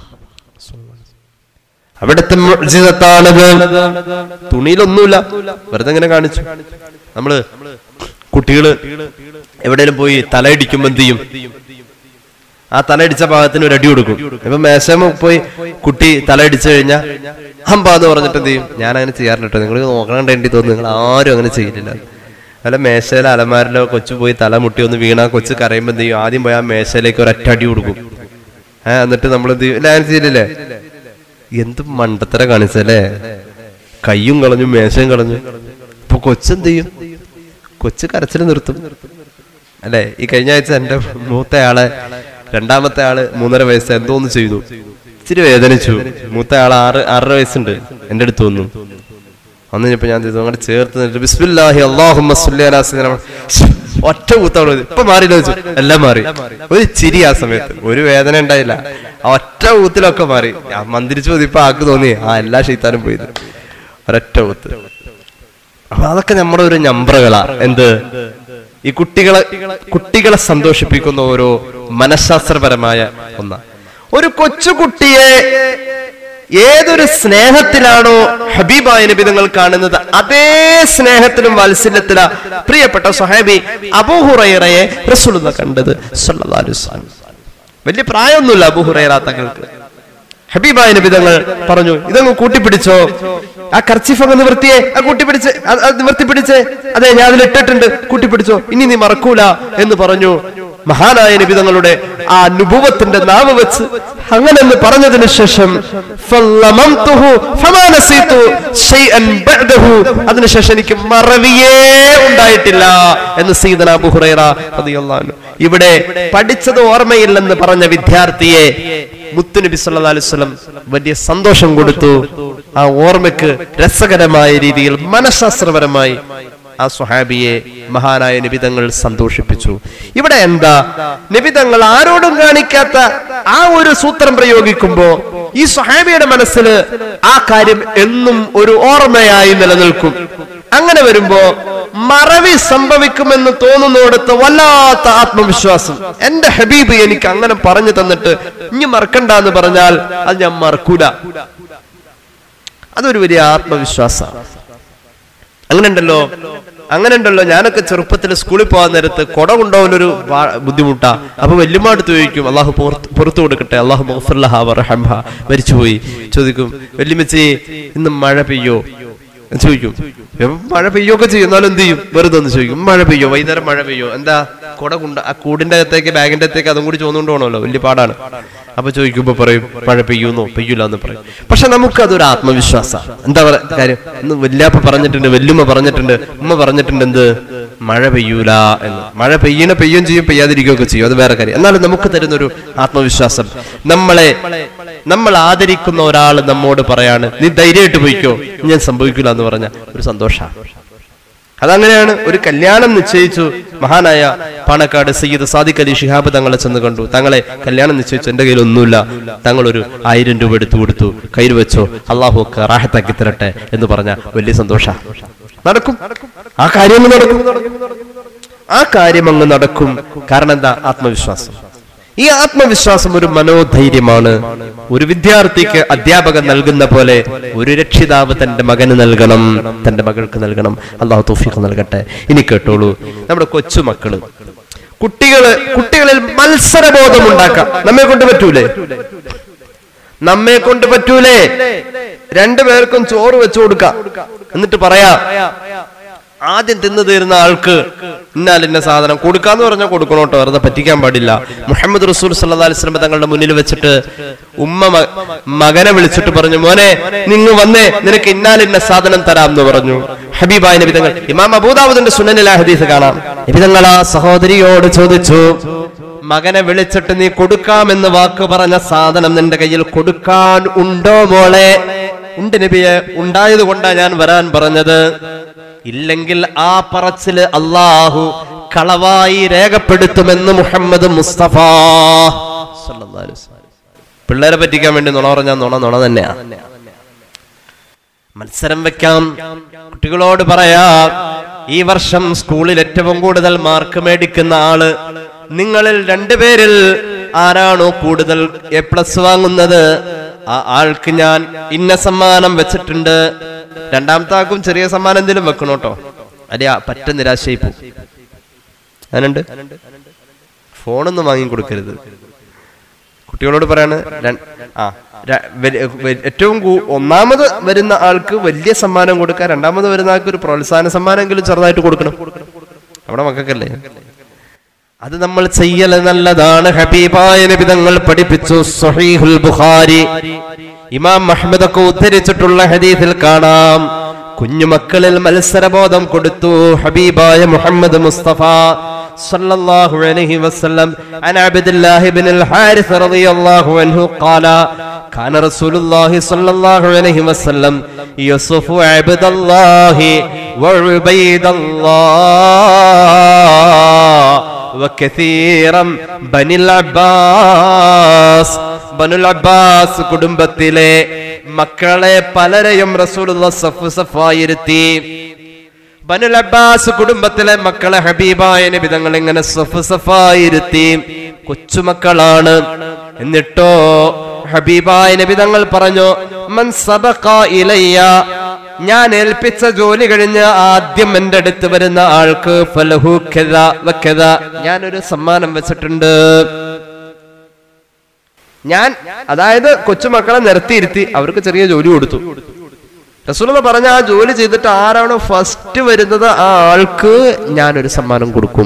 അവിടുത്തെ മുഅ്ജിസത്താണിത് തുണിയിലൊന്നുമില്ല വെറുതെ ഇങ്ങനെ കാണിച്ചു നമ്മള് കുട്ടികള് എവിടെയെങ്കിലും പോയി തലയിടിക്കുമ്പോ എന്ത് ചെയ്യും ആ തലയിടിച്ച ഭാഗത്തിന് ഒരു അടി കൊടുക്കും ഇപ്പൊ മേശമ പോയി കുട്ടി തലയിടിച്ചു കഴിഞ്ഞാൽ ഹമ്പ എന്ന് പറഞ്ഞിട്ട് എന്ത് ചെയ്യും ഞാൻ അങ്ങനെ ചെയ്യാറില്ല കേട്ടോ നിങ്ങൾ നോക്കണേണ്ടി തോന്നുന്നു നിങ്ങൾ ആരും അങ്ങനെ ചെയ്യില്ല അല്ല മേശയിലെ അലമാരിലോ കൊച്ചു പോയി തല മുട്ടി ഒന്ന് വീണാ കൊച്ചു കരയുമ്പോ എന്ത് ചെയ്യും ആദ്യം പോയി ആ മേശയിലേക്ക് ഒരു ഒറ്റ അടി കൊടുക്കും ഏഹ് എന്നിട്ട് നമ്മൾ എന്ത് ചെയ്യും ഇല്ല അങ്ങനെ ചെയ്യില്ലേ എന്ത് മണ്ടത്തര കാണിച്ചല്ലേ കയ്യും കളഞ്ഞു മേശയും കളഞ്ഞു ഇപ്പൊ കൊച്ചെന്ത് ചെയ്യും കൊച്ചു കരച്ചിൽ നിർത്തും അല്ലെ ഈ കഴിഞ്ഞ ആഴ്ച എന്റെ മൂത്ത ആളെ രണ്ടാമത്തെ ആള് മൂന്നര വയസ്സ് എന്തോ ഒന്ന് ചെയ്തു ഇച്ചിരി വേദനിച്ചു മൂത്ത ആള് ആറ് ആറര വയസ്സുണ്ട് എന്റെ അടുത്ത് വന്നു അന്ന് കഴിഞ്ഞപ്പോ ഞാൻ ചെയ്തു അങ്ങോട്ട് ചേർത്ത് നിന്നിട്ട് ബിസ്മില്ലാഹി അല്ലാഹുമ്മ സ്വല്ലി അലാ സയ്യിദിനാ മുഹമ്മദ്." ശ്ശ്, ഒറ്റ കൂത്തവള് ഇപ്പൊ മാറിയില്ല വെച്ചു എല്ലാം മാറി ഒരു ചിരി ആ സമയത്ത് ഒരു വേദന ഉണ്ടായില്ല ആ ഒറ്റ ഊത്തിലൊക്കെ മാറി ഞാൻ മന്ത്രിച്ചു പോയി ഇപ്പൊ ആക്ക് തോന്നി ആ എല്ലാ ഷെയ്ത്താനും പോയത് ഒരൊറ്റ ഊത്ത് അപ്പൊ അതൊക്കെ നമ്മുടെ ഒരു നമ്പറുകളാ എന്ത് ഈ കുട്ടികളെ കുട്ടികളെ സന്തോഷിപ്പിക്കുന്ന ഓരോ മനഃശാസ്ത്രപരമായ ഒന്ന ഒരു കൊച്ചുകുട്ടിയെ ഏതൊരു സ്നേഹത്തിലാണോ ഹബീബായ നബി നിങ്ങൾ കാണുന്നത് അതേ സ്നേഹത്തിലും വാത്സല്യത്തിലാ പ്രിയപ്പെട്ട സ്വഹാബി അബൂഹുറൈറയെ റസൂലുള്ളാഹി കണ്ടത് സല്ലല്ലാഹു അലൈഹി വസല്ലം വലിയ പ്രായമൊന്നുമില്ല അബൂഹുറൈറ തങ്ങൾക്ക് ഹബീബായ നബി തങ്ങൾ പറഞ്ഞു ഇതങ്ങ് കൂട്ടിപ്പിടിച്ചോ ആ കർച്ചിഫ് അങ്ങ് നിവർത്തിയേ ആ കൂട്ടിപ്പിടിച്ച് അത് അത് നിവർത്തിപ്പിടിച്ച് അതെ ഞാൻ അതിൽ ഇട്ടിട്ടുണ്ട് കൂട്ടിപ്പിടിച്ചോ ഇനി നീ മറക്കൂല എന്ന് പറഞ്ഞു മഹാനായ നിബിതങ്ങളുടെ ആ നുപുവത്തിന്റെ നാവ് വെച്ച് അങ്ങനെ എന്ന് പറഞ്ഞതിന് ശേഷം ഫല്ലമംതുഹു ഫമാ നസീതു ശൈഅൻ ബഅദഹു. അതിനുശേഷം എനിക്ക് മറവിയേ ഉണ്ടായിട്ടില്ല എന്ന് സീദന അബൂ ഹുറൈറ റളിയല്ലാഹു അൻഹു. ഇവിടെ പഠിച്ചത് ഓർമ്മയില്ലെന്ന് പറഞ്ഞ വിദ്യാർത്ഥിയെ മുത്തുനബി സല്ലല്ലാഹു അലൈഹി വസല്ലം വലിയ സന്തോഷം കൊടുത്തു ആ ഓർമ്മയ്ക്ക് രസകരമായ രീതിയിൽ മനഃശാസ്ത്രപരമായി ആ സ്വഹാബിയെ മഹാനായ നിബിതങ്ങൾ സന്തോഷിപ്പിച്ചു ഇവിടെ എന്താ നിബിതങ്ങൾ ആരോടും കാണിക്കാത്ത ആ ഒരു സൂത്രം പ്രയോഗിക്കുമ്പോ ഈ സ്വഹാബിയുടെ മനസ്സിൽ ആ കാര്യം എന്നും ഒരു ഓർമ്മയായി നിലനിൽക്കും അങ്ങനെ വരുമ്പോ മറവി സംഭവിക്കുമെന്ന് തോന്നുന്നിടത്ത് വല്ലാത്ത ആത്മവിശ്വാസം എന്റെ ഹബീബ് എനിക്ക് അങ്ങനെ പറഞ്ഞു തന്നിട്ട് ഇനി മറക്കണ്ട എന്ന് പറഞ്ഞാൽ അത് ഞാൻ മറക്കൂല അതൊരു വലിയ ആത്മവിശ്വാസമാണ് അങ്ങനെ ഉണ്ടല്ലോ അങ്ങനെ ഉണ്ടല്ലോ ഞാനൊക്കെ ചെറുപ്പത്തിൽ സ്കൂളിൽ പോകാൻ നേരത്ത് കുട കൊണ്ടുപോകാനൊരു വാ- ബുദ്ധിമുട്ടാ അപ്പൊ വല്യമ്മ അടുത്ത് ചോദിക്കും അള്ളാഹു പുറത്ത് പുറത്തു കൊടുക്കട്ടെ അള്ളാഹു മഗ്ഫിർലഹ വറഹംഹ മരിച്ചുപോയി ചോദിക്കും വല്യമ്മച്ചി ഇന്ന് മഴ പെയ്യോ എന്ന് ചോദിക്കും ഇപ്പം മഴ പെയ്യൊക്കെ ചെയ്യും എന്നാലും എന്ത് ചെയ്യും വെറുതെ ഒന്ന് ചോദിക്കും മഴ പെയ്യോ വൈകുന്നേരം മഴ പെയ്യോ എന്താ കുട കൊണ്ട് ആ കൂടിന്റെ അകത്തേക്ക് ബാഗിന്റെ അകത്തേക്ക് അതും കൂടി ചോന്നുകൊണ്ട് പോകണമല്ലോ വലിയ പാടാണ് അപ്പൊ ചോദിക്കുമ്പോ പറയും മഴ പെയ്യൂന്നോ പെയ്യൂല എന്ന് പറയും പക്ഷെ നമുക്ക് അതൊരു ആത്മവിശ്വാസമാണ് എന്താ പറയുക കാര്യം ഇന്ന് വല്യാപ്പ പറഞ്ഞിട്ടുണ്ട് വല്യമ്മ പറഞ്ഞിട്ടുണ്ട് ഉമ്മ പറഞ്ഞിട്ടുണ്ട് എന്ത് മഴ പെയ്യൂല എന്ന് മഴ പെയ്യണ പെയ്യും ചെയ്യും പെയ്യാതിരിക്കുകയൊക്കെ ചെയ്യും അത് വേറെ കാര്യം എന്നാലും നമുക്ക് തരുന്നൊരു ആത്മവിശ്വാസം നമ്മളെ നമ്മൾ ആദരിക്കുന്ന ഒരാൾ നമ്മോട് പറയാണ് നീ ധൈര്യമായിട്ട് പോയിക്കോ ഞാൻ സംഭവിക്കില്ല എന്ന് പറഞ്ഞ ഒരു സന്തോഷമാണ് അതങ്ങനെയാണ് ഒരു കല്യാണം നിശ്ചയിച്ചു മഹാനായ പാണക്കാട് സയ്യിദ് സാദിഖ് അലി ഷിഹാബ് തങ്ങളെ ചെന്ന് കണ്ടു തങ്ങളെ കല്യാണം നിശ്ചയിച്ചു എന്റെ കയ്യിൽ ഒന്നുമില്ല തങ്ങൾ ഒരു ആയിരം രൂപ എടുത്തു കൊടുത്തു കയ്യിൽ വെച്ചോ അള്ളാഹു ഒക്കെ റാഹത്താക്കി തരട്ടെ എന്ന് പറഞ്ഞ വലിയ സന്തോഷ നടക്കും ആ കാര്യം അങ്ങ് നടക്കും ആ കാര്യം അങ്ങ് നടക്കും കാരണം എന്താ ആത്മവിശ്വാസം ഈ ആത്മവിശ്വാസം ഒരു മനോധൈര്യമാണ് ഒരു വിദ്യാർത്ഥിക്ക് അധ്യാപകൻ നൽകുന്ന പോലെ ഒരു രക്ഷിതാവ് തന്റെ മകന് നൽകണം തന്റെ മകൾക്ക് നൽകണം അള്ളാഹു തൗഫീഖ് നൽകട്ടെ ഇനി കേട്ടോളൂ നമ്മുടെ കൊച്ചുമക്കള് കുട്ടികള് കുട്ടികളിൽ മത്സരബോധം ഉണ്ടാക്കാം നമ്മെ കൊണ്ട് പറ്റൂലേ നമ്മെ കൊണ്ട് പറ്റൂലേ രണ്ടുപേർക്കും ചോറ് വെച്ചു കൊടുക്കാം എന്നിട്ട് പറയാ ആദ്യം തിന്നു തീരുന്ന ആൾക്ക് ഇന്നാൽ ഇന്ന സാധനം കൊടുക്കാന്ന് പറഞ്ഞാൽ കൊടുക്കണം കേട്ടോ വെറുതെ പറ്റിക്കാൻ പാടില്ല മുഹമ്മദ് റസൂൽ സല്ലല്ലാഹു അലൈഹി വസല്ലം തങ്ങളുടെ മുന്നിൽ വെച്ചിട്ട് ഉമ്മ മ- മകനെ വിളിച്ചിട്ട് പറഞ്ഞു മോനെ നിങ്ങ് വന്നേ നിനക്ക് ഇന്നാൽ ഇന്ന സാധനം തരാം എന്ന് പറഞ്ഞു ഹബീബായ നബി തങ്ങൾ ഇമാം അബൂദാവുദിന്റെ സുനനിൽ ആ ഹദീസ് കാണാം നബി തങ്ങൾ ആ സഹോദരിയോട് ചോദിച്ചു മകനെ വിളിച്ചിട്ട് നീ കൊടുക്കാമെന്ന് വാക്ക് പറഞ്ഞ സാധനം നിന്റെ കയ്യിൽ കൊടുക്കാൻ ഉണ്ടോ മോളെ ഉണ്ട് നബിയെ ഉണ്ടായത് കൊണ്ടാ ഞാൻ വരാൻ പറഞ്ഞത് ഇല്ലെങ്കിൽ ആ പറച്ചില് അള്ളാഹു കളവായി രേഖപ്പെടുത്തുമെന്ന് മുഹമ്മദ് മുസ്തഫ സല്ലല്ലാഹു അലൈഹി വസല്ലം. പിള്ളേരെ പറ്റിക്കാൻ വേണ്ടി നുണ പറഞ്ഞാൽ നുണ നുണ തന്നെയാ മത്സരം വെക്കാം കുട്ടികളോട് പറയാ ഈ വർഷം സ്കൂളിൽ ഏറ്റവും കൂടുതൽ മാർക്ക് മേടിക്കുന്ന ആള് നിങ്ങളിൽ രണ്ടുപേരിൽ ആരാണോ കൂടുതൽ എ പ്ലസ് വാങ്ങുന്നത് ആ ആൾക്ക് ഞാൻ ഇന്ന സമ്മാനം വെച്ചിട്ടുണ്ട് രണ്ടാമത്തെ ആൾക്കും ചെറിയ സമ്മാനം എന്തെങ്കിലും വെക്കണം കേട്ടോ അല്ലെ പറ്റ നിരാശയായി പോകും അതിനുണ്ട് ഫോണൊന്നും വാങ്ങി കൊടുക്കരുത് കുട്ടികളോട് പറയാണ് ര- ആ ര- വെ- വെ- ഏറ്റവും കൂ- ഒന്നാമത് വരുന്ന ആൾക്ക് വലിയ സമ്മാനം കൊടുക്കുക രണ്ടാമത് വരുന്ന ആൾക്ക് ഒരു പ്രോത്സാഹന സമ്മാനമെങ്കിലും ചെറുതായിട്ട് കൊടുക്കണം നമ്മുടെ മക്കൾക്കല്ലേ അത് നമ്മൾ ചെയ്യൽ നല്ലതാണ് ഹബീബായ നബി തങ്ങൾ പഠിപ്പിച്ചു സഹീഹുൽ ബുഖാരി ഇമാം അഹ്മദ് ഒക്കെ ഉദ്ധരിച്ചിട്ടുള്ള ഹദീസിൽ കാണാം കുഞ്ഞുമക്കളിൽ മത്സരബോധം കൊടുത്തു ഹബീബായ മുഹമ്മദ് മുസ്തഫ സല്ലല്ലാഹു അലൈഹി വസല്ലം അൻ അബ്ദുല്ലാഹി ഇബ്നുൽ ഹാരിസ് റളിയല്ലാഹു അൻഹു ഖാല كان رسول الله صلى الله عليه وسلم يصف عبد الله وعبيد الله وكثيرا بني العباس ബനുൽ അബ്ബാസ് കുടുംബത്തിലെ മക്കളെ പലരെയും റസൂലുള്ള സഫ് സഫായിരുത്തി ബനുൽ അബ്ബാസ് കുടുംബത്തിലെ മക്കളെ ഹബീബായ നബി തങ്ങൾ ഇങ്ങനെ സഫ് സഫായിരുത്തി കൊച്ചുമക്കളാണ് എന്നിട്ടോ ഹബീബായ നബി തങ്ങൾ പറഞ്ഞു മൻ സബഖ ഇലയ്യ ഞാൻ ഏൽപ്പിച്ച ജോലി കഴിഞ്ഞ് ആദ്യം എന്റെ അടുത്ത് വരുന്ന ആൾക്ക് ഫലഹു ഖദ വഖദ ഞാനൊരു സമ്മാനം വെച്ചിട്ടുണ്ട് ഞാൻ അതായത് കൊച്ചുമക്കളെ നിർത്തിയിരുത്തി അവർക്ക് ചെറിയ ജോലി കൊടുത്തു റസൂലത പറഞ്ഞ ആ ജോലി ചെയ്തിട്ട് ആരാണോ ഫസ്റ്റ് വരുന്നത് ആ ആൾക്ക് ഞാനൊരു സമ്മാനം കൊടുക്കും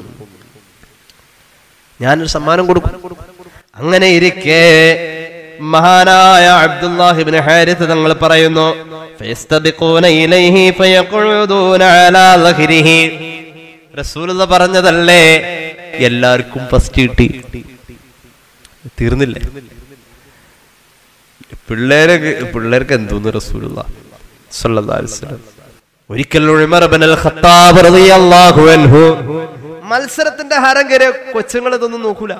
ഞാനൊരു സമ്മാനം കൊടുക്കും അങ്ങനെ ഇരിക്കെ മഹാനായ അബ്ദുല്ലാഹിബിൻ ഹാരിത്ത് തങ്ങൾ പറയുന്നു ഫയസ്തബിഖൂന ഇലൈഹി ഫയഖുദൂന അലാ ളഹ്രിഹി റസൂലുള്ള പറഞ്ഞതല്ലേ എല്ലാവർക്കും ഫസ്റ്റ് കിട്ടി തീർന്നില്ലേ പിള്ളേരെ പിള്ളേർക്ക് എന്തോന്ന് റസൂലുള്ള സല്ലല്ലാഹു അലൈഹി വസല്ലം ഒരിക്കൽ ഉമർ ഇബ്നുൽ ഖത്താബ് റളിയല്ലാഹു അൻഹു മത്സരത്തിന്റെ ഹരം കയറിയ കൊച്ചുങ്ങൾ ഇതൊന്നും നോക്കൂല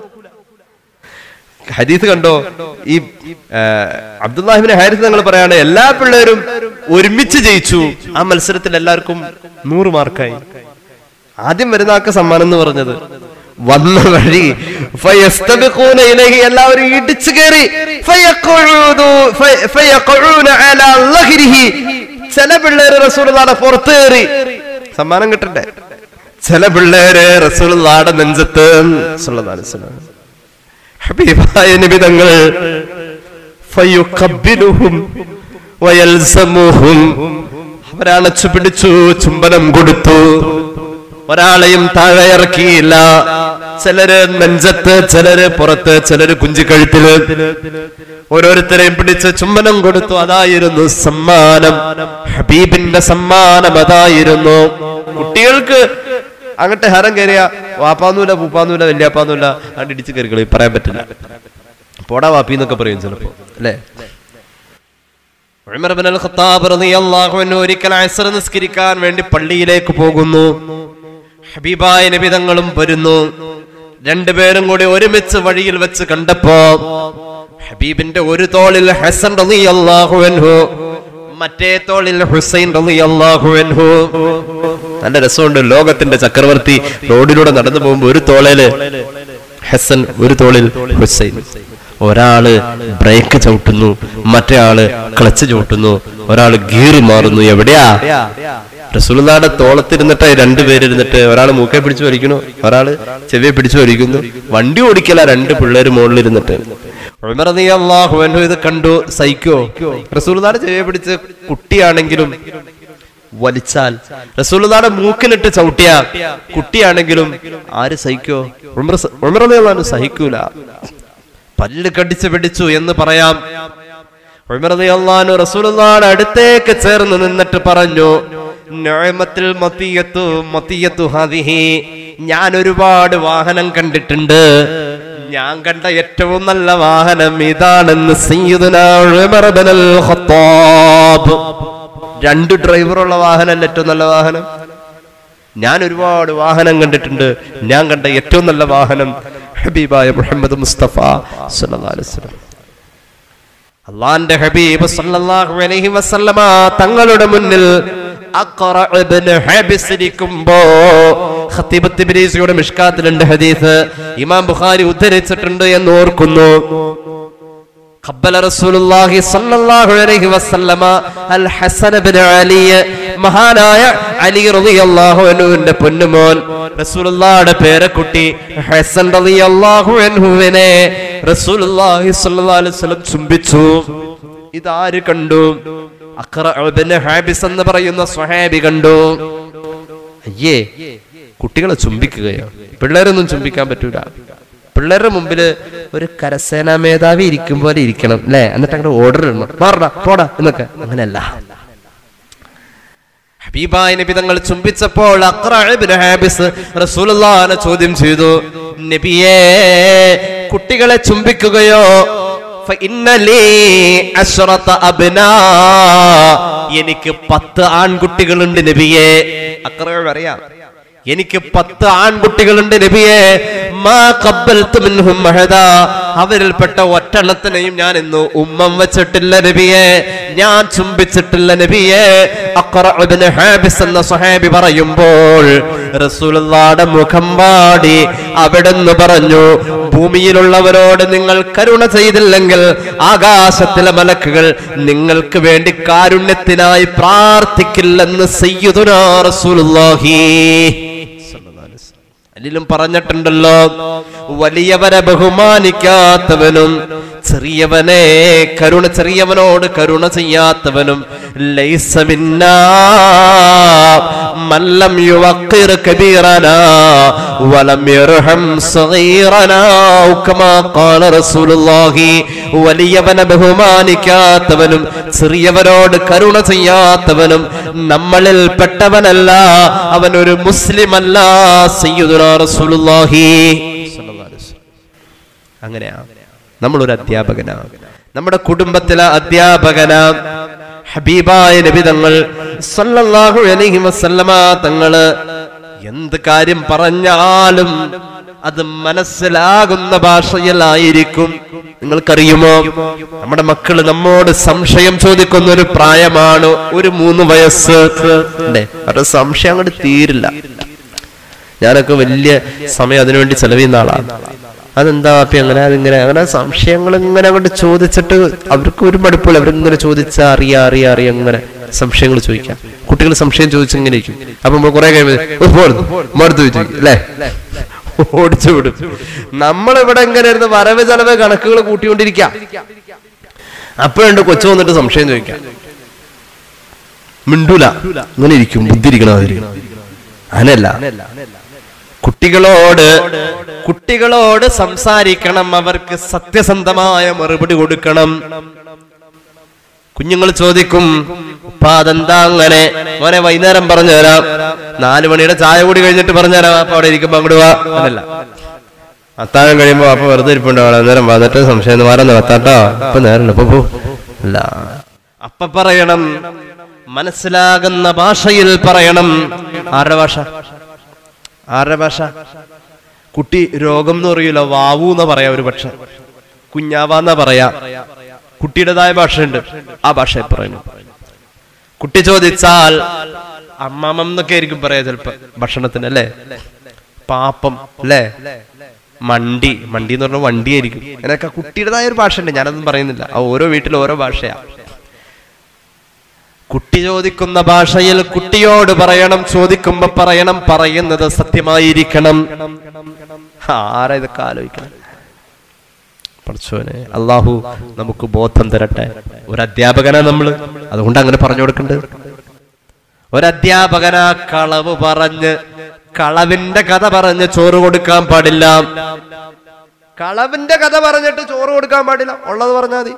ഹദീസ് കണ്ടോ ഈ അബ്ദുല്ലാഹിബിൻ ഹാരിസ് നിങ്ങൾ പറയാണ് എല്ലാ പിള്ളേരും ഒരുമിച്ച് ജയിച്ചു ആ മത്സരത്തിൽ എല്ലാവർക്കും നൂറ് മാർക്കായി ആദ്യം വരുന്ന ആൾക്ക് സമ്മാനം എന്ന് പറഞ്ഞത് വന്ന വഴി ഫയസ്തബിഖൂന ഇലൈഹി എല്ലാവരും ഇടിച്ചു കയറി ഫയഖഉദു ഫയ- ഫയഖഉന അലാ ലഹ്രിഹി ചില പിള്ളേര് റസൂലുള്ളാഹിയുടെ പുറത്ത് കയറി സമ്മാനം കിട്ടണ്ടേ ചില പിള്ളേര് റസൂലുള്ളാഹിയുടെ നെഞ്ചത്ത് സല്ലല്ലാഹു അലൈഹി വസല്ലം ഹബീബായ നിബിതങ്ങൾ ഫയുഖബ്ബിലുഹും വയൽസമുഹും അവരണച്ചു പിടിച്ചു ചുംബനം കൊടുത്തു ഒരാളെയും താഴെ ഇറക്കിയില്ല ചിലര് നെഞ്ചത്ത് ചിലര് പുറത്ത് ചിലര് കുഞ്ചിക്കഴുത്തില് ഓരോരുത്തരെയും പിടിച്ച് ചുംബനം കൊടുത്തു അതായിരുന്നു സമ്മാനം ഹബീബിന്റെ സമ്മാനം അതായിരുന്നു കുട്ടികൾക്ക് അങ്ങോട്ട് ഹരം കയറിയ വാപ്പാന്നൂല പൂപ്പാന്നൂല വല്യാപ്പാന്നൂല അങ്ങോട്ട് ഇടിച്ച് കയറിക്കളി പറയാൻ പറ്റില്ല പോടാ വാപ്പി എന്നൊക്കെ പറയും ചിലപ്പോ അല്ലേ ഉമർ ഇബ്നുൽ ഖത്താബ് റളിയല്ലാഹു അൻഹു ഒരിക്കൽ അസ്ർ നിസ്കരിക്കാൻ വേണ്ടി പള്ളിയിലേക്ക് പോകുന്നു ഹബീബായ നബി തങ്ങളും വരുന്നു രണ്ടുപേരും കൂടി ഒരുമിച്ച് വഴിയിൽ വെച്ച് കണ്ടപ്പോ ഹബീബിന്റെ ഒരു തോളിൽ ഹസൻ റളിയല്ലാഹു അൻഹു മറ്റേ തോളിൽ ഹുസൈൻ റളിയല്ലാഹു അൻഹു നല്ല രസമുണ്ട് ലോകത്തിന്റെ ചക്രവർത്തി റോഡിലൂടെ നടന്നു പോകുമ്പോ ഒരു തോളയില് ഹസൻ ഒരു തോളിൽ ഹുസൈൻ ഒരാള് ബ്രേക്ക് ചവിട്ടുന്നു മറ്റേ ആള് ക്ലച്ച് ചവിട്ടുന്നു ഒരാള് ഗീർ മാറുന്നു എവിടെയാ റസൂലുള്ളാടെ തോളത്തിരുന്നിട്ട് രണ്ടുപേരിരുന്നിട്ട് ഒരാള് മൂക്കെ പിടിച്ചു വലിക്കുന്നു ഒരാള് ചെവിയെ പിടിച്ചു വലിക്കുന്നു വണ്ടി ഓടിക്കല രണ്ട് പിള്ളേര് മുകളിലിരുന്നിട്ട് ഉമർ റളിയല്ലാഹു അൻഹു ഇത് കണ്ടു സഹിക്കോ റസൂലുള്ളാടെ ചെവിയെ പിടിച്ച് കുട്ടിയാണെങ്കിലും വലിച്ചാൽ റസൂലുള്ളാടെ മൂക്കിലിട്ട് ചവിട്ടിയ കുട്ടിയാണെങ്കിലും ആര് സഹിക്കോ ഉമർ സ- ഉമർ റളിയല്ലാഹു അൻഹു സഹിക്കൂല പല്ല് കടിച്ചു പിടിച്ചു എന്ന് പറയാം ഉമർ റളിയല്ലാഹു അൻഹു റസൂലുള്ളാടെ അടുത്തേക്ക് ചേർന്ന് നിന്നിട്ട് പറഞ്ഞു നിഅമത്തിൽ മത്തിയത്തു മത്തിയത്തു ഹാദിഹി ഞാൻ ഒരുപാട് വാഹനം കണ്ടിട്ടുണ്ട് ഞാൻ കണ്ട ഏറ്റവും നല്ല വാഹനം ഇതാണെന്ന് സയ്യിദുനാ ഉമർ ഇബ്നുൽ ഖത്താബ് രണ്ട് ഡ്രൈവറുള്ള വാഹനം ഏറ്റവും നല്ല വാഹനം ഞാൻ ഒരുപാട് വാഹനം കണ്ടിട്ടുണ്ട് ഞാൻ കണ്ട ഏറ്റവും നല്ല വാഹനം ഹബീബായ മുഹമ്മദ് മുസ്തഫ സല്ലല്ലാഹു അലൈഹി വസല്ലം അള്ളാന്റെ ഹബീബ് സല്ലല്ലാഹു അലൈഹി വസല്ലമ തങ്ങളുടെ മുന്നിൽ അഖറ ഇബ്നു ഹബിസ് ഇരിക്കുമ്പോ ഖത്തീബ് തിബ്രീസിയുടെ മിഷ്കാത്തിലുണ്ട് ഹദീസ് ഇമാം ബുഖാരി ഉദ്ധരിച്ചിട്ടുണ്ട് എന്ന് ഓർക്കുന്നു قبل رسول الله صلى الله عليه وسلم الحسن بن علي മഹാനായ അലി റളിയല്ലാഹു അൻഹുവിന്റെ പൊന്നുമോൻ റസൂലുള്ളാഹിയുടെ പേരക്കുട്ടി ഹസൻ റളിയല്ലാഹു അൻഹുവിനെ റസൂലുള്ളാഹി സ്വല്ലല്ലാഹു അലൈഹി വസല്ലം ചുംബിച്ചു ഇതാര് കണ്ടു അഖറ ഇബ്നു ഹാബിസ് എന്ന് പറയുന്ന സ്വഹാബി കണ്ടു അയ്യേ കുട്ടികളെ ചുംബിക്കുകയോ പിള്ളേരൊന്നും ചുംബിക്കാൻ പറ്റൂല പിള്ളേരുടെ മുമ്പില് ഒരു കരസേനാ മേധാവി ഇരിക്കും പോലെ ഇരിക്കണം അല്ലെ എന്നിട്ട് അങ്ങോട്ട് ഓർഡർ ഇടണം മാറടാ പോടാ എന്നൊക്കെ അങ്ങനെയല്ല ഹബീബായ നബി തങ്ങൾ ചുംബിച്ചപ്പോൾ അഖ്റ ഇബ്നു ഹാബിസ് റസൂലുള്ളാഹിനെ ചോദ്യം ചെയ്തു നബിയേ കുട്ടികളെ ചുംബിക്കുകയോ فإن لي عشرة أبناء. എനിക്ക് പത്ത് ആൺകുട്ടികളുണ്ട് നബിയെ അക്രയോട് അറിയാം എനിക്ക് പത്ത് ആൺകുട്ടികളുണ്ട് നബിയെ മാ ഖബ്ബൽതു മിൻഹും അഹദാ. അവരിൽപ്പെട്ട ഒറ്റെണ്ണത്തിനെയും ഞാൻ ഇന്ന് ഉമ്മം വെച്ചിട്ടില്ല നബിയെ ഞാൻ ചുംബിച്ചിട്ടില്ല നബിയെ അഖ്റ ഇബ്നു ഹാബിസ് എന്ന സ്വഹാബി പറയുമ്പോൾ റസൂലുള്ളാഹിയുടെ മുഖം വാടി അവിടുന്ന് പറഞ്ഞു ഭൂമിയിലുള്ളവരോട് നിങ്ങൾ കരുണ ചെയ്തില്ലെങ്കിൽ ആകാശത്തിലെ മലക്കുകൾ നിങ്ങൾക്ക് വേണ്ടി കാരുണ്യത്തിനായി പ്രാർത്ഥിക്കില്ലെന്ന് സയ്യിദുനാ റസൂലുള്ളാഹി അതിലും പറഞ്ഞിട്ടുണ്ടല്ലോ വലിയവരെ ബഹുമാനിക്കാത്തവനും ചെറിയവനെ കരുണ ചെറിയവനോട് കരുണ ചെയ്യാത്തവനും ലൈസ മിന്നാ മല്ലം യുവക്കിർ കബീറനാ വലം യർഹം സഗീറനാ കമാ ഖാല റസൂലുള്ളാഹി വലിയവനെ ബഹുമാനിക്കാത്തവനും ചെറിയവരോട് കരുണ ചെയ്യാത്തവനും നമ്മളിൽ പെട്ടവനല്ല അവൻ ഒരു മുസ്ലിം അല്ല സയ്യിദുനാ റസൂലുള്ളാഹി സ്വല്ലല്ലാഹു അലൈഹി വസല്ലം. അങ്ങനെയാ നമ്മളൊരു അധ്യാപകനാണ് നമ്മുടെ കുടുംബത്തിലെ അധ്യാപകന ഹബീബായ നബി തങ്ങൾ സല്ലല്ലാഹു അലൈഹി വസല്ലമ തങ്ങള് എന്ത് കാര്യം പറഞ്ഞാലും അത് മനസ്സിലാകുന്ന ഭാഷയിലായിരിക്കും നിങ്ങൾക്കറിയുമോ നമ്മുടെ മക്കള് നമ്മോട് സംശയം ചോദിക്കുന്ന ഒരു പ്രായമാണ് ഒരു മൂന്ന് വയസ്സ് അല്ലേ അവരുടെ സംശയം അങ്ങോട്ട് തീരില്ല ഞാനൊക്കെ വലിയ സമയം അതിനുവേണ്ടി ചെലവിയുന്ന ആളാണ് അതെന്താ അപ്പൊ അങ്ങനെ അതിങ്ങനെ അങ്ങനെ സംശയങ്ങൾ ഇങ്ങനെ അങ്ങോട്ട് ചോദിച്ചിട്ട് അവർക്ക് ഒരു മടുപ്പില്ല അവരിങ്ങനെ ചോദിച്ചാ അറിയാ അറിയാ അറിയാ അങ്ങനെ സംശയങ്ങൾ ചോദിക്കാം കുട്ടികൾ സംശയം ചോദിച്ചിങ്ങനെ ഇരിക്കും അപ്പൊ നമ്മൾ കുറെ കഴിയുമ്പോൾ മടുത്ത് ചോദിക്കും അല്ലേ ഓടിച്ചു വിടും നമ്മളിവിടെ ഇങ്ങനെ ഇരുന്ന് വരവ് ചെലവ് കണക്കുകൾ കൂട്ടിക്കൊണ്ടിരിക്കാം അപ്പോഴുണ്ട് കൊച്ചു വന്നിട്ട് സംശയം ചോദിക്കാം മിണ്ടൂല ഇങ്ങനെ ഇരിക്കും ബുദ്ധി ഇരിക്കണമാതിരി അങ്ങനെയല്ല കുട്ടികളോട് കുട്ടികളോട് സംസാരിക്കണം അവർക്ക് സത്യസന്ധമായ മറുപടി കൊടുക്കണം കുഞ്ഞുങ്ങൾ ചോദിക്കും ഉപ്പാ അതെന്താ അങ്ങനെ മോനെ വൈകുന്നേരം പറഞ്ഞു തരാം നാലു മണിയുടെ ചായ കൂടി കഴിഞ്ഞിട്ട് പറഞ്ഞു തരാം അപ്പൊ അവിടെ ഇരിക്കുമ്പോ അങ്ങോട്ട് വാ അതല്ല അത്താഴം കഴിയുമ്പോ അപ്പൊ വെറുതെ ഇരിപ്പുണ്ടാവും അന്നേരം വന്നിട്ട് സംശയം മാറുന്ന വത്താട്ടോ ഇപ്പൊ നേരം ഇപ്പൊ പോ അല്ല അപ്പൊ പറയണം മനസ്സിലാകുന്ന ഭാഷയിൽ പറയണം ആരുടെ ഭാഷ ആരുടെ ഭാഷ കുട്ടി രോഗം എന്ന് പറയൂല വാവു എന്ന് പറയാ ഒരു പക്ഷെ കുഞ്ഞാവാന്ന പറയാ കുട്ടിയുടേതായ ഭാഷയുണ്ട് ആ ഭാഷ പറയുന്നു കുട്ടി ചോദിച്ചാൽ അമ്മാമം എന്നൊക്കെ ആയിരിക്കും പറയാ ചിലപ്പോ ഭക്ഷണത്തിന് അല്ലേ പാപ്പം അല്ലേ മണ്ടി മണ്ടി എന്ന് പറഞ്ഞാൽ വണ്ടിയായിരിക്കും അങ്ങനെയൊക്കെ കുട്ടിയുടേതായ ഒരു ഭാഷ ഉണ്ട് ഞാനതൊന്നും പറയുന്നില്ല ആ ഓരോ വീട്ടിലും ഓരോ ഭാഷയാ കുട്ടി ചോദിക്കുന്ന ഭാഷയിൽ കുട്ടിയോട് പറയണം ചോദിക്കുമ്പോ പറയണം പറയുന്നത് സത്യമായിരിക്കണം ആരാ ഇതൊക്കെ ആലോചിക്കണം പഠിച്ചോനെ അള്ളാഹു നമുക്ക് ബോധം തരട്ടെ ഒരു അധ്യാപകനാ നമ്മള് അതുകൊണ്ട് അങ്ങനെ പറഞ്ഞു കൊടുക്കണ്ട് ഒരധ്യാപകനാ കളവ് പറഞ്ഞ് കളവിന്റെ കഥ പറഞ്ഞ് ചോറ് കൊടുക്കാൻ പാടില്ല കളവിന്റെ കഥ പറഞ്ഞിട്ട് ചോറ് കൊടുക്കാൻ പാടില്ല ഉള്ളത് പറഞ്ഞാൽ മതി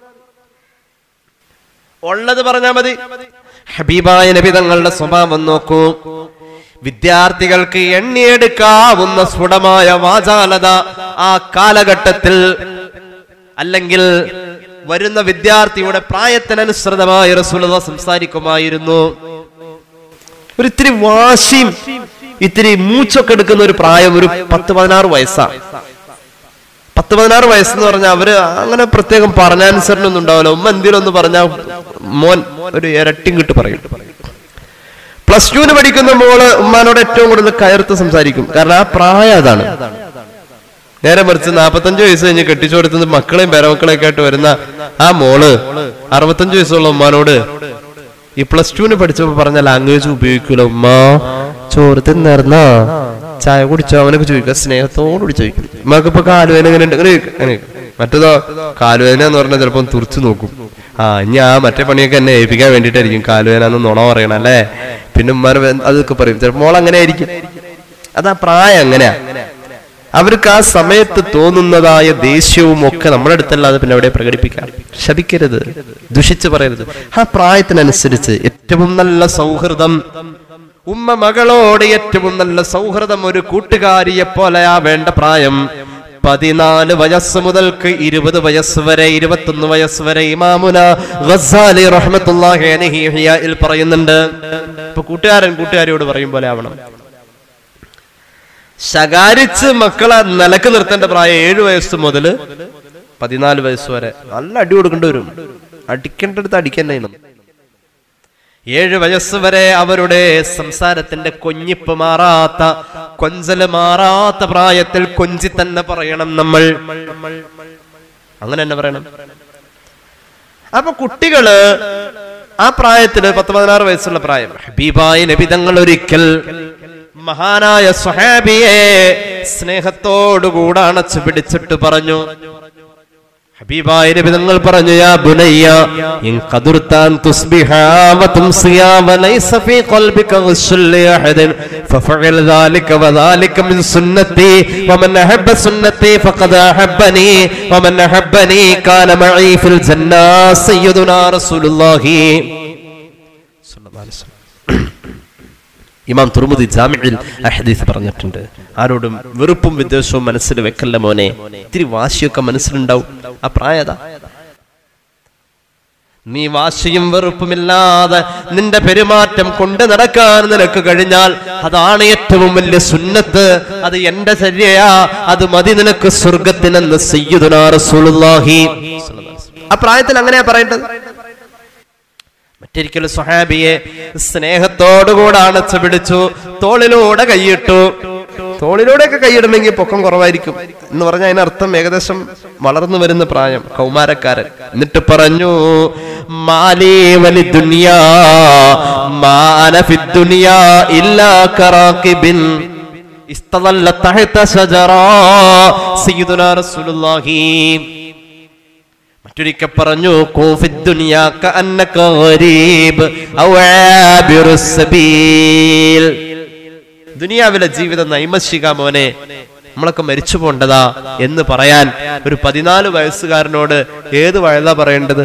ഉള്ളത് പറഞ്ഞാൽ മതി ഹബീബായ നബി തങ്ങളുടെ സ്വഭാവം നോക്കൂ വിദ്യാർത്ഥികൾക്ക് എണ്ണിയെടുക്കാവുന്ന സ്ഫുടമായ വാചാലത ആ കാലഘട്ടത്തിൽ അല്ലെങ്കിൽ വരുന്ന വിദ്യാർത്ഥിയുടെ പ്രായത്തിനനുസൃതമായി റസൂലത സംസാരിക്കുമായിരുന്നു ഒരു ഇത്തിരി വാശിയും ഇത്തിരി മൂച്ചൊക്കെ എടുക്കുന്ന ഒരു പ്രായം ഒരു പത്ത് പതിനാറ് വയസ്സാ പത്ത് പതിനാറ് വയസ്സെന്ന് പറഞ്ഞാൽ അവര് അങ്ങനെ പ്രത്യേകം പറഞ്ഞാനുസരണം ഒന്നും ഉണ്ടാവില്ല ഉമ്മ എന്തെങ്കിലും ഒന്ന് പറഞ്ഞാൽ മോൻ ഒരു ഇരട്ടിയും കിട്ട് പറയും പ്ലസ് ടുവിന് പഠിക്കുന്ന മോള് ഉമ്മാനോട് ഏറ്റവും കൂടുതൽ കയർത്ത് സംസാരിക്കും കാരണം ആ പ്രായം അതാണ് നേരെ മറിച്ച് നാപ്പത്തഞ്ച് വയസ്സ് കഴിഞ്ഞ് കെട്ടിച്ചു കൊടുത്തുന്ന മക്കളെയും പേരമക്കളെയൊക്കെ ആയിട്ട് വരുന്ന ആ മോള് അറുപത്തഞ്ച് വയസ്സുള്ള ഉമ്മാനോട് ഈ പ്ലസ് ടുവിന് പഠിച്ചപ്പോ പറഞ്ഞ ലാംഗ്വേജ് ഉപയോഗിക്കൂല ഉമ്മ ചോറ് തിന്നേർന്നാ ചായ കുടിച്ചോ അവനൊക്കെ ചോദിക്കുക സ്നേഹത്തോടുകൂടി ചോദിക്കും ഉമ്മക്ക് ഇപ്പൊ കാലുവേന എങ്ങനെ ഉണ്ട് അങ്ങനെ ചോദിക്കും. അങ്ങനെ ചോദിക്കും. മറ്റേതോ കാലുവേന എന്ന് പറഞ്ഞാൽ ചിലപ്പം തുറച്ചു നോക്കും ആ ഇനി ആ മറ്റേ പണിയൊക്കെ എന്നെ ഏൽപ്പിക്കാൻ വേണ്ടിയിട്ടായിരിക്കും കാലുവേന എന്ന് നുണ പറയണം അല്ലേ പിന്നെ ഉമ്മാനെ വേ- അതൊക്കെ പറയും ചിലപ്പോൾ മോൾ അങ്ങനെ ആയിരിക്കും അതാ പ്രായം അങ്ങനെയാ അവർക്ക് ആ സമയത്ത് തോന്നുന്നതായ ദേഷ്യവും ഒക്കെ നമ്മുടെ അടുത്തല്ലാതെ പിന്നെ അവിടെ പ്രകടിപ്പിക്കാം ശപിക്കരുത് ദുഷിച്ച് പറയരുത് ആ പ്രായത്തിനനുസരിച്ച് ഏറ്റവും നല്ല സൗഹൃദം ഉമ്മ മകളോട് ഏറ്റവും നല്ല സൗഹൃദം ഒരു കൂട്ടുകാരിയെ പോലെയാ വേണ്ട പ്രായം പതിനാല് വയസ്സ് മുതൽക്ക് ഇരുപത് വയസ്സ് വരെ ഇരുപത്തൊന്ന് വയസ്സ് വരെ ഇമാമുന ഗസാലി റഹ്മത്തുള്ളാഹി അലൈഹി ഇഹ്യാഇൽ പറയുന്നുണ്ട് ഇപ്പൊ കൂട്ടുകാരൻ കൂട്ടുകാരിയോട് പറയും പോലെ ആവണം ശകാരിച്ച് മക്കളെ നിലക്ക് നിർത്തേണ്ട പ്രായം ഏഴു വയസ്സ് മുതൽ പതിനാല് വയസ്സ് വരെ നല്ല അടി കൊടുക്കേണ്ടി വരും അടിക്കേണ്ടടുത്ത് അടിക്കാൻ ചെയ്യണം ഏഴ് വയസ്സ് വരെ അവരുടെ സംസാരത്തിന്റെ കൊഞ്ഞിപ്പ് മാറാത്ത കൊഞ്ചല് മാറാത്ത പ്രായത്തിൽ കൊഞ്ചി തന്നെ പറയണം നമ്മൾ അങ്ങനെ തന്നെ പറയണം അപ്പൊ കുട്ടികള് ആ പ്രായത്തില് പത്ത് പതിനാറ് വയസ്സുള്ള പ്രായം ഹബീബായ നബിതങ്ങൾ ഒരിക്കൽ മഹാനായ സ്വഹാബിയെ സ്നേഹത്തോടുകൂടെ അണച്ചു പിടിച്ചിട്ട് പറഞ്ഞു ഹബീബായ നബിതങ്ങൾ പറഞ്ഞു യാ ബുനയ്യ ഇൻ ഖദർതാൻ തുസ്ബിഹ വ തുംസിയ വ ലൈസ ഫീ ഖൽബിക ഗുസ്സുൽ ലിഅഹദിൻ ഫഫഅൽ ذلك وذلك من سنتي ومن أحب سنتي فقد أحبني ومن أحبني كان معي في الجنة سيدنا رسول الله صلى الله عليه وسلم ഇമാം തുറമുദി ജാമിയിൽ ആ ഹദീസ് പറഞ്ഞിട്ടുണ്ട് ആരോടും വെറുപ്പും വിദ്വേഷവും മനസ്സിൽ വെക്കല്ല മോനെ ഇത്തിരി വാശിയൊക്കെ മനസ്സിലുണ്ടാവും ആ പ്രായത നീ വാശിയും വെറുപ്പുമില്ലാതെ നിന്റെ പെരുമാറ്റം കൊണ്ട് നടക്കാൻ നിനക്ക് കഴിഞ്ഞാൽ അതാണ് ഏറ്റവും വലിയ സുന്നത്ത് അത് എന്റെ ചര്യയാ അത് മതി നിനക്ക് സ്വർഗത്തിനെന്ന് സയ്യിദുനാ റസൂലുള്ളാഹി ആ പ്രായത്തിൽ അങ്ങനെയാ പറയേണ്ടത് മറ്റൊരിക്കലും സ്വഹാബിയെ സ്നേഹത്തോടുകൂടെ അണച്ചു പിടിച്ചു തോളിലൂടെ കൈയിട്ടു തോളിലൂടെയൊക്കെ കൈയിടണമെങ്കിൽ പൊക്കം കുറവായിരിക്കും എന്ന് പറഞ്ഞാൽ അതിനർത്ഥം ഏകദേശം വളർന്നു വരുന്ന പ്രായം കൗമാരക്കാരൻ എന്നിട്ട് പറഞ്ഞു മാലി വലി ദുനിയാ മാന ഫി ദുനിയാ ഇല്ലാ കറാക്കിബിൻ ഇസ്തദല്ല തഹത ശജറാ സയ്യിദുനാ റസൂലുള്ളാഹി മറ്റൊരിക്കൽ പറഞ്ഞു "കൂഫി ദുനിയാ കഅന്നക ഗരീബ് ഔ ആബിറുസ് സബീൽ." ദുനിയാവിലെ ജീവിതം നൈമശിക മോനെ നമ്മളൊക്കെ മരിച്ചു പോണ്ടതാ എന്ന് പറയാൻ ഒരു പതിനാല് വയസ്സുകാരനോട് ഏത് വയലാ പറയേണ്ടത്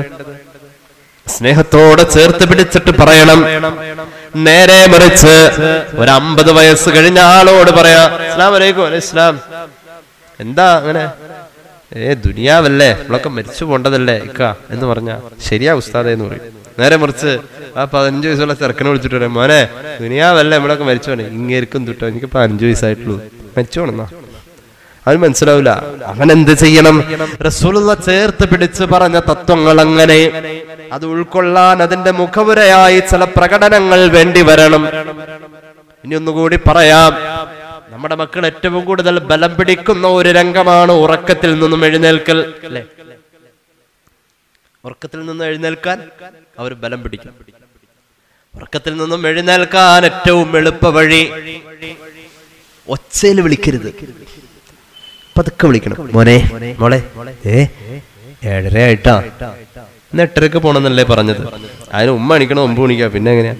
സ്നേഹത്തോടെ ചേർത്ത് പിടിച്ചിട്ട് പറയണം നേരെ മറിച്ച് ഒരു അമ്പത് വയസ്സ് കഴിഞ്ഞ ആളോട് പറയാ അസ്ലാം വലൈക്കും അലൈഹി ഇസ്ലാം എന്താ അങ്ങനെ ഏ ദുനിയാവല്ലേ നമ്മളൊക്കെ മരിച്ചു പോണ്ടതല്ലേ ഇക്ക എന്ന് പറഞ്ഞ ശരിയാ ഉസ്താദേ എന്ന് പറയും നേരെ മറിച്ച് ആ പതിനഞ്ച് വയസ്സുള്ള ചെറുക്കനെ വിളിച്ചിട്ട് പറയാം മോനെ ദുനിയാവല്ലേ നമ്മളൊക്കെ മരിച്ചു പോണേ ഇങ്ങേർക്കും തുട്ടോ എനിക്ക് പതിനഞ്ച് വയസ്സായിട്ടുള്ളൂ മരിച്ചു പോണെന്നാ അത് മനസ്സിലാവില്ല അവൻ എന്ത് ചെയ്യണം റസൂലുള്ള ചേർത്ത് പിടിച്ച് പറഞ്ഞ തത്വങ്ങൾ അങ്ങനെ അത് ഉൾക്കൊള്ളാൻ അതിന്റെ മുഖവുരയായി ചില പ്രകടനങ്ങൾ വേണ്ടി വരണം ഇനി ഒന്നുകൂടി പറയാം നമ്മുടെ മക്കൾ ഏറ്റവും കൂടുതൽ ബലം പിടിക്കുന്ന ഒരു രംഗമാണ് ഉറക്കത്തിൽ നിന്നും എഴുന്നേൽക്കൽ അല്ലെ ഉറക്കത്തിൽ നിന്നും എഴുന്നേൽക്കാൻ അവർ ബലം പിടിക്കും ഉറക്കത്തിൽ നിന്നും എഴുന്നേൽക്കാൻ ഏറ്റവും എളുപ്പ വഴി ഒച്ചയിൽ വിളിക്കരുത് പതുക്കെ വിളിക്കണം മോനെ മോളെ ഏ ഏഴര ആയിട്ടാ ഇന്ന് എട്ടരക്ക് പോണെന്നല്ലേ പറഞ്ഞത് അതിന് ഉമ്മ അണിക്കണം ഒമ്പത് മണിക്കാ പിന്നെ എങ്ങനെയാ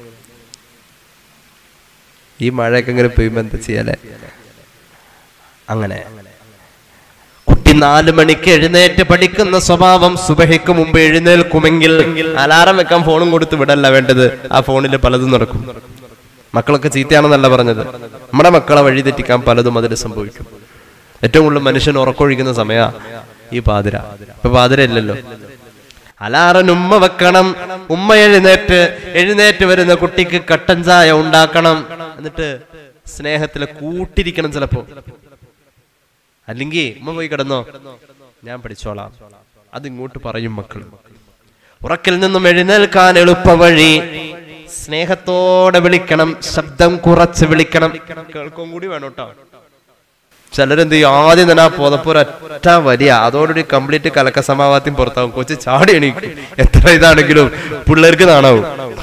ഈ മഴയൊക്കെ ഇങ്ങനെ പെയ്യുമ്പോ എന്താ ചെയ്യാലേ അങ്ങനെ കുട്ടി നാല് മണിക്ക് എഴുന്നേറ്റ് പഠിക്കുന്ന സ്വഭാവം സുബഹിക്ക് മുമ്പ് എഴുന്നേൽക്കുമെങ്കിൽ അലാറം വെക്കാൻ ഫോണും കൊടുത്ത് വിടല്ല വേണ്ടത് ആ ഫോണിൽ പലതും നടക്കും മക്കളൊക്കെ ചീത്തയാണെന്നല്ല പറഞ്ഞത് നമ്മുടെ മക്കളെ വഴി തെറ്റിക്കാൻ പലതും അതിൽ സംഭവിക്കും ഏറ്റവും കൂടുതൽ മനുഷ്യൻ ഉറക്കൊഴിക്കുന്ന സമയ ഈ പാതിര ഇപ്പൊ പാതിര ഇല്ലല്ലോ അലാറൻ ഉമ്മ വെക്കണം ഉമ്മ എഴുന്നേറ്റ് എഴുന്നേറ്റ് വരുന്ന കുട്ടിക്ക് കട്ടൻ ചായ ഉണ്ടാക്കണം എന്നിട്ട് സ്നേഹത്തില് കൂട്ടിരിക്കണം ചിലപ്പോ അല്ലെങ്കിൽ ഉമ്മ പോയി കിടന്നോ ഞാൻ പഠിച്ചോളാം അത് ഇങ്ങോട്ട് പറയും മക്കൾ ഉറക്കിൽ നിന്നും എഴുന്നേൽക്കാൻ എളുപ്പ വഴി സ്നേഹത്തോടെ വിളിക്കണം ശബ്ദം കുറച്ച് വിളിക്കണം കേൾക്കും കൂടി വേണം കേട്ടോ ചിലരെന്ത് ചെയ്യും ആദ്യം തന്നെ ആ പുതപ്പ് ഒരൊറ്റ വലിയ അതോടുകൂടി കംപ്ലീറ്റ് കലക്ക സമാവാത്യം പുറത്താവും കൊച്ചു ചാടി എണീക്കും എത്ര ഇതാണെങ്കിലും പിള്ളേർക്ക് നാണാവും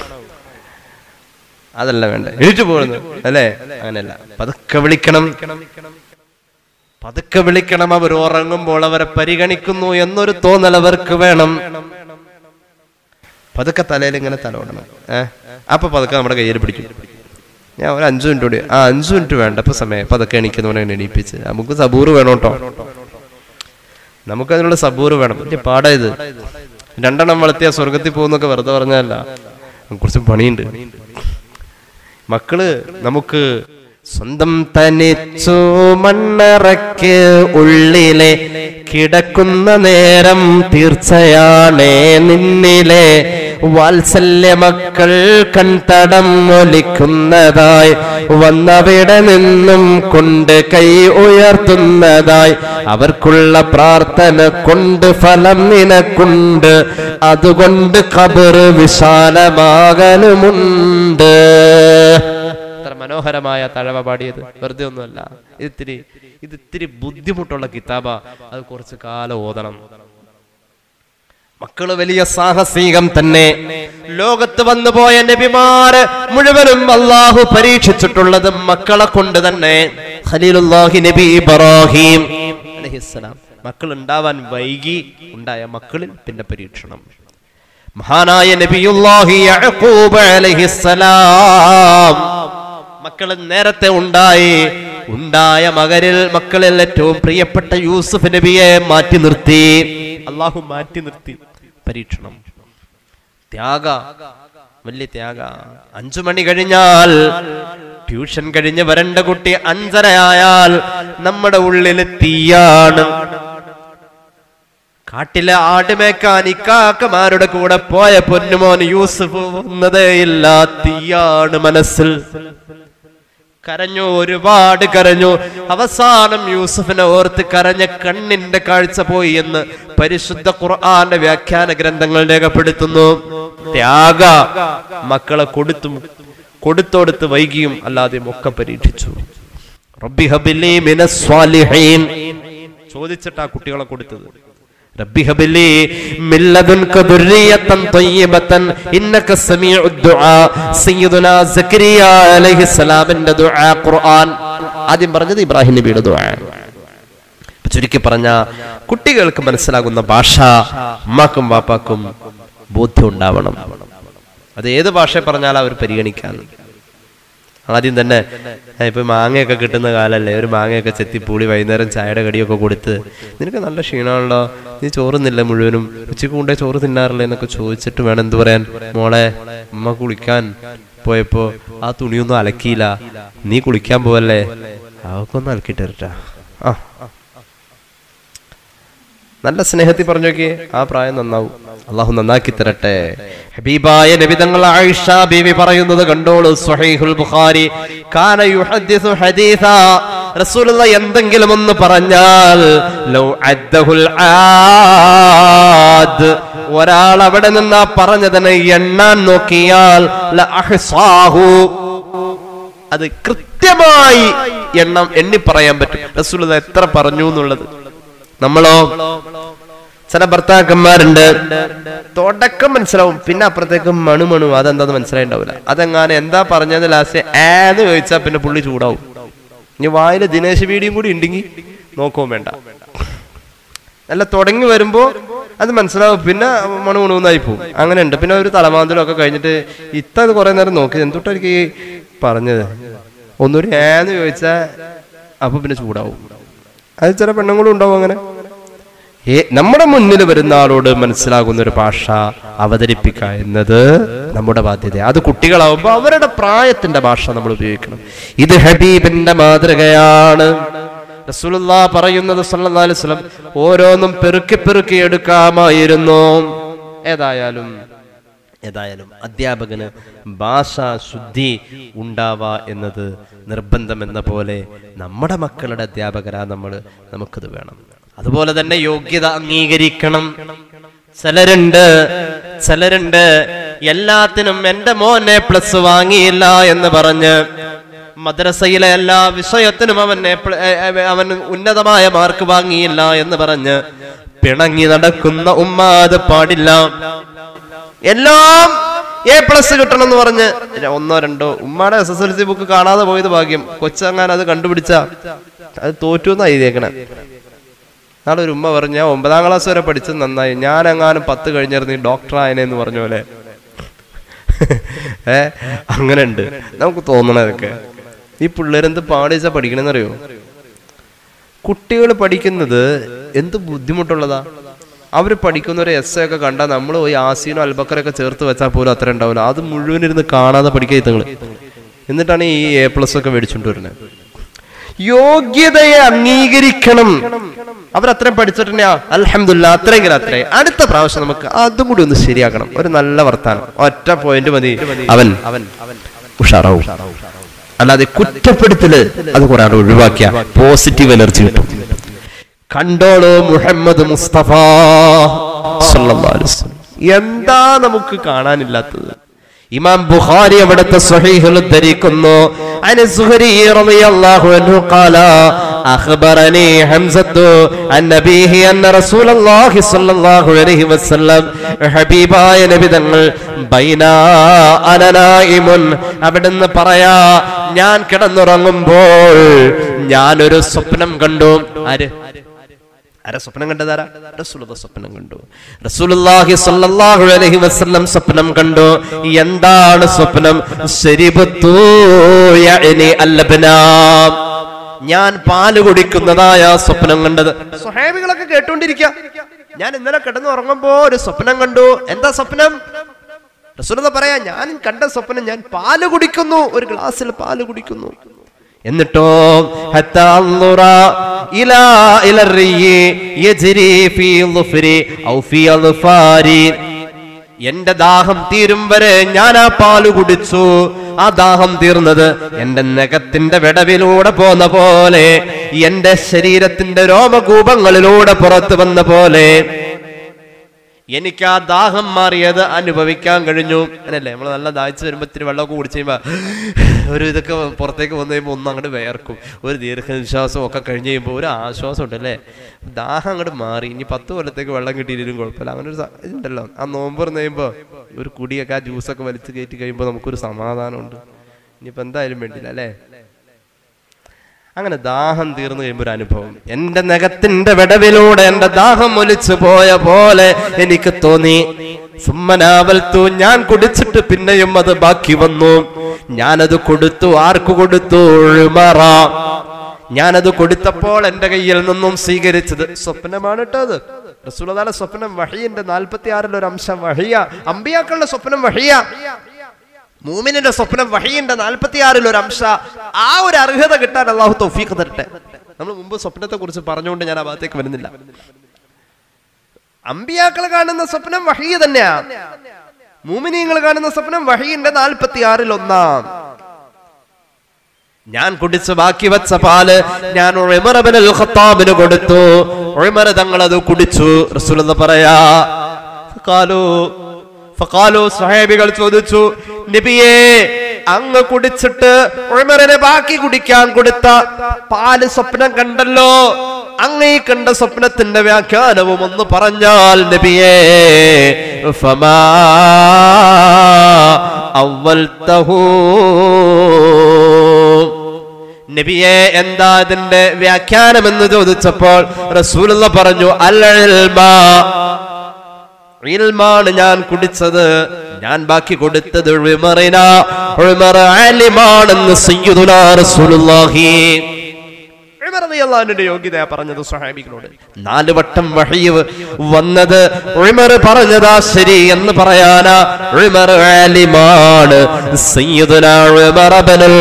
അതല്ല വേണ്ട എണീറ്റ് പോകുന്നു അല്ലേ അങ്ങനെയല്ല പതുക്കെ വിളിക്കണം പതുക്കെ വിളിക്കണം അവർ ഉറങ്ങുമ്പോൾ അവരെ പരിഗണിക്കുന്നു എന്നൊരു തോന്നൽ അവർക്ക് വേണം പതുക്കെ തലയിൽ ഇങ്ങനെ തലോടണം ഏഹ് അപ്പൊ പതുക്കെ നമ്മുടെ കയ്യിൽ പിടിക്കും ഞാൻ ഒരു അഞ്ചു മിനിറ്റ് കൂടി ആ അഞ്ചു മിനിറ്റ് വേണ്ട ഇപ്പൊ സമയം പതുക്കെ എണീക്കുന്നവനെ എണീപ്പിച്ച് നമുക്ക് സബൂറ് വേണം കേട്ടോ നമുക്ക് അതിനുള്ള സബൂറ് വേണം വലിയ പാടാ ഇത് രണ്ടെണ്ണം വളർത്തിയ സ്വർഗത്തിൽ പോകുന്നൊക്കെ വെറുതെ പറഞ്ഞല്ല കുറച്ച് പണിയുണ്ട് മക്കള് നമുക്ക് സ്വന്തം തനിച്ചു മണ്ണറയ്ക്ക് ഉള്ളിലെ കിടക്കുന്ന നേരം തീർച്ചയാണേ നിന്നിലെ വാത്സല്യ മക്കൾ കൺതടം ഒലിക്കുന്നതായി വന്നവിടെ നിന്നും കൊണ്ട് കൈ ഉയർത്തുന്നതായി അവർക്കുള്ള പ്രാർത്ഥന കൊണ്ട് ഫലം നിനക്കുണ്ട് അതുകൊണ്ട് ഖബർ വിശാലമാകലുമുണ്ട് എത്ര മനോഹരമായ തഴവ പാടിയത് വെറുതെ ഒന്നുമല്ല ഇത് ഇത്തിരി ഇത് ഇത്തിരി ബുദ്ധിമുട്ടുള്ള കിതാബ അത് കുറച്ച് കാലം ഓതണം മക്കള് വലിയ സാഹസികം തന്നെ ലോകത്ത് വന്നു പോയ നബിമാര് മുഴുവനും അള്ളാഹു പരീക്ഷിച്ചിട്ടുള്ളത് മക്കളെ കൊണ്ട് തന്നെ ഖലീലുല്ലാഹി നബി ഇബ്രാഹിം അലൈഹിസ്സലാം മക്കൾ ഉണ്ടാവാൻ വൈകി ഉണ്ടായ മക്കളിൽ പിന്നെ പരീക്ഷണം മഹാനായ നബിയുല്ലാഹി യഅഖൂബ് അലൈഹിസ്സലാം മക്കൾ നേരത്തെ ഉണ്ടായി ഉണ്ടായ മകരിൽ മക്കളിൽ ഏറ്റവും പ്രിയപ്പെട്ട യൂസുഫ് നബിയെ മാറ്റി നിർത്തി അള്ളാഹു മാറ്റി നിർത്തി പരീക്ഷണം ത്യാഗ വലിയ ത്യാഗ അഞ്ചു മണി കഴിഞ്ഞാൽ ട്യൂഷൻ കഴിഞ്ഞ് വരണ്ട കുട്ടി അഞ്ചരയായാൽ നമ്മുടെ ഉള്ളിൽ തീയാണ് കാട്ടിലെ ആടുമേക്കാൻ ഇക്കാക്കമാരുടെ കൂടെ പോയ പൊന്നുമോൻ യൂസുഫ് വന്നതേയില്ല തീയാണ് മനസ്സിൽ കരഞ്ഞു ഒരുപാട് കരഞ്ഞു അവസാനം യൂസുഫിനെ ഓർത്ത് കരഞ്ഞ കണ്ണിന്റെ കാഴ്ച പോയി എന്ന് പരിശുദ്ധ ഖുർആന്റെ വ്യാഖ്യാന ഗ്രന്ഥങ്ങൾ രേഖപ്പെടുത്തുന്നു ത്യാഗ മക്കളെ കൊടുത്തും കൊടുത്തോടുത്ത് വൈകിയും അല്ലാതെയും ഒക്കെ പരീക്ഷിച്ചു റബ്ബി ഹബിലി മിനസ് സ്വാലിഹീൻ ചോദിച്ചിട്ടാ കുട്ടികളെ കൊടുത്തത് ربي هب لي من لدنك ذرية طيبة إنك سميع الدعاء سيدنا زكريا عليه السلام ന്റെ ദുആ ഖുർആൻ ആദ്യം പറഞ്ഞത് ഇബ്രാഹിം നബിയുടെ ദുആ ചുരുക്കി പറഞ്ഞ കുട്ടികൾക്ക് മനസ്സിലാകുന്ന ഭാഷ അമ്മാക്കും വാപ്പാക്കും ബോധ്യം ഉണ്ടാവണം അത് ഏത് ഭാഷ പറഞ്ഞാലും അവർ പരിഗണിക്കാൻ ആദ്യം തന്നെ ഏ, ഇപ്പൊ മാങ്ങയൊക്കെ കിട്ടുന്ന കാലല്ലേ ഒരു മാങ്ങയൊക്കെ ചെത്തിപ്പൂളി വൈകുന്നേരം ചായയുടെ കടിയൊക്കെ കൊടുത്ത് നിനക്ക് നല്ല ക്ഷീണമാണല്ലോ നീ ചോറുന്നില്ല മുഴുവനും ഉച്ചക്ക് കൊണ്ടേ ചോറ് തിന്നാറില്ല എന്നൊക്കെ ചോദിച്ചിട്ട് വേണം എന്ത് പറയാൻ മോളെ ഉമ്മ കുളിക്കാൻ പോയപ്പോ ആ തുണിയൊന്നും അലക്കിയില്ല നീ കുളിക്കാൻ പോവല്ലേ അതൊക്കെ ഒന്ന് അലക്കിട്ട് തരട്ടാ ആ നല്ല സ്നേഹത്തിൽ പറഞ്ഞു നോക്കി ആ പ്രായം നന്നാവും അള്ളാഹു നന്നാക്കി തരട്ടെ ഹബീബായ നബിതങ്ങൾ ആയിഷ ബീവി പറയുന്നത് കണ്ടോളൂ സ്വഹീഹുൽ ബുഖാരി കാന യുഹദ്ദിസു ഹദീസ റസൂലുള്ള എന്തെങ്കിലും ഒന്ന് പറഞ്ഞാൽ ലൗ അദ്ദഹുൽ ആദ് ഒരാൾ അവിടെ നിന്ന് ആ പറഞ്ഞതിനെ എണ്ണാൻ നോക്കിയാൽ ല അഹ്സാഹു അത് കൃത്യമായി എണ്ണം എണ്ണി പറയാൻ പറ്റും റസൂൽ എത്ര പറഞ്ഞു എന്നുള്ളത് നമ്മളോ ചില ഭർത്താക്കന്മാരുണ്ട് തുടക്കം മനസ്സിലാവും പിന്നെ അപ്പുറത്തേക്ക് മണു മണു അതെന്താന്ന് മനസ്സിലായിണ്ടാവില്ല അതെങ്ങാനും എന്താ പറഞ്ഞത് ലാസ്റ്റ് ഏന്ന് ചോദിച്ചാൽ പിന്നെ പുള്ളി ചൂടാവും ഇനി വായില് ദിനേശ് വീഡിയും കൂടി ഉണ്ടെങ്കിൽ നോക്കുകയും വേണ്ട അല്ല തുടങ്ങി വരുമ്പോ അത് മനസ്സിലാവും പിന്നെ മണു മണുന്നായി പോകും അങ്ങനെ ഉണ്ട് പിന്നെ ഒരു തലമാന്തലും ഒക്കെ കഴിഞ്ഞിട്ട് ഇത്ത അത് കുറെ നേരം നോക്കി എന്തുട്ടാ എനിക്ക് ഈ പറഞ്ഞത് ഒന്നൂടി ഏന്ന് ചോദിച്ചാ അപ്പൊ പിന്നെ ചൂടാവും അത് ചില പെണ്ണുങ്ങളും ഉണ്ടാവും അങ്ങനെ ഏ നമ്മുടെ മുന്നിൽ വരുന്ന ആളോട് മനസ്സിലാകുന്ന ഒരു ഭാഷ അവതരിപ്പിക്കുക എന്നത് നമ്മുടെ ബാധ്യത അത് കുട്ടികളാവുമ്പോൾ അവരുടെ പ്രായത്തിന്റെ ഭാഷ നമ്മൾ ഉപയോഗിക്കണം ഇത് ഹബീബിന്റെ മാതൃകയാണ് റസൂലുള്ളാ പറയുന്നത് സല്ലല്ലാഹു അലൈഹി വസല്ലം ഓരോന്നും പെറുക്കി പെറുക്കി എടുക്കാമായിരുന്നു ഏതായാലും ഏതായാലും അധ്യാപകന് ഭാഷാ ശുദ്ധി ഉണ്ടാവുക എന്നത് നിർബന്ധമെന്ന പോലെ നമ്മുടെ മക്കളുടെ അധ്യാപകരാ നമ്മൾ നമുക്കത് വേണം അതുപോലെ തന്നെ യോഗ്യത അംഗീകരിക്കണം ചിലരുണ്ട് ചിലരുണ്ട് എല്ലാത്തിനും എന്റെ മോനെ പ്ലസ് വാങ്ങിയില്ല എന്ന് പറഞ്ഞ് മദ്രസയിലെ എല്ലാ വിഷയത്തിനും അവൻ A പ്ല- എ- എ- അവൻ ഉന്നതമായ മാർക്ക് വാങ്ങിയില്ല എന്ന് പറഞ്ഞ് പിണങ്ങി നടക്കുന്ന ഉമ്മ അത് പാടില്ല എല്ലാം എ പ്ലസ് കിട്ടണം എന്ന് പറഞ്ഞ് ഇല്ല, ഒന്നോ രണ്ടോ ഉമ്മയുടെ S S L C book കാണാതെ പോയത് ഭാഗ്യം കൊച്ചങ്ങാൻ അത് കണ്ടുപിടിച്ച അത് തോറ്റു എന്നാ എഴുതിയേക്കണേ നാളെ ഒരു ഉമ്മ പറഞ്ഞു ഞാൻ ഒമ്പതാം ക്ലാസ് വരെ പഠിച്ചത് നന്നായി ഞാൻ എങ്ങാനും പത്ത് കഴിഞ്ഞിരുന്നു ഡോക്ടർ ആയനെന്ന് പറഞ്ഞ പോലെ ഏ അങ്ങനെ ഉണ്ട് നമുക്ക് തോന്നണതൊക്കെ ഈ പിള്ളേരെന്ത് പാടിച്ച പഠിക്കണെന്നറിയോ കുട്ടികൾ പഠിക്കുന്നത് എന്ത് ബുദ്ധിമുട്ടുള്ളതാ അവർ പഠിക്കുന്ന ഒരു എസ് ഒക്കെ കണ്ടാൽ നമ്മൾ പോയി ആസീനോ അൽബക്കറൊക്കെ ചേർത്ത് വെച്ചാൽ പോലും അത്ര ഉണ്ടാവില്ല അത് മുഴുവൻ ഇരുന്ന് കാണാതെ പഠിക്കുക നിങ്ങൾ എന്നിട്ടാണ് ഈ എ പ്ലസ് ഒക്കെ മേടിച്ചുകൊണ്ട് വരുന്നത് യോഗ്യതയെ അംഗീകരിക്കണം അവരത്രയും പഠിച്ചിട്ടുണ്ടെയാ അൽഹംദുലില്ലാ അത്രയെങ്കിലും അത്രയും അടുത്ത പ്രാവശ്യം നമുക്ക് അതും കൂടി ഒന്ന് ശരിയാക്കണം ഒരു നല്ല വർത്താനം ഒറ്റ പോയിന്റ് മതി അവൻ അവൻ ഉഷാറാവും അല്ലാതെ കുറ്റപ്പെടുത്തല് അത് കുറെ ഒഴിവാക്കിയ പോസിറ്റീവ് എനർജി കിട്ടും കണ്ടോളൂ മുഹമ്മദ് മുസ്തഫ സല്ലല്ലാഹു അലൈഹി വസല്ലം. എന്താ നമുക്ക് കാണാനില്ലാത്തത് ഇമാം ബുഖാരി അവിടുത്തെ സ്വഹീഹിൽ ഉദ്ധരിക്കുന്നു അന സുഹരി റളിയല്ലാഹു അൻഹു ഖാല അഖ്ബറനി ഹംസത്തു അൻ നബീഹി അന്ന റസൂലല്ലാഹി സ്വല്ലല്ലാഹു അലൈഹി വസല്ലം ഹബീബായ നബി തങ്ങൾ ബൈനാ അന നായിമുൻ അവിടുന്ന് പറയാ ഞാൻ കിടന്നുറങ്ങുമ്പോൾ ഞാനൊരു സ്വപ്നം കണ്ടു ആര് ആരാ സ്വപ്നം കണ്ടതാരാ റസൂലുള്ള സ്വപ്നം കണ്ടു റസൂലുള്ളാഹി സ്വല്ലല്ലാഹു അലൈഹി വസല്ലം സ്വപ്നം കണ്ടു എന്താണ് സ്വപ്നം ശരിബത്തു യഅനി അല്ലബ്നാ ഞാൻ പാല് കുടിക്കുന്നതായ സ്വപ്നം കണ്ടത് സ്വഹാബികളൊക്കെ കേട്ടോണ്ടിരിക്കുക ഞാൻ ഇന്നലെ കിടന്നു ഉറങ്ങുമ്പോ ഒരു സ്വപ്നം കണ്ടു എന്താ സ്വപ്നം റസൂലത പറയാ ഞാൻ കണ്ട സ്വപ്നം ഞാൻ പാല് കുടിക്കുന്നു ഒരു ഗ്ലാസ്സിൽ പാല് കുടിക്കുന്നു എന്നിട്ടോ ഹത്താ അൻദുറ ഇലാ ഇല الري يجري في ظفري او في اظفاري എന്റെ ദാഹം തീരും വരെ ഞാൻ ആ പാല് കുടിച്ചു ആ ദാഹം തീർന്നത് എന്റെ നഖത്തിന്റെ വിടവിലൂടെ പോന്ന പോലെ എന്റെ ശരീരത്തിന്റെ രോമകൂപങ്ങളിലൂടെ പുറത്തു വന്ന പോലെ എനിക്ക് ആ ദാഹം മാറിയത് അനുഭവിക്കാൻ കഴിഞ്ഞു അങ്ങനല്ലേ നമ്മൾ നല്ല ദാഹിച്ച് വരുമ്പോൾ ഇത്തിരി വെള്ളമൊക്കെ കുടിച്ച് കഴിയുമ്പോൾ ഒരു ഇതൊക്കെ പുറത്തേക്ക് വന്നു കഴിയുമ്പോൾ ഒന്നും അങ്ങോട്ട് വേർക്കും ഒരു ദീർഘനിശ്വാസം ഒക്കെ കഴിഞ്ഞ് കഴിയുമ്പോൾ ഒരു ആശ്വാസം ഉണ്ടല്ലേ ദാഹം അങ്ങോട്ട് മാറി ഇനി പത്ത് കൊല്ലത്തേക്ക് വെള്ളം കിട്ടിയില്ലെങ്കിലും കുഴപ്പമില്ല അങ്ങനെ ഒരു സ- ഇതുണ്ടല്ലോ ആ നോമ്പ് തുറന്ന് കഴിയുമ്പോൾ ഒരു കുടിയൊക്കെ ആ ജ്യൂസൊക്കെ വലിച്ച് കയറ്റി കഴിയുമ്പോൾ നമുക്കൊരു സമാധാനമുണ്ട് ഇനിയിപ്പോൾ എന്തായാലും വേണ്ടില്ല അല്ലേ അങ്ങനെ ദാഹം തീർന്നു കഴിയുമ്പോൾ ഒരു അനുഭവം എന്റെ നഖത്തിന്റെ വിടവിലൂടെ എന്റെ ദാഹം ഒലിച്ചു പോയ പോലെ എനിക്ക് തോന്നി സുമ്മനാവൽത്തു ഞാൻ കുടിച്ചിട്ട് പിന്നെയും അത് ബാക്കി വന്നു ഞാനത് കൊടുത്തു ആർക്ക് കൊടുത്തു ഉഴുമറ ഞാനത് കൊടുത്തപ്പോൾ എന്റെ കയ്യിൽ നിന്നും സ്വീകരിച്ചത് സ്വപ്നമാണ് കേട്ടോ അത് റസൂലതാല സ്വപ്നം വഹിയന്റെ നാൽപ്പത്തി ആറിൽ ഒരു അംശം വഹിയ അമ്പിയാക്കളുടെ സ്വപ്നം വഹിയ മൂമിനിന്റെ സ്വപ്നം വഹീന്റെ നാൽപ്പത്തിയാറിൽ ഒരു അംശ ആ ഒരു അർഹത കിട്ടാൻ അള്ളാഹു തൗഫീഖ് തരട്ടെ നമ്മൾ മുമ്പ് സ്വപ്നത്തെ കുറിച്ച് പറഞ്ഞുകൊണ്ട് ഞാൻ ആ ഭാഗത്തേക്ക് വരുന്നില്ല അമ്പിയാക്കൾ കാണുന്ന സ്വപ്നം വഹീ തന്നെയാ മൂമിനിയങ്ങൾ കാണുന്ന സ്വപ്നം വഹീന്റെ നാൽപ്പത്തിയാറിൽ ഒന്നാം ഞാൻ കുടിച്ച് ബാക്കി വെച്ച പാല് ഞാൻ ഉമർ ഇബ്നുൽ ഖത്താബിന് കൊടുത്തു ഉമർ തങ്ങൾ അത് കുടിച്ചു റസൂൽ എന്ന് പറയാ കാലു ഫഖാലു സഹാബികൾ ചോദിച്ചു നബിയേ അങ്ങ് കുടിച്ചിട്ട് ഉമറിനെ ബാക്കി കുടിക്കാൻ കൊടുത്ത പാല് സ്വപ്നം കണ്ടല്ലോ അങ്ങ് ഈ കണ്ട സ്വപ്നത്തിന്റെ വ്യാഖ്യാനവും ഒന്ന് പറഞ്ഞാൽ നബിയേ ഫമാ അവൽതഹൂ നബിയെ എന്താ ഇതിന്റെ വ്യാഖ്യാനം എന്ന് ചോദിച്ചപ്പോൾ റസൂലുള്ള പറഞ്ഞു അൽ ഇൽമാ. ഇൽമാണ് ഞാൻ കുടിച്ചത് ഞാൻ ബാക്കി കൊടുത്തത് ഉമറിന ഉമർ ആലിമാണെന്ന് സയ്യിദുനാ റസൂലുള്ളാഹി ഉമർ റളിയല്ലാഹുവിന്റെ യോഗ്യതയാ പറഞ്ഞത് സ്വഹാബികളോട് നാല് വട്ടം വഹീവ് വന്നത് ഉമർ പറഞ്ഞതാ ശരി എന്ന് പറയാനാ ഉമർ ആലിമാണ് സയ്യിദുനാ ഉമർ ഇബ്നുൽ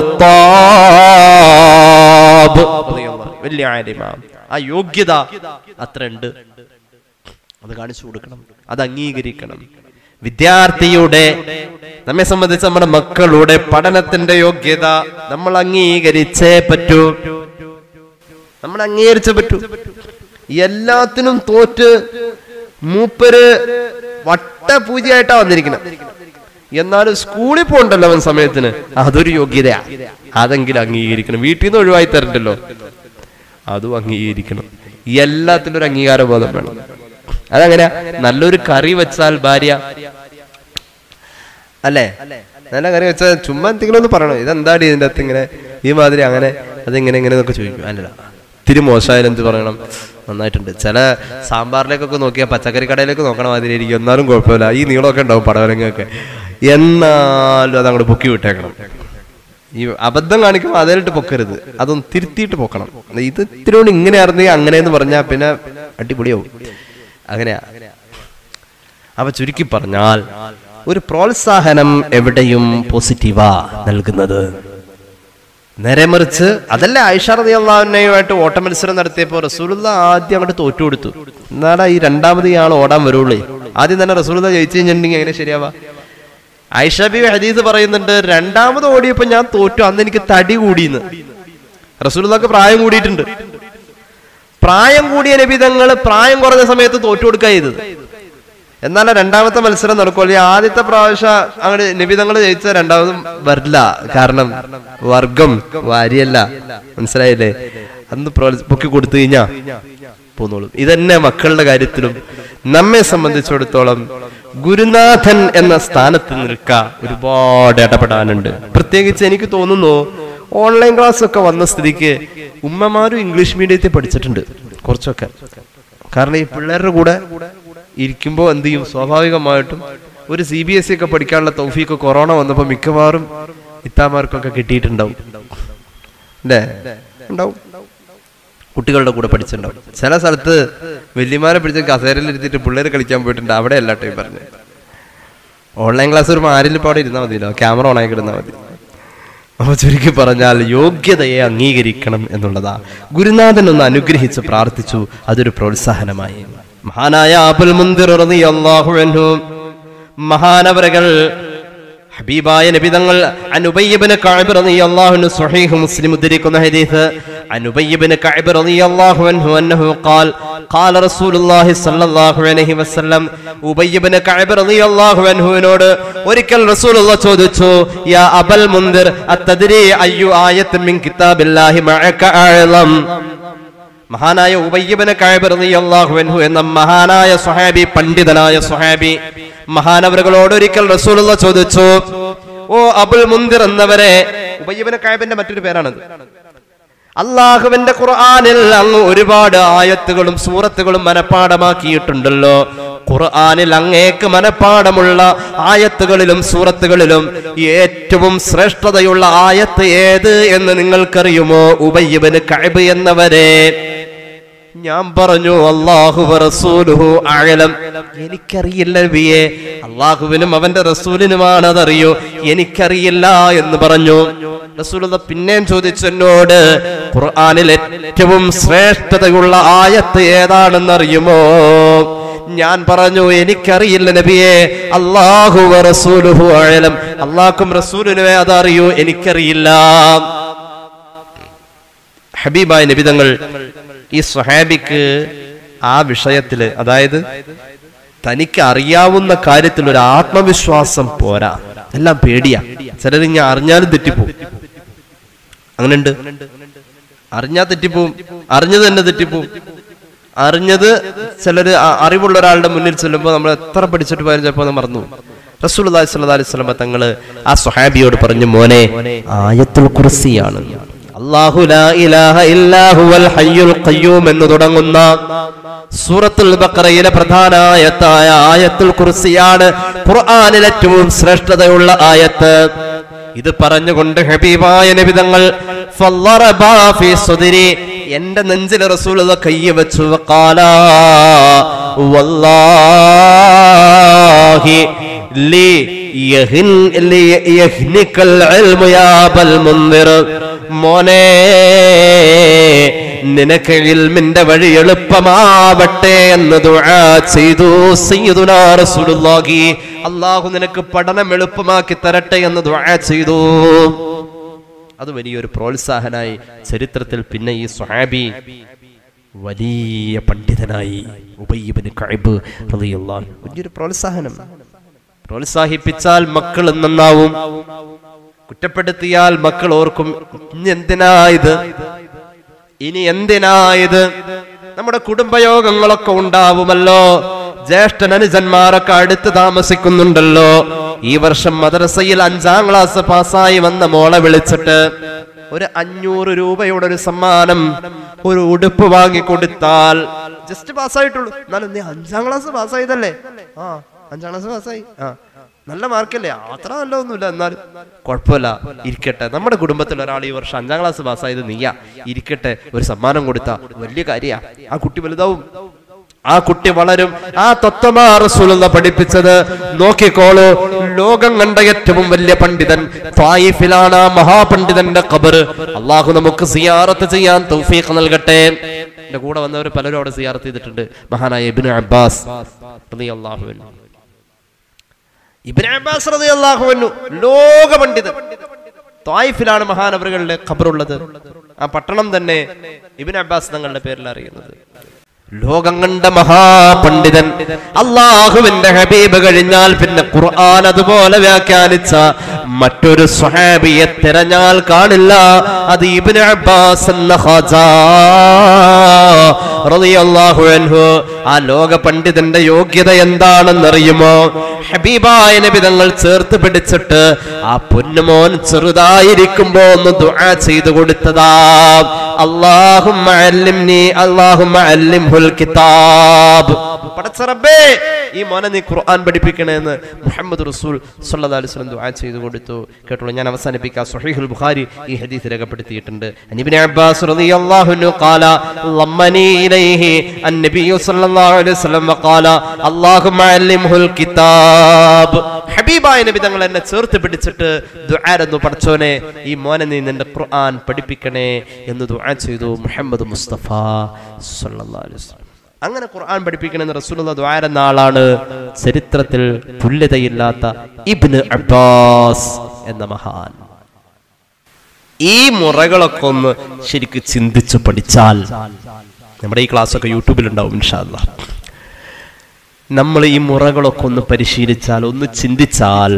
ഖത്താബ് റളിയല്ലാഹു വലിയ ആലിമാ ആ യോഗ്യത അത്ര ഉണ്ട് അത് കാണിച്ചു കൊടുക്കണം അത് അംഗീകരിക്കണം വിദ്യാർത്ഥിയുടെ നമ്മെ സംബന്ധിച്ച് നമ്മുടെ മക്കളുടെ പഠനത്തിന്റെ യോഗ്യത നമ്മൾ അംഗീകരിച്ചേ പറ്റൂ നമ്മൾ അംഗീകരിച്ചേ പറ്റൂ എല്ലാത്തിനും തോറ്റ് മൂപ്പര് വട്ടപൂജയായിട്ടാ വന്നിരിക്കുന്നത് എന്നാലും സ്കൂളിൽ പോകണ്ടല്ലോ അവൻ സമയത്തിന് അതൊരു യോഗ്യതയാ അതെങ്കിലും അംഗീകരിക്കണം വീട്ടിൽ നിന്ന് ഒഴിവായി തരണ്ടല്ലോ അതും അംഗീകരിക്കണം എല്ലാത്തിനും ഒരു അംഗീകാര ബോധം വേണം അതങ്ങനെ നല്ലൊരു കറി വെച്ചാൽ ഭാര്യ അല്ലേ നല്ല കറി വെച്ചാൽ ചുമ്മാ എന്തെങ്കിലും ഒന്ന് പറയണം ഇതെന്താടി ഇതിന്റെ അകത്ത് ഇങ്ങനെ ഈ മാതിരി അങ്ങനെ അതിങ്ങനെ ഇങ്ങനെ എന്നൊക്കെ ചോദിക്കും അല്ലല്ല ഇത്തിരി മോശമായാലും എന്ത് പറയണം നന്നായിട്ടുണ്ട് ചില സാമ്പാറിലേക്കൊക്കെ നോക്കിയാൽ പച്ചക്കറി കടയിലേക്ക് നോക്കണ മാതിരി ഇരിക്കും എന്നാലും കുഴപ്പമില്ല ഈ നീളമൊക്കെ ഉണ്ടാവും പടവലങ്ങൊക്കെ എന്നാലും അത് അങ്ങോട്ട് പൊക്കി വിട്ടേക്കണം ഈ അബദ്ധം കാണിക്കുമ്പോൾ അതിലിട്ട് പൊക്കരുത് അതൊന്ന് തിരുത്തിയിട്ട് പൊക്കണം ഇത് ഇത്തിരി കൊണ്ട് ഇങ്ങനെ ആയിരുന്നെങ്കിൽ അങ്ങനെ എന്ന് പറഞ്ഞാൽ പിന്നെ അടിപൊളിയാവും അങ്ങനെയാ അവ ചുരുക്കി പറഞ്ഞാൽ ഒരു പ്രോത്സാഹനം എവിടെയും പോസിറ്റീവാ നൽകുന്നത് നേരെ മറിച്ച് അതല്ലേ ആയിഷ റളിയല്ലാഹുവിനെയുമായിട്ട് ഓട്ട മത്സരം നടത്തിയപ്പോൾ റസൂലുള്ള ആദ്യം അങ്ങോട്ട് തോറ്റു കൊടുത്തു എന്നാടാ ഈ രണ്ടാമത് ഇയാൾ ഓടാൻ വരുള്ളേ ആദ്യം തന്നെ റസൂലുള്ള ജയിച്ചു കഴിഞ്ഞിട്ടുണ്ടെങ്കിൽ എങ്ങനെ ശരിയാവാ ആയിഷ ബി ഹദീസ് പറയുന്നുണ്ട് രണ്ടാമത് ഓടിയപ്പോ ഞാൻ തോറ്റു അന്ന് എനിക്ക് തടി കൂടിയെന്ന് റസൂലുള്ളാക്ക് പ്രായം കൂടിയിട്ടുണ്ട് പ്രായം കൂടിയ നബിതങ്ങൾ പ്രായം കുറഞ്ഞ സമയത്ത് തോറ്റു കൊടുക്കുക ചെയ്തത് എന്നാൽ രണ്ടാമത്തെ മത്സരം നടക്കുമല്ലോ ഈ ആദ്യത്തെ പ്രാവശ്യം അങ്ങോട്ട് നിബിതങ്ങൾ ജയിച്ച രണ്ടാമതും വരില്ല കാരണം വർഗം വാരിയല്ല മനസ്സിലായില്ലേ അന്ന് പ്രോത്സ- പൊക്കി കൊടുത്തു കഴിഞ്ഞാ പോന്നോളും ഇതന്നെ മക്കളുടെ കാര്യത്തിലും നമ്മെ സംബന്ധിച്ചിടത്തോളം ഗുരുനാഥൻ എന്ന സ്ഥാനത്ത് നിൽക്ക ഒരുപാട് ഇടപെടാനുണ്ട് പ്രത്യേകിച്ച് എനിക്ക് തോന്നുന്നു ഓൺലൈൻ ക്ലാസ് ഒക്കെ വന്ന സ്ഥിതിക്ക് ഉമ്മമാരും ഇംഗ്ലീഷ് മീഡിയത്തിൽ പഠിച്ചിട്ടുണ്ട് കുറച്ചൊക്കെ കാരണം ഈ പിള്ളേരുടെ കൂടെ ഇരിക്കുമ്പോൾ എന്ത് ചെയ്യും സ്വാഭാവികമായിട്ടും ഒരു സി ബി എസ് സി ഒക്കെ പഠിക്കാനുള്ള തൗഫീക്ക് കൊറോണ വന്നപ്പോൾ മിക്കവാറും ഇത്താമാർക്കൊക്കെ കിട്ടിയിട്ടുണ്ടാവും അല്ലേ ഉണ്ടാവും കുട്ടികളുടെ കൂടെ പഠിച്ചിട്ടുണ്ടാവും ചില സ്ഥലത്ത് വല്യമാരെ പിടിച്ച് കസേരയിൽ ഇരുത്തിയിട്ട് പിള്ളേർ കളിക്കാൻ പോയിട്ടുണ്ട് അവിടെ അല്ല ടൈം പറഞ്ഞു ഓൺലൈൻ ക്ലാസ് വരുമ്പോൾ ആരെങ്കിലും ഇപ്പോൾ അവിടെ ഇരുന്നാൽ മതിയല്ലോ ക്യാമറ ഓൺ ആക്കി ഇടുന്നാൽ മതി അപ്പൊ ചുരുക്കി പറഞ്ഞാൽ യോഗ്യതയെ അംഗീകരിക്കണം എന്നുള്ളതാ ഗുരുനാഥൻ ഒന്ന് അനുഗ്രഹിച്ച് പ്രാർത്ഥിച്ചു അതൊരു പ്രോത്സാഹനമായി മഹാനായ അബുൽ മുന്തിർ റളിയല്ലാഹു അൻഹു മഹാനവരകൾ ഹബീബായ നബിതങ്ങൾ അനുബയ്യബിന് കഅബ് റളിയല്ലാഹു അൻഹു സ്വഹീഹ് മുസ്ലിം ഉദ്ധരിക്കുന്ന ഹദീസ് അനുബയ്യബിന് കഅബ് റളിയല്ലാഹു അൻഹു അന്നഹു ഖാൽ ഖാല റസൂലുള്ളാഹി സ്വല്ലല്ലാഹു അലൈഹി വസല്ലം ഉബയ്യബിന് കഅബ് റളിയല്ലാഹു അൻഹുവിനോട് ഒരിക്കൽ റസൂലുള്ള ചോദിച്ചു യാ അബൽ മുന്തിർ അത്തദ്രി അയ്യു ആയത്തിൻ മിൻ കിതാബില്ലാഹി മഅക അഅലം മഹാനായ ഉബയ്യബിന് കഅബ് അൻഹു എന്ന മഹാനായ സ്വഹാബി പണ്ഡിതനായ സ്വഹാബി മഹാനവറുകളോട് ഒരിക്കൽ റസൂലുള്ള ചോദിച്ചു ഓ അബുൽ മുന്തിർ എന്നവരെ ഉബയ്യബിന് കഅബിന്റെ മറ്റൊരു പേരാണത് അള്ളാഹുവിന്റെ ഖുർആനിൽ അങ്ങ് ഒരുപാട് ആയത്തുകളും സൂറത്തുകളും മനഃപ്പാടമാക്കിയിട്ടുണ്ടല്ലോ ഖുർആനിൽ അങ്ങേക്ക് മനഃപ്പാടമുള്ള ആയത്തുകളിലും സൂറത്തുകളിലും ഏറ്റവും ശ്രേഷ്ഠതയുള്ള ആയത്ത് ഏത് എന്ന് നിങ്ങൾക്കറിയുമോ ഉബയ്യബിന് കഅബ് എന്നവരെ ഞാൻ പറഞ്ഞു അള്ളാഹു റസൂലുഹു ആഴലം എനിക്കറിയില്ല നബിയെ അള്ളാഹുവിനും അവന്റെ റസൂലിനുമാണ് അതറിയോ എനിക്കറിയില്ല എന്ന് പറഞ്ഞു റസൂലത പിന്നെയും ചോദിച്ചു എന്നോട് ഖുർആനിൽ ഏറ്റവും ശ്രേഷ്ഠതയുള്ള ആയത്ത് ഏതാണെന്ന് അറിയുമോ ഞാൻ പറഞ്ഞു എനിക്കറിയില്ല നബിയെ അള്ളാഹു റസൂലുഹു ആഴലം അള്ളാഹും റസൂലിനുവേ അതറിയൂ എനിക്കറിയില്ല ഹബീബായ നബിതങ്ങൾ ഈ സ്വഹാബിക്ക് ആ വിഷയത്തില് അതായത് തനിക്ക് അറിയാവുന്ന കാര്യത്തിൽ ഒരു ആത്മവിശ്വാസം പോരാ എല്ലാം പേടിയാ ചിലർ ഇങ്ങനെ അറിഞ്ഞാലും തെറ്റിപ്പോവും അങ്ങനെയുണ്ട് അറിഞ്ഞാ തെറ്റിപ്പോവും അറിഞ്ഞത് തന്നെ തെറ്റിപ്പോവും അറിഞ്ഞത് ചിലര് ആ അറിവുള്ള ഒരാളുടെ മുന്നിൽ ചെല്ലുമ്പോൾ നമ്മൾ എത്ര പഠിച്ചിട്ട് പോയാലും ചിലപ്പോൾ അത് മറന്നു റസൂൽ അലൈഹി സ്വലമ തങ്ങള് ആ സ്വഹാബിയോട് പറഞ്ഞു മോനെ ആയത്തുൽ കുർസിയാണ് അല്ലാഹു ലാ ഇലാഹ ഇല്ലാ ഹുവൽ ഹയ്യുൽ ഖയ്യൂം എന്ന് തുടങ്ങുന്ന സൂറത്തുൽ ബഖറയിലെ പ്രധാന ആയത്തായ ആയത്തുൽ കുർസിയാണ് ഖുർആനിൽ ഏറ്റവും ശ്രേഷ്ഠതയുള്ള ആയത്ത് ഇത് പറഞ്ഞുകൊണ്ട് ഹബീബായ നബിതങ്ങൾ ഫല്ലറബാ ഫീ സുദ്രി എന്റെ നെഞ്ചിൽ റസൂൽ കയ്യ വെച്ചു ഖാലാ വല്ലാഹി ലി യഹിൻ ലി യഹ്നിക്കൽ ഇൽമു യാ ബൽ മുൻദിർ മോനെ നിനക്ക് ഇൽമിന്റെ വഴി എളുപ്പമാവട്ടെ എന്ന് ദുആ ചെയ്തു സയ്യിദുനാ റസൂലുള്ളാഹി അല്ലാഹു നിനക്ക് പഠനം എളുപ്പമാക്കി തരട്ടെ എന്ന് ദുആ ചെയ്തു അത് വലിയൊരു പ്രോത്സാഹനായി ചരിത്രത്തിൽ പിന്നെ ഈ സ്വഹാബി വലിയ പണ്ഡിതനായി ഉബയ്യബിന് കഅബ് റളിയല്ലാഹു അൻഹു. വലിയൊരു പ്രോത്സാഹനം പ്രോത്സാഹിപ്പിച്ചാൽ മക്കൾ നന്നാവും കുറ്റപ്പെടുത്തിയാൽ മക്കൾ ഓർക്കും ഇനി എന്തിനാ ഇത് ഇനി എന്തിനാ ഇത് നമ്മുടെ കുടുംബയോഗങ്ങളൊക്കെ ഉണ്ടാവുമല്ലോ ജ്യേഷ്ഠൻ അനുജന്മാരൊക്കെ അടുത്ത് താമസിക്കുന്നുണ്ടല്ലോ ഈ വർഷം മദ്രസയിൽ അഞ്ചാം ക്ലാസ് പാസ്സായി വന്ന മോളെ വിളിച്ചിട്ട് ഒരു അഞ്ഞൂറ് രൂപയുടെ ഒരു സമ്മാനം ഒരു ഉടുപ്പ് വാങ്ങി കൊടുത്താൽ ജസ്റ്റ് പാസ്സായിട്ടുള്ളൂ എന്നാലും നീ അഞ്ചാം ക്ലാസ് പാസ്സായതല്ലേ ആ അഞ്ചാം ക്ലാസ് പാസ്സായി ആ നല്ല മാർക്കല്ലേ അത്ര നല്ല ഒന്നുമില്ല എന്നാലും കുഴപ്പമില്ല ഇരിക്കട്ടെ നമ്മുടെ കുടുംബത്തിൽ ഒരാൾ ഈ വർഷം അഞ്ചാം ക്ലാസ് പാസ്സായത് നീയാ ഇരിക്കട്ടെ ഒരു സമ്മാനം കൊടുത്ത വലിയ കാര്യാ ആ കുട്ടി വലുതാവും ആ കുട്ടി വളരും ആ തത്വമാ റസൂലുള്ള പഠിപ്പിച്ചത് നോക്കിക്കോളൂ ലോകം കണ്ട ഏറ്റവും വലിയ പണ്ഡിതൻ ഫായിഫിലാണ് ആ മഹാപണ്ഡിതന്റെ ഖബർ അള്ളാഹു നമുക്ക് സിയാറത്ത് ചെയ്യാൻ തൗഫീഖ് നൽകട്ടെ എന്റെ കൂടെ വന്നവർ പലരും അവിടെ സിയാറത്ത് ചെയ്തിട്ടുണ്ട് മഹാനായ ഇബ്നു അബ്ബാസ് റളിയല്ലാഹു അൻഹു ഇബ്നു അബ്ബാസ് റളിയല്ലാഹു അൻഹു ലോക പണ്ഡിതൻ ത്വായിഫിലാണ് മഹാനവറുകളുടെ ഖബറുള്ളത് ആ പട്ടണം തന്നെ ഇബിൻ അബ്ബാസ് തങ്ങളുടെ പേരിൽ അറിയുന്നത് ലോകം കണ്ട മഹാപണ്ഡിതൻ അള്ളാഹുവിന്റെ ഹബീബ് കഴിഞ്ഞാൽ പിന്നെ ഖുർആൻ അതുപോലെ വ്യാഖ്യാനിച്ച മറ്റൊരു സ്വഹാബിയെ തിരഞ്ഞാൽ കാണില്ല അത് ഇബിൻ അബ്ബാസ് എന്ന ഖാജാ റളിയല്ലാഹു അൻഹു ആ ലോക പണ്ഡിതന്റെ യോഗ്യത എന്താണെന്നറിയുമോ ഹബീബായ നബി തങ്ങൾ ചേർത്ത് പിടിച്ചിട്ട് ആ പൊന്നുമോൻ ചെറുതായിരിക്കുമ്പോ ഒന്ന് ദുആ ചെയ്തു കൊടുത്തതാ അല്ലാഹുമ്മ അല്ലിംനി അല്ലാഹുമ്മ അല്ലിംഹുൽ കിതാബ് പടച്ച റബ്ബേ ഈ മോനെ നീ ഖുർആൻ പഠിപ്പിക്കണേന്ന് മുഹമ്മദ് റസൂൽ സല്ലല്ലാഹു അലൈഹി വസല്ലം ദുആ ചെയ്തു കൊടുത്തു കേട്ടോളൂ ഞാൻ അവസാനിപ്പിക്കാം സ്വഹീഹുൽ ബുഖാരി ഈ ഹദീസ് രേഖപ്പെടുത്തിയിട്ടുണ്ട് അനിബ്നു അബ്ബാസ് റളിയല്ലാഹു അൻഹു ഖാല ലമ്മനി ഇലൈഹി അന്നബി സല്ലല്ലാഹു അലൈഹി വസല്ലം വഖാല അല്ലാഹുമ്മ അല്ലിംഹുൽ കിതാബ് ഹബീബായ നബി തങ്ങൾ എന്നെ ചേർത്ത് പിടിച്ചിട്ട് ദുആരെന്നു പഠിച്ചോനെ ഈ മോനെ നീ നിന്റെ ഖുർആൻ പഠിപ്പിക്കണേ എന്ന് ദുആ ചെയ്തു മുഹമ്മദ് മുസ്തഫ സല്ലല്ലാഹു അലൈഹി വസല്ലം അങ്ങനെ ഖുർആൻ പഠിപ്പിക്കണമെന്ന് റസൂലുള്ള ദ്വാരെന്ന ആളാണ് ചരിത്രത്തിൽ തുല്യതയില്ലാത്ത ഇബ്ന് അബ്ബാസ് എന്ന മഹാൻ ഈ മുറകളൊക്കെ ഒന്ന് ശരിക്ക് ചിന്തിച്ചു പഠിച്ചാൽ നമ്മുടെ ഈ ക്ലാസ് ഒക്കെ യൂട്യൂബിൽ ഉണ്ടാവും ഇൻഷാല്ല നമ്മൾ ഈ മുറകളൊക്കെ ഒന്ന് പരിശീലിച്ചാൽ ഒന്ന് ചിന്തിച്ചാൽ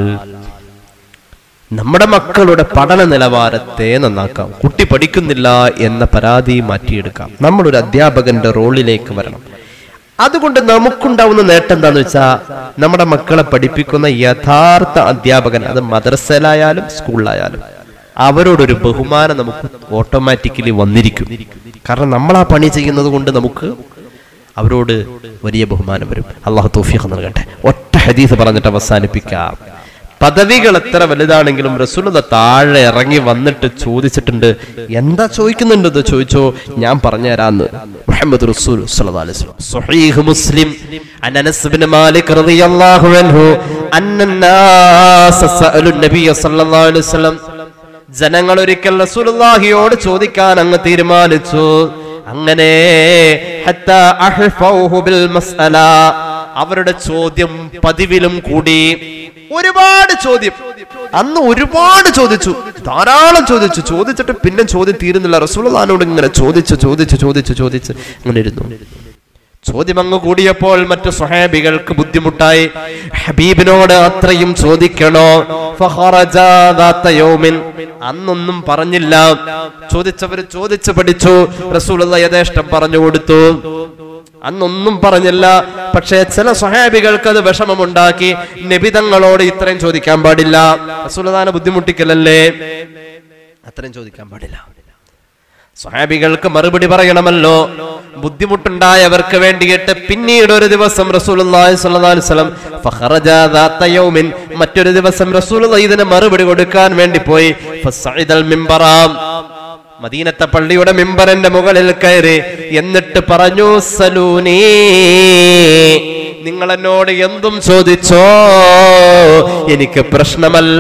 നമ്മുടെ മക്കളുടെ പഠന നിലവാരത്തെ നന്നാക്കാം കുട്ടി പഠിക്കുന്നില്ല എന്ന പരാതി മാറ്റിയെടുക്കാം നമ്മളൊരു അധ്യാപകന്റെ റോളിലേക്ക് വരണം അതുകൊണ്ട് നമുക്കുണ്ടാവുന്ന നേട്ടം എന്താന്ന് വെച്ചാൽ നമ്മുടെ മക്കളെ പഠിപ്പിക്കുന്ന യഥാർത്ഥ അധ്യാപകൻ അത് മദ്രസയിലായാലും സ്കൂളിലായാലും അവരോടൊരു ബഹുമാനം നമുക്ക് ഓട്ടോമാറ്റിക്കലി വന്നിരിക്കും കാരണം നമ്മൾ ആ പണി ചെയ്യുന്നത് കൊണ്ട് നമുക്ക് അവരോട് വലിയ ബഹുമാനം വരും അള്ളാഹു തൗഫീഖ് നൽകട്ടെ ഒറ്റ ഹദീസ് പറഞ്ഞിട്ട് അവസാനിപ്പിക്കാം പദവികൾ എത്ര വലുതാണെങ്കിലും റസൂലത താഴെ ഇറങ്ങി വന്നിട്ട് ചോദിച്ചിട്ടുണ്ട് എന്താ ചോദിക്കുന്നുണ്ടെന്ന് ചോദിച്ചോ ഞാൻ പറഞ്ഞുതരാന്ന് മുഹമ്മദ് റസൂൽ സ്വല്ലല്ലാഹു അലൈഹി വസല്ലം സ്വഹീഹ് മുസ്ലിം അൻ അനസ് ബിൻ മാലിക് റളിയല്ലാഹു അൻഹു അന്നന്നാസ സഅലു നബിയ സ്വല്ലല്ലാഹു അലൈഹി വസല്ലം ജനങ്ങൾ ഒരിക്കൽ റസൂലുള്ളാഹിയോട് ചോദിക്കാൻ അങ്ങ് തീരുമാനിച്ചു അങ്ങനെ ഹത്താ അഹ്ഫൗഹു ബിൽ മസ്അല അവരുടെ ചോദ്യം പതിവിലും കൂടി ഒരുപാട് ചോദ്യം അന്ന് ഒരുപാട് ചോദിച്ചു ധാരാളം ചോദിച്ചു ചോദിച്ചിട്ട് പിന്നെ ചോദ്യം തീരുന്നില്ല റസൂലുള്ളാഹിനോട് ഇങ്ങനെ ചോദിച്ചു ചോദിച്ചു ചോദിച്ചു ചോദിച്ച് അങ്ങനെ ഇരുന്നു ചോദ്യം അങ്ങ് കൂടിയപ്പോൾ മറ്റു സ്വഹാബികൾക്ക് ബുദ്ധിമുട്ടായി ഹബീബിനോട് അത്രയും ചോദിക്കണോ ഫഖറജാ ദാത്ത യൗമിൻ. അന്നൊന്നും പറഞ്ഞില്ല ചോദിച്ചവര് ചോദിച്ചു പഠിച്ചു റസൂലുള്ള യഥേഷ്ടം പറഞ്ഞു കൊടുത്തു അന്നൊന്നും പറഞ്ഞില്ല പക്ഷേ ചില സ്വഹാബികൾക്ക് അത് വിഷമമുണ്ടാക്കി നബിതങ്ങളോട് ഇത്രയും ചോദിക്കാൻ പാടില്ല റസൂലുള്ളാനെ ബുദ്ധിമുട്ടിക്കലല്ലേ അത്രയും ചോദിക്കാൻ പാടില്ല സ്വഹാബികൾക്ക് മറുപടി പറയണമല്ലോ ബുദ്ധിമുട്ടുണ്ടായവർക്ക് വേണ്ടിയിട്ട് പിന്നീട് ഒരു ദിവസം റസൂലുള്ളാഹി സ്വല്ലല്ലാഹു അലൈഹി വസല്ലം ഫഖറജ ദാത്ത യൗമിൻ മറ്റൊരു ദിവസം റസൂലുള്ള ഇതിന് മറുപടി കൊടുക്കാൻ വേണ്ടി പോയി ഫസഇദൽ മിമ്പറാം മദീനത്തെ പള്ളിയുടെ മിമ്പറിന്റെ മുകളിൽ കയറി എന്നിട്ട് പറഞ്ഞു സലൂനീ നിങ്ങൾ എന്നോട് എന്തും ചോദിച്ചോ എനിക്ക് പ്രശ്നമല്ല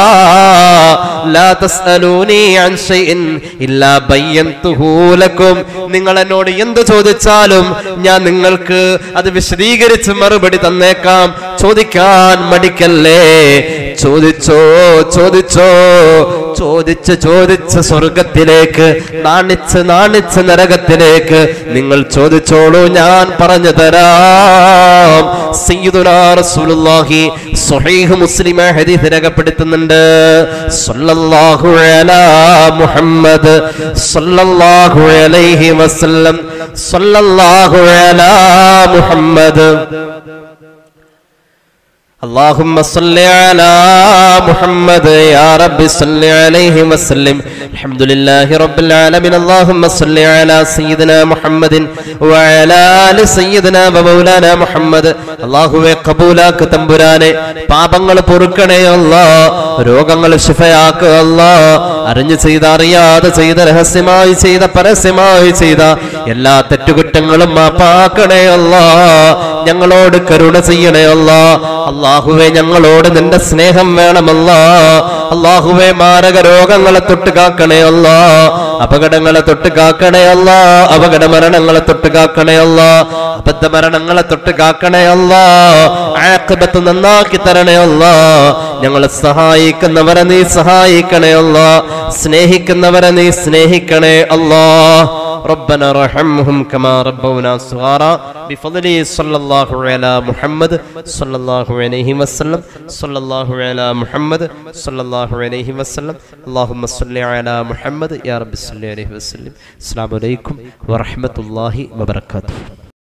ലാ തസ്അലൂനി അൻ ശൈഇൻ ഇല്ലാ ബയ്യൻതുഹു ലക്കും നിങ്ങൾ എന്നോട് എന്ത് ചോദിച്ചാലും ഞാൻ നിങ്ങൾക്ക് അത് വിശദീകരിച്ച് മറുപടി തന്നേക്കാം ചോദിക്കാൻ മടിക്കല്ലേ ചോദിച്ചോ ചോദിച്ചോ ചോദിച്ച് ചോദിച്ച് സ്വർഗത്തിലേക്ക് നാണിച്ച് നാണിച്ച് നരകത്തിലേക്ക് നിങ്ങൾ ചോദിച്ചോളൂ ഞാൻ പറഞ്ഞു തരാം സയ്യിദുനാ റസൂലുള്ളാഹി സ്വഹീഹ് മുസ്ലിം ഹദീസ് രേഖപ്പെടുത്തുന്നുണ്ട് സല്ലല്ലാഹു അലാ മുഹമ്മദ് സല്ലല്ലാഹു അലൈഹി വസല്ലം സല്ലല്ലാഹു അലാ മുഹമ്മദ് اللهم صل على محمد يا رب صل عليه وسلم الحمد لله رب العالمين اللهم صل على سيدنا محمد وعلى آل سيدنا ومولانا محمد അള്ളാഹുവെ കബൂലാക്ക് തമ്പുരാനെ പാപങ്ങൾ പൊറുക്കണേ അല്ലാ രോഗങ്ങൾ ശിഫയാക്കുക അല്ലാ അറിഞ്ഞു ചെയ്ത അറിയാതെ ചെയ്ത രഹസ്യമായി ചെയ്ത പരസ്യമായി ചെയ്ത എല്ലാ തെറ്റുകുറ്റങ്ങളും മാപ്പാക്കണേ അല്ലാ ഞങ്ങളോട് കരുണ ചെയ്യണേ അല്ലാ അള്ളാഹുവെ ഞങ്ങളോട് നിന്റെ സ്നേഹം വേണമല്ല അള്ളാഹുവെ മാരക രോഗങ്ങളെ തൊട്ട് കാക്കണേ അല്ല അപകടങ്ങളെ തൊട്ട് കാക്കണേ അല്ല അപകട മരണങ്ങളെ തൊട്ട് കാക്കണേ അല്ല അബദ്ധ മരണങ്ങളെ തൊട്ട് കാക്കണേ അല്ല ആക്കിബത്ത് നന്നാക്കി തരണേ അല്ല ഞങ്ങളെ സഹായിക്കുന്നവരെ നീ സഹായിക്കണേ അല്ല സ്നേഹിക്കുന്നവരെ നീ സ്നേഹിക്കണേ അല്ലാ ربنا رحمهم كما ربونا صغارا بفضله صلى الله على محمد صلى الله عليه وسلم صلى الله على محمد صلى الله عليه وسلم اللهم صل على محمد يا رب صل عليه وسلم السلام عليكم ورحمة الله وبركاته